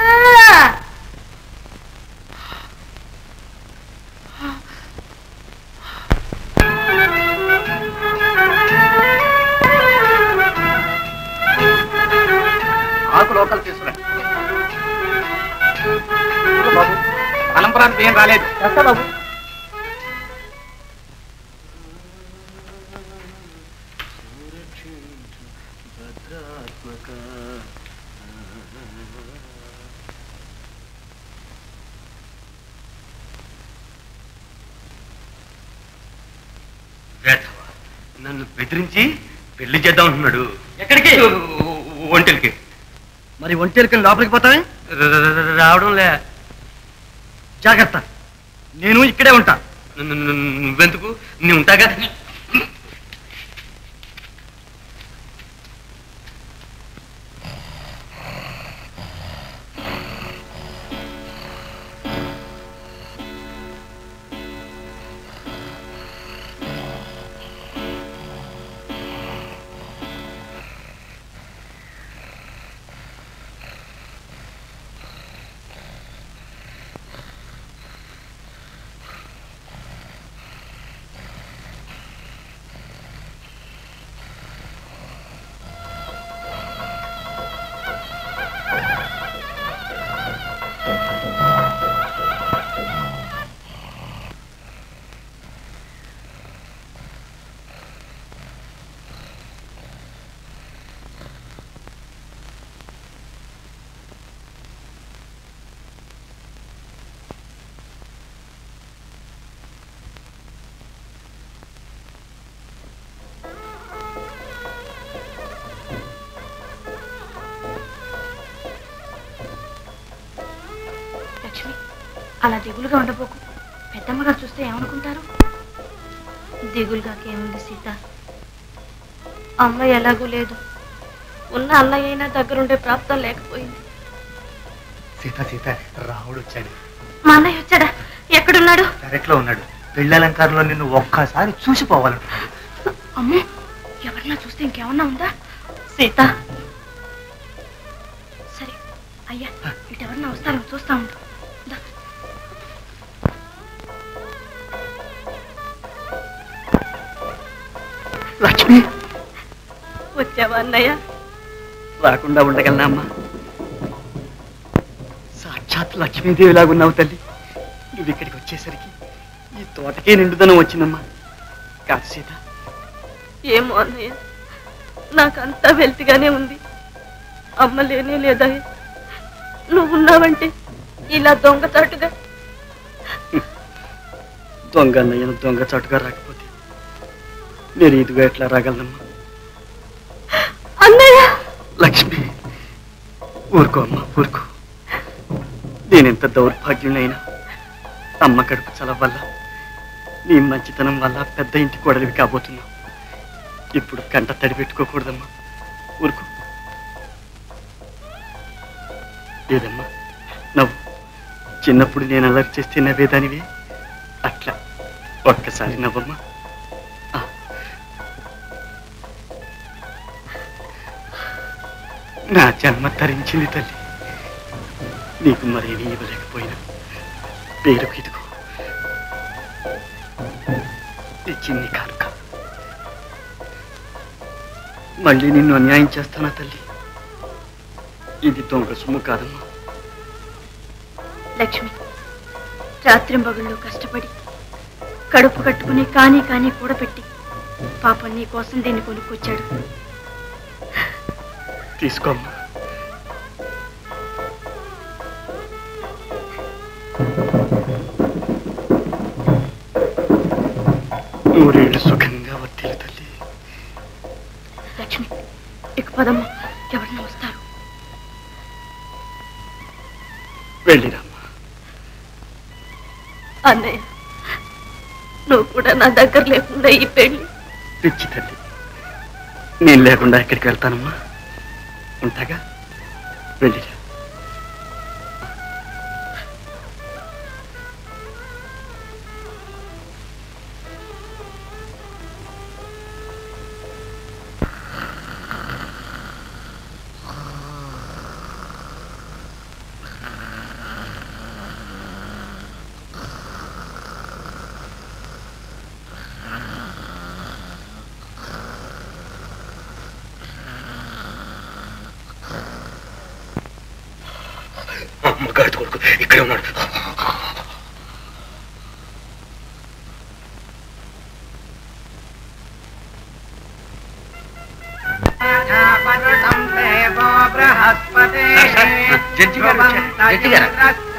ఆకు లోకల్ తీసుకురా ఇదిగో బాబు అలంపరానికి ఏం రాలేదు బాబు వేధవ. నన్ను బెదిరించి పెళ్లి చేద్దాం అంటున్నాడు ఎక్కడికి ఒంటెలకి మరి ఒంటేరుకి లోపలికి పోతావే రావడం లే జాగ్రత్త నేను ఇక్కడే ఉంటా ను- ను- ను- నువ్వెందుకు నీ ఉంటాగా అలా దిగులుగా ఉండబోకు పెద్దమ్మగారు చూస్తే ఏమనుకుంటారు దిగులుగా ఏముంది సీత అమ్మ ఎలాగూ లేదు ఉన్న అన్నయ్య అయినా దగ్గరుండే ప్రాప్తం లేకపోయింది సీత సీత రాముడు వచ్చాడు మా అన్నయ్య వచ్చాడా ఎక్కడున్నాడు పెరట్లో ఉన్నాడు పెళ్లి అలంకారంలో నిన్ను ఒక్కసారి చూసిపోవాలంటున్నాడు అమ్మో ఎవరన్నా చూస్తే ఇంకేమన్నా ఉందా సీత సరే అయ్యా ఇటు ఎవరన్నా వస్తారో చూస్తా ఉండు దా. లక్ష్మి వచ్చావా అన్నయ్య రాకుండా ఉండగలనా అమ్మా సాక్షాత్ లక్ష్మీదేవిలాగున్నావు తల్లి నువ్వు ఇక్కడికి వచ్చేసరికి ఈ తోటకే నిండుదనం వచ్చిందమ్మా కాదు సీత ఏమో అన్నయ్య నాకంతా వెల్తిగానే ఉంది అమ్మ లేనే లేదా నువ్వున్నావంటే ఇలా దొంగచాటుగా దొంగ అన్నయ్యను దొంగ చాటుగా రాకపోతే నేను ఇదిగా ఎట్లా రాగలనమ్మా అన్నయ్య లక్ష్మి ఊరుకో అమ్మా ఊరుకో నేనెంత దౌర్భాగ్యునైనా అమ్మ కడుపు చల వల్ల నీ మంచితనం వల్ల పెద్ద ఇంటి కోడలివి కాబోతున్నావు ఇప్పుడు కంట తడి పెట్టుకోకూడదమ్మా ఊరుకో లేదమ్మా నవ్వు చిన్నప్పుడు నేను అలర్ట్ చేస్తే నవ్వేదానివి అట్లా ఒక్కసారి నవ్వమ్మా ఆ. నా జన్మ తరించింది తల్లి నీకు మరేమీ ఇవ్వలేకపోయినా పేరుకు ఇదిగో ఈ చిన్ని కానుక మళ్ళీ నిన్ను అన్యాయం చేస్తానా తల్లి ఇది దొంగ సొమ్ము కాదమ్మా లక్ష్మి రాత్రింబగుళ్ళు కష్టపడి కడుపు కట్టుకుని కానీ కానీ కూడబెట్టి పాపం నీ కోసం దీన్ని కొనుక్కొచ్చాడు తీసుకోమ్మా నూరేళ్ళు సుఖంగా వర్తిల్లు తల్లి లక్ష్మి ఇక పదమ్మ ఎవరన్నా వస్తారు వెళ్ళిరమ్మా అన్నయ్య నువ్వు కూడా నా దగ్గర లేకుండా ఈ పెళ్లి పిచ్చి తల్లి నేను లేకుండా ఎక్కడికి వెళ్తానమ్మా ఉంటాగా వెళ్ళిరా అమ్మగారి కొడుకు ఇక్కడే ఉన్నాడు జడ్జి గారు వచ్చారు. జడ్జి గారు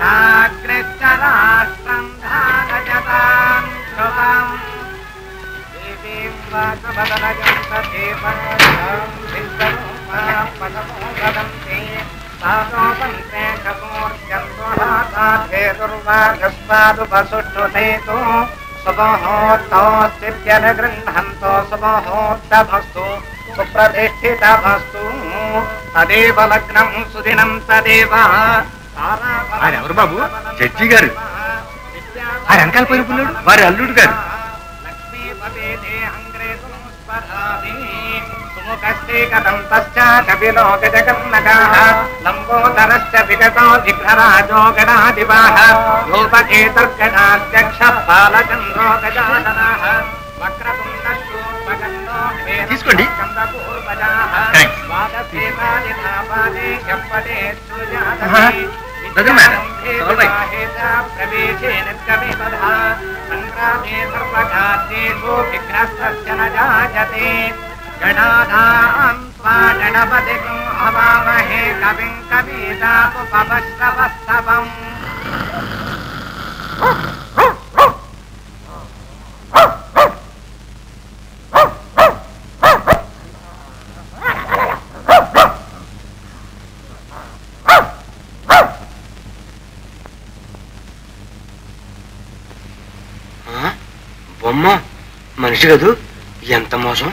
గృహంతో శుభోత్తమస్తు సుప్రతిష్ఠితమస్తు తదేవ లగ్నం సుదినం తదేవ ఆయన ఎవరు బాబు జడ్జి గారు ఆయన వెనకాల పోయిన పుల్లుడు వారి అల్లుడు గారు కపిలో గజకర్ణకాः లంబోదరశ్చ విగతో విఘ్నరాజో గణాదివాः రూపకేతర్గణాధ్యక్ష బాలచంద్రో గజాననः వక్రతుండశూర్పగండో తీసుకోండి. Thanks. ఆహా. Doesn't matter. It's all right. ప్రవేశే నిర్గమిపదా సంగ్రామే సర్వకార్యేషు విఘ్నస్తస్య న జాయతే గణానాం స్వా గణపతిం హవామహే కవిం కవీతాపుపవశ్రవస్తవం బొమ్మ మనిషి కదూ ఎంత మోసం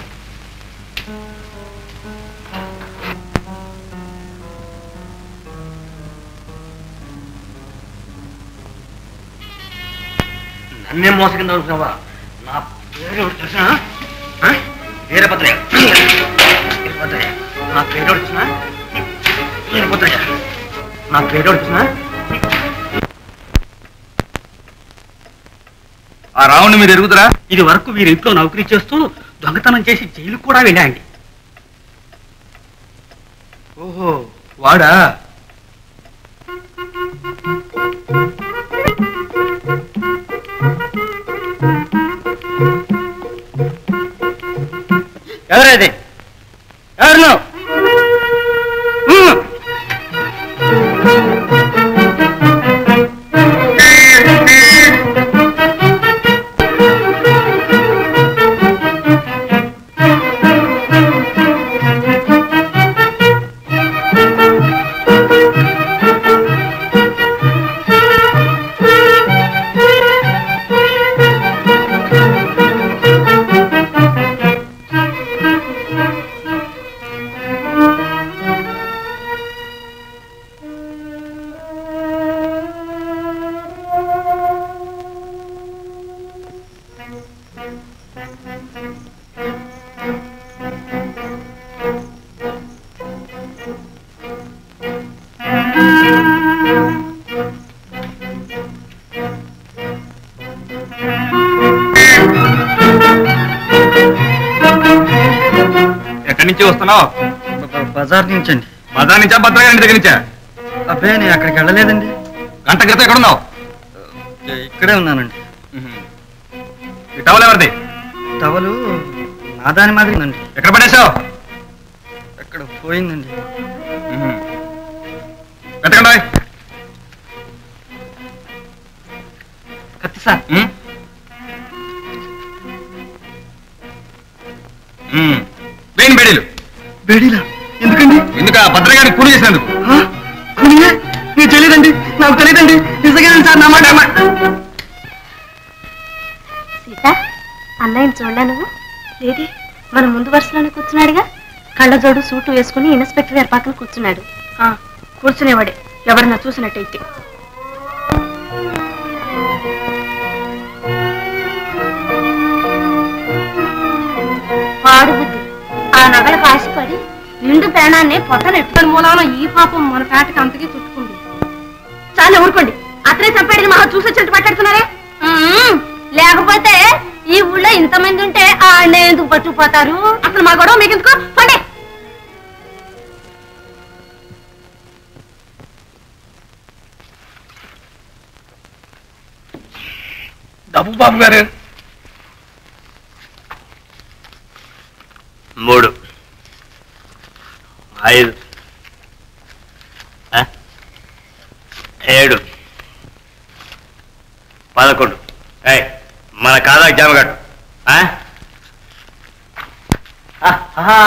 నన్నే మోసం కింద అనుకున్నావా నా పేరు ఎవరు తెలుసా ఆ? వీరభద్రయ్య వీరభద్రయ్య నా పేరు ఎవరు తెలుసా వీరభద్రయ్య నా పేరు ఎవరు తెలుసా ఆ రావుని మీరు ఎరుగుదరా ఇది వరకు వీరి ఇంట్లో నౌకరీ చేస్తూ దొంగతనం చేసి జైలు కూడా వెళ్ళాండి ఓహో వాడా ఎవరది ఎవరు నువ్వు? హ్మ్. ఎక్కడి నుంచి వస్తున్నావు బజార్ నుంచి అండి బజార్ నుంచా భద్రగారి దగ్గర నుంచా అబ్బే నేను అక్కడికి వెళ్ళలేదండి గంట క్రితం ఎక్కడున్నావు ఇక్కడే ఉన్నానండి ఈ టవల్ ఎవరిది టవలు నా దాని మాదిరి ఉందండి ఎక్కడ పడేసావు ఎక్కడ పోయిందండి వెతకండి కత్తి సార్ వేణి బేడీలు బేడీలా ఎందుకండి ఎందుక భద్రగారిని కూలి చేసినందుకు కునియే? నీకు తెలియదండి నాకు తెలియదండి నిజంగానే సార్ నా మాట సీత అన్నయ్యని చూడలే నువ్వు లేది మన ముందు వరుసలోనే కూర్చున్నాడుగా కళ్ళజోడు సూటు వేసుకుని ఇన్స్పెక్టర్ గారి పక్కన కూర్చున్నాడు ఆ, కూర్చునేవాడే ఎవరన్నా చూసినట్టయితే పాడు బుద్ధి ఆ నగలకు ఆశపడి నిండు ప్రాణాన్ని పొట్టనెట్టుకొని మూలాన ఈ పాపం మన పేటకి అంతకీ చుట్టుకుంది చాలా ఊరుకోండి అతనే చంపాడని మహా చూసొచ్చినట్టు మాట్లాడుతున్నారే ఉమ్మ్. లేకపోతే ఈ ఊళ్ళో ఇంతమంది ఉంటే ఆ అన్నయ్య ఎందుకు పట్టుకుపోతారు అసలు మా గొడవ మీకు ఎందుకు పండే డబ్బు బాబు గారు మూడు ఐదు ఆ? ఏడు పదకొండు ఏయ్ మన కాదా జామగట్టు ఆ? ఆహా.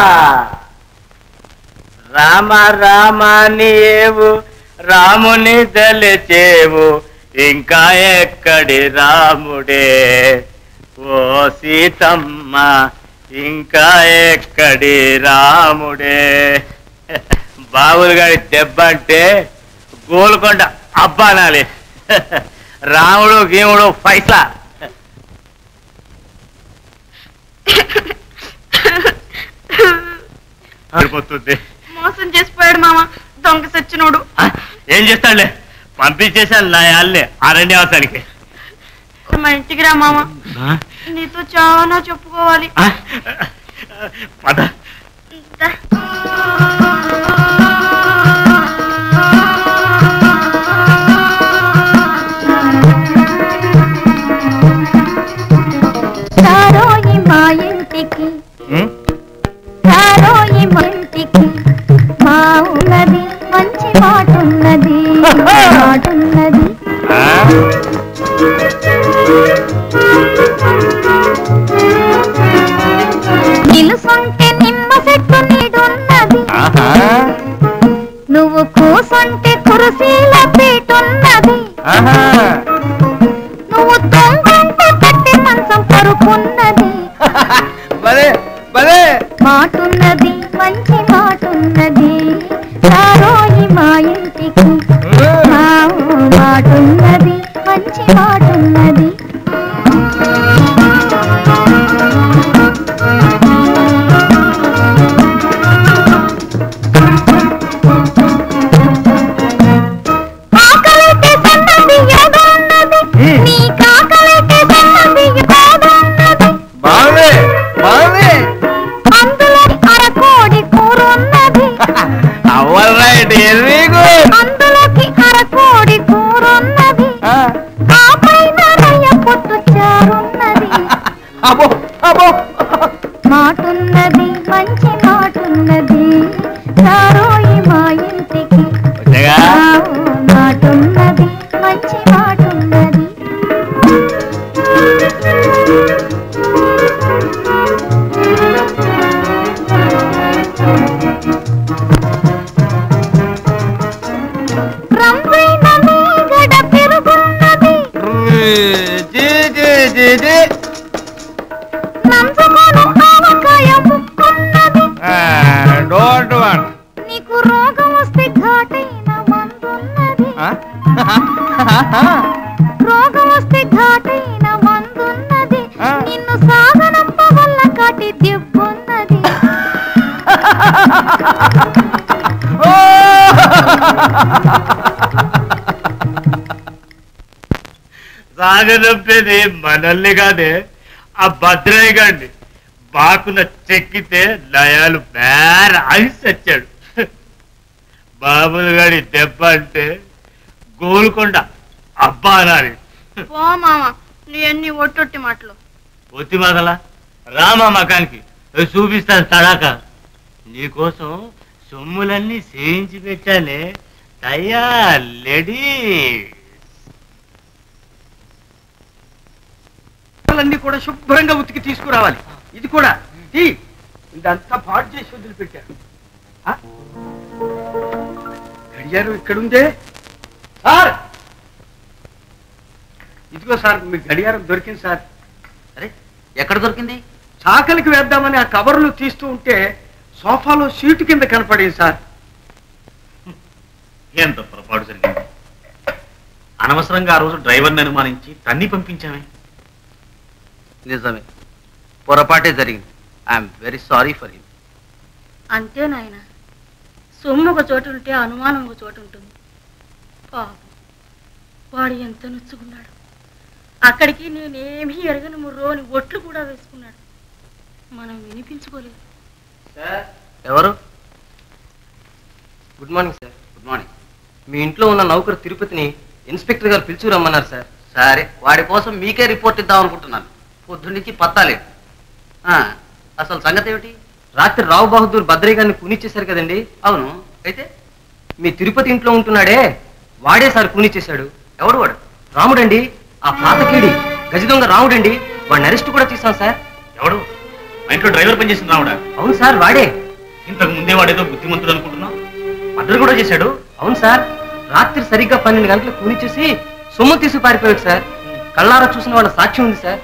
రామ రామాని ఏవు రాముని దలిచేవు ఇంకా ఎక్కడి రాముడే ఓ సీతమ్మ ఇంకా ఎక్కడి రాముడే బాబులు గారి దెబ్బ అంటే గోల్కొండ అబ్బానాలి రాముడు గీముడు పైసా సరిపోతుంది మోసం చేసిపోయాడు మామ దొంగ సచ్చినోడు ఆ, ఏం చేస్తాడులే పంపించేశాను నా యాళ్ళే అరణ్యవాసానికి మా ఇంటికి రా మామ నీతో చాలా చెప్పుకోవాలి ఆ, పద దా. రారోయి మా ఇంటికి ఉం? రారోయి మా ఇంటికి మా ఉన్నది మంచి మాటున్నది మాటున్నది ఆ? నిలుసుంటే నిమ్మ చెట్టు నీడున్నది ఆహా ఉన్నది భలే భలే మాటున్నది మంచి మాటున్నది సారోయి మా ఇంటికి మా మాటున్నది మంచి మాటున్నది ఆకలికి సన్నది ఏదో ఉన్నది నీ కాకలికి సన్నది ఏదో ఉన్నది బాగుంది బాగుంది అందులో అరకోడి కూర ఉన్నది అవల్ రైట్ వెరీ గుడ్ అందులోకి అరకోడి కూర ఉన్నది ఆ పైన రయ్య పొట్టు చారున్నది అబ్బో అబ్బో మాటున్నది మంచి మాటున్నది సారోయి మా ఇంటికి వచ్చాగా ఆ మాటున్నది మంచి మాటున్నది రంపైన మీగడ పెరుగున్నది జీ జీ జీ జీ నంచుకొను ఆవకాయ ముక్కున్నది డోంట్ వాంట్ నీకు రోగం వస్తే ఘాటైన మందున్నది రోగం వస్తే ఘాటైన మందున్నది నిన్ను సాగనంప వల్ల కాటి దెబ్బున్నది సాగనంపేది మనల్ని కాదే ఆ భద్రయ్య గారిని బాకున చెక్కితే లయాలు బేర ఐస్ వచ్చాడు బాబులు గారి దెబ్బ అంటే గోల్కొండ అబ్బా అనాలి పో మామ నీ అన్ని ఒట్టొట్టి మాటలు ఒత్తి మగల రామా మకానికి చూపిస్తాను తడాక నీకోసం సొమ్ములన్నీ చేయించి పెట్టానే తయ్యా లెడీ అన్నీ కూడా శుభ్రంగా ఉతికి తీసుకురావాలి ఇది కూడా తీ ఇదంతా పాడు చేసి వదిలిపెట్టారు ఆ? గడియారం ఇక్కడుందే సార్ ఇదిగో సార్ మీ గడియారం దొరికింది సార్ అరే ఎక్కడ దొరికింది చాకలికి వేద్దామని ఆ కవర్లు తీస్తూ ఉంటే సోఫాలో సీటు కింద కనపడింది సార్ ఎంత పొరపాటు జరిగింది అనవసరంగా ఆ రోజు డ్రైవర్ని అనుమానించి తన్ని పంపించామే నిజమే పొరపాటే జరిగింది I'm very sorry for him అంతే నాయన సొమ్ము ఒక చోటు ఉంటే అనుమానం ఒక చోటు ఉంటుంది పాపం వాడు ఎంత నొచ్చుకున్నాడు అక్కడికి నేనేమీ ఎరగని ముర్రోని ఒట్లు కూడా వేసుకున్నాడు మనం వినిపించుకోలేదు ఎవరు good morning sir good morning మీ ఇంట్లో ఉన్న నౌకరు తిరుపతిని ఇన్స్పెక్టర్ గారు పిలుచు రమ్మన్నారు సార్ సరే వాడి కోసం మీకే రిపోర్ట్ ఇద్దాం అనుకుంటున్నాను పొద్దు నుంచి పత్తాలేదు ఆ, అసలు సంగతి ఏమిటి రాత్రి రావు బహదూర్ భద్రయ్య గారిని కూనిచ్చేశారు కదండి అవును అయితే మీ తిరుపతి ఇంట్లో ఉంటున్నాడే వాడే సార్ కూనిచ్చేశాడు ఎవడు వాడు రాముడండి ఆ పాతకీడి గజ దొంగ రాముడండి వాడిని అరెస్ట్ కూడా తీసాం సార్ ఎవడు మా ఇంట్లో డ్రైవర్ పనిచేసిన రావుడా అవును సార్ వాడే ఇంతకు ముందే వాడేదో బుద్ధిమంతుడు అనుకుంటున్నావు మద్దతు కూడా చేశాడు అవును సార్ రాత్రి సరిగ్గా పన్నెండు గంటలకు కూనిచ్చేసి సొమ్ము తీసి పారిపోయాడు సార్ కళ్ళారా చూసిన వాళ్ళ సాక్ష్యం ఉంది సార్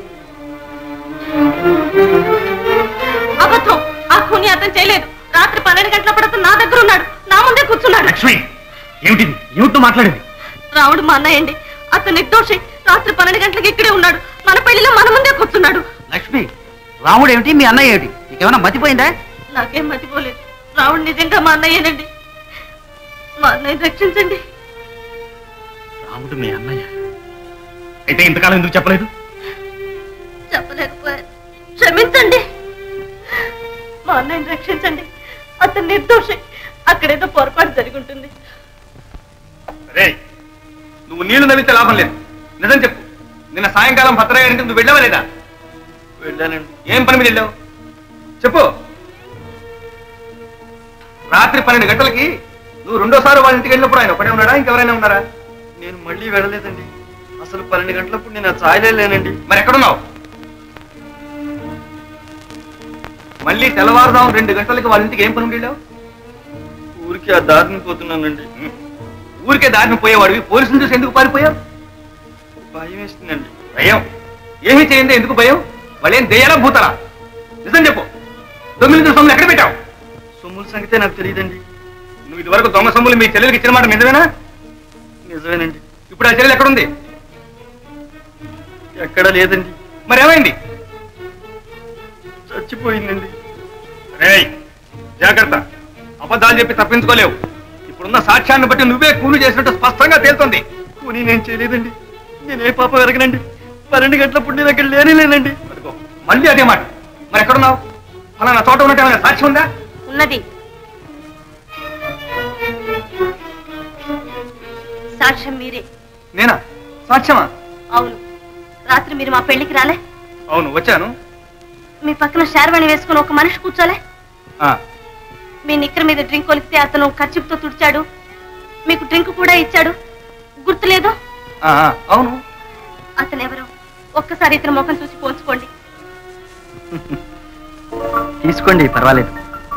అబద్ధం ఆ ఖూని అతను చేయలేదు రాత్రి పన్నెండు గంటలప్పుడు అతను నా దగ్గర ఉన్నాడు నా ముందే కూర్చున్నాడు లక్ష్మి ఏమిటిది ఏమిటో మాట్లాడేది రావుడు మా అన్నయ్యండి అతను నిర్దోషి రాత్రి పన్నెండు గంటలకు ఇక్కడే ఉన్నాడు మన పెళ్లిలో మన ముందే కూర్చున్నాడు లక్ష్మి రాముడు ఏమిటి మీ అన్నయ్య ఏమిటి నీకేమైనా మతిపోయిందా నాకేం మతిపోలేదు రావుడు నిజంగా మా అన్నయ్యేనండి మా అన్నయ్య రక్షించండి రాముడు మీ అన్నయ్య అయితే ఇంతకాలం ఎందుకు చెప్పలేదు చెప్పలేకపోయాను క్షమించండి మా అన్నయ్యని రక్షించండి అతను నిర్దోషి అక్కడేదో పొరపాటు జరిగి ఉంటుంది రే నువ్వు నీళ్లు నవ్వితే లాభం లేదు నిజం చెప్పు నిన్న సాయంకాలం భద్రయ్య గారింటికి నువ్వు వెళ్ళావా లేదా వెళ్ళానండి ఏం పని మీద వెళ్ళావు చెప్పు రాత్రి పన్నెండు గంటలకి నువ్వు రెండోసారి వాళ్ళ ఇంటికి వెళ్ళినప్పుడు ఆయన ఒకటే ఉన్నాడా ఇంకెవరైనా ఉన్నారా నేను మళ్ళీ వెళ్ళలేదండి అసలు పన్నెండు గంటలప్పుడు నేను ఛాయలే లేనండి మరి ఎక్కడున్నావు మళ్ళీ తెల్లవారుదాం రెండు గంటలకి వాళ్ళ ఇంటికి ఏం పని ఉండి వెళ్ళావు ఊరికి ఆ దారిని పోతున్నానండి ఊరికే దారిని పోయేవాడివి పోలీసులు చూసి ఎందుకు పారిపోయావు భయం వేస్తుందండి భయం ఏమీ చేయండి ఎందుకు భయం వాళ్ళేం దెయ్యాలా భూతాలా నిజం చెప్పు దొంగలించిన సొమ్ములు ఎక్కడ పెట్టావు సొమ్ముల సంగతే నాకు తెలియదండి నువ్వు ఇదివరకు దొంగ సొమ్ములు మీ చెల్లెలకి ఇచ్చిన మాట నిజమేనా నిజమేనండి ఇప్పుడు ఆ చెల్లెలు ఎక్కడుంది ఎక్కడ లేదండి మరి ఏమైంది చచ్చిపోయిందండి రేయ్ జాగ్రత్త అబద్ధాలు చెప్పి తప్పించుకోలేవు ఇప్పుడున్న సాక్ష్యాన్ని బట్టి నువ్వే కూలి చేసినట్టు స్పష్టంగా తేలుతుంది కూని నేను చేయలేదండి నేనే పాపం ఎరగనండి పన్నెండు గంటల పుండి దగ్గర లేనే లేనండి అదిగో, మళ్ళీ అదే మాట మరి ఎక్కడున్నావు ఫలానా చోట ఉన్నట్టు ఏమైనా సాక్ష్యం ఉందా ఉన్నది సాక్ష్యం మీరే నేనా సాక్ష్యమా అవును రాత్రి మీరు మా పెళ్లికి రాలే అవును వచ్చాను మీ పక్కన శారవాణి వేసుకుని ఒక మనిషి కూర్చోలే ఆ, మీ నిక్కర మీద డ్రింక్ కొలిపితే అతను ఖర్చుతో తుడిచాడు మీకు డ్రింక్ కూడా ఇచ్చాడు గుర్తులేదు ఆ, ఆ, అవును అతను ఎవరు ఒక్కసారి ఇతని ముఖం చూసి పోల్చుకోండి తీసుకోండి పర్వాలేదు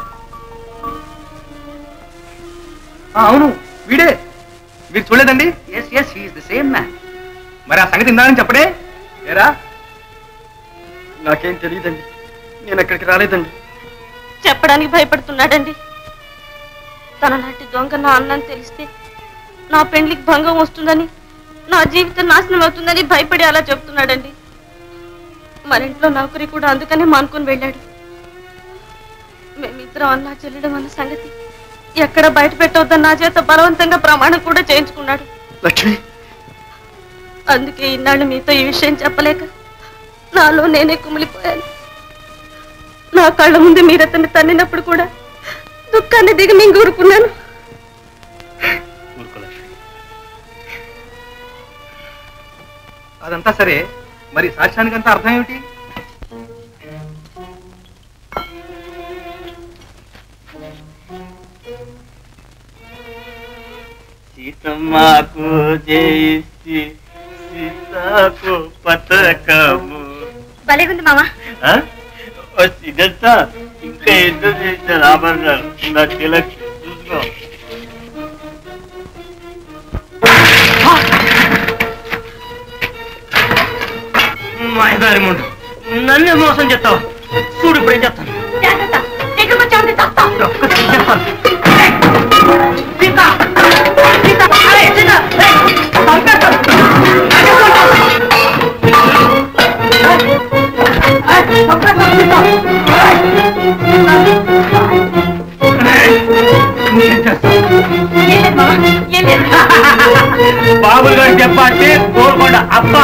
ఆ, అవును వీడే మీరు చూడలేదండి yes yes he's the same man మరి ఆ సంగతి ఇందానని చెప్పడే ఏరా నాకేం తెలియదండి నేను అక్కడికి రాలేదండి చెప్పడానికి భయపడుతున్నాడండి తన లాంటి దొంగ నా అన్నని తెలిస్తే నా పెండ్లికి భంగం వస్తుందని నా జీవితం నాశనం అవుతుందని భయపడి అలా చెప్తున్నాడండి మన ఇంట్లో నౌకరి కూడా అందుకనే మానుకొని వెళ్ళాడు మేమిద్దరం అన్నా చెల్లడం అన్న సంగతి ఎక్కడ బయట పెట్టవద్దని నా చేత బలవంతంగా ప్రమాణం కూడా చేయించుకున్నాడు లక్ష్మి అందుకే ఇన్నాళ్ళు మీతో ఈ విషయం చెప్పలేక నాలో నేనే కుమిలిపోయాను నా కళ్ళ ముందు మీరు అతన్ని తన్నినప్పుడు కూడా దుఃఖాన్ని దిగి మింగూరుకున్నాను ఊరుకో లక్ష్మి అదంతా సరే మరి సాక్ష్యానికంతా అర్థం ఏమిటి సీతమ్మకు జయిసి సీతకు పతకము భలేగుంది మామ ఆ? ఓ ఇదంతా ఇంకా ఎందుకు చేసిన రామన్నారు నా తిలక్ చూసుకో మాయదారి ముందు నన్నే మోసం చేస్తావు చూడు ఇప్పుడు ఏం చేస్తాను జాగ్రత్త దగ్గరకు వచ్చి ఉంది చస్తా ఒక్కసారి చేస్తాను బాబులు గారు చెప్పండి కోరుకోండి అబ్బా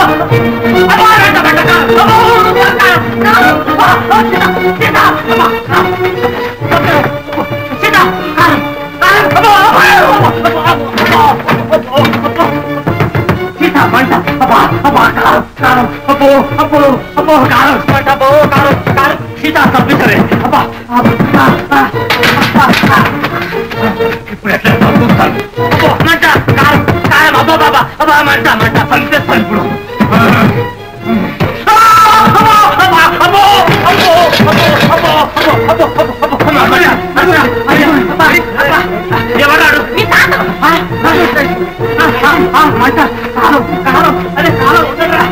సీత తప్పించలే అబ్బా ఇప్పుడు ఎట్లా తప్పుతాను అబ్బో మంట కారం కారం అబ్బా బాబా అబ్బా మంట మంట పంపిస్తాను ఇప్పుడు ఎవరాడు మంట కారం కారం అదే కారం ఉండరా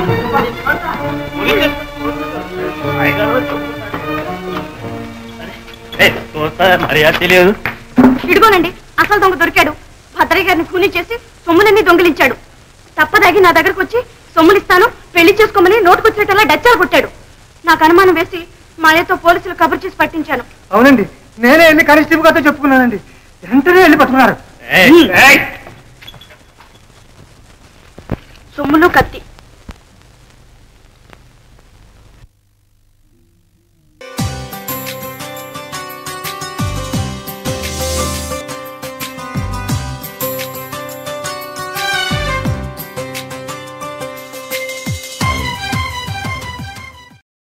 మర్యాద తెలియదు ఇదిగోనండి అసలు దొంగ దొరికాడు భద్రయ్య గారిని కూలీ చేసి సొమ్ములన్నీ దొంగిలించాడు తప్పదాగి నా దగ్గరకు వచ్చి సొమ్ములిస్తాను పెళ్లి చేసుకోమని నోటుకొచ్చినట్టల్లా డచ్చాలు కొట్టాడు నాకు అనుమానం వేసి మాయతో పోలీసులు కబురు చేసి పట్టించాను అవునండి నేనే వెళ్ళి కానిస్టేబుల్ గారితో చెప్పుకున్నానండి వెంటనే వెళ్ళి పట్టుకున్నారు సొమ్ములు కత్తి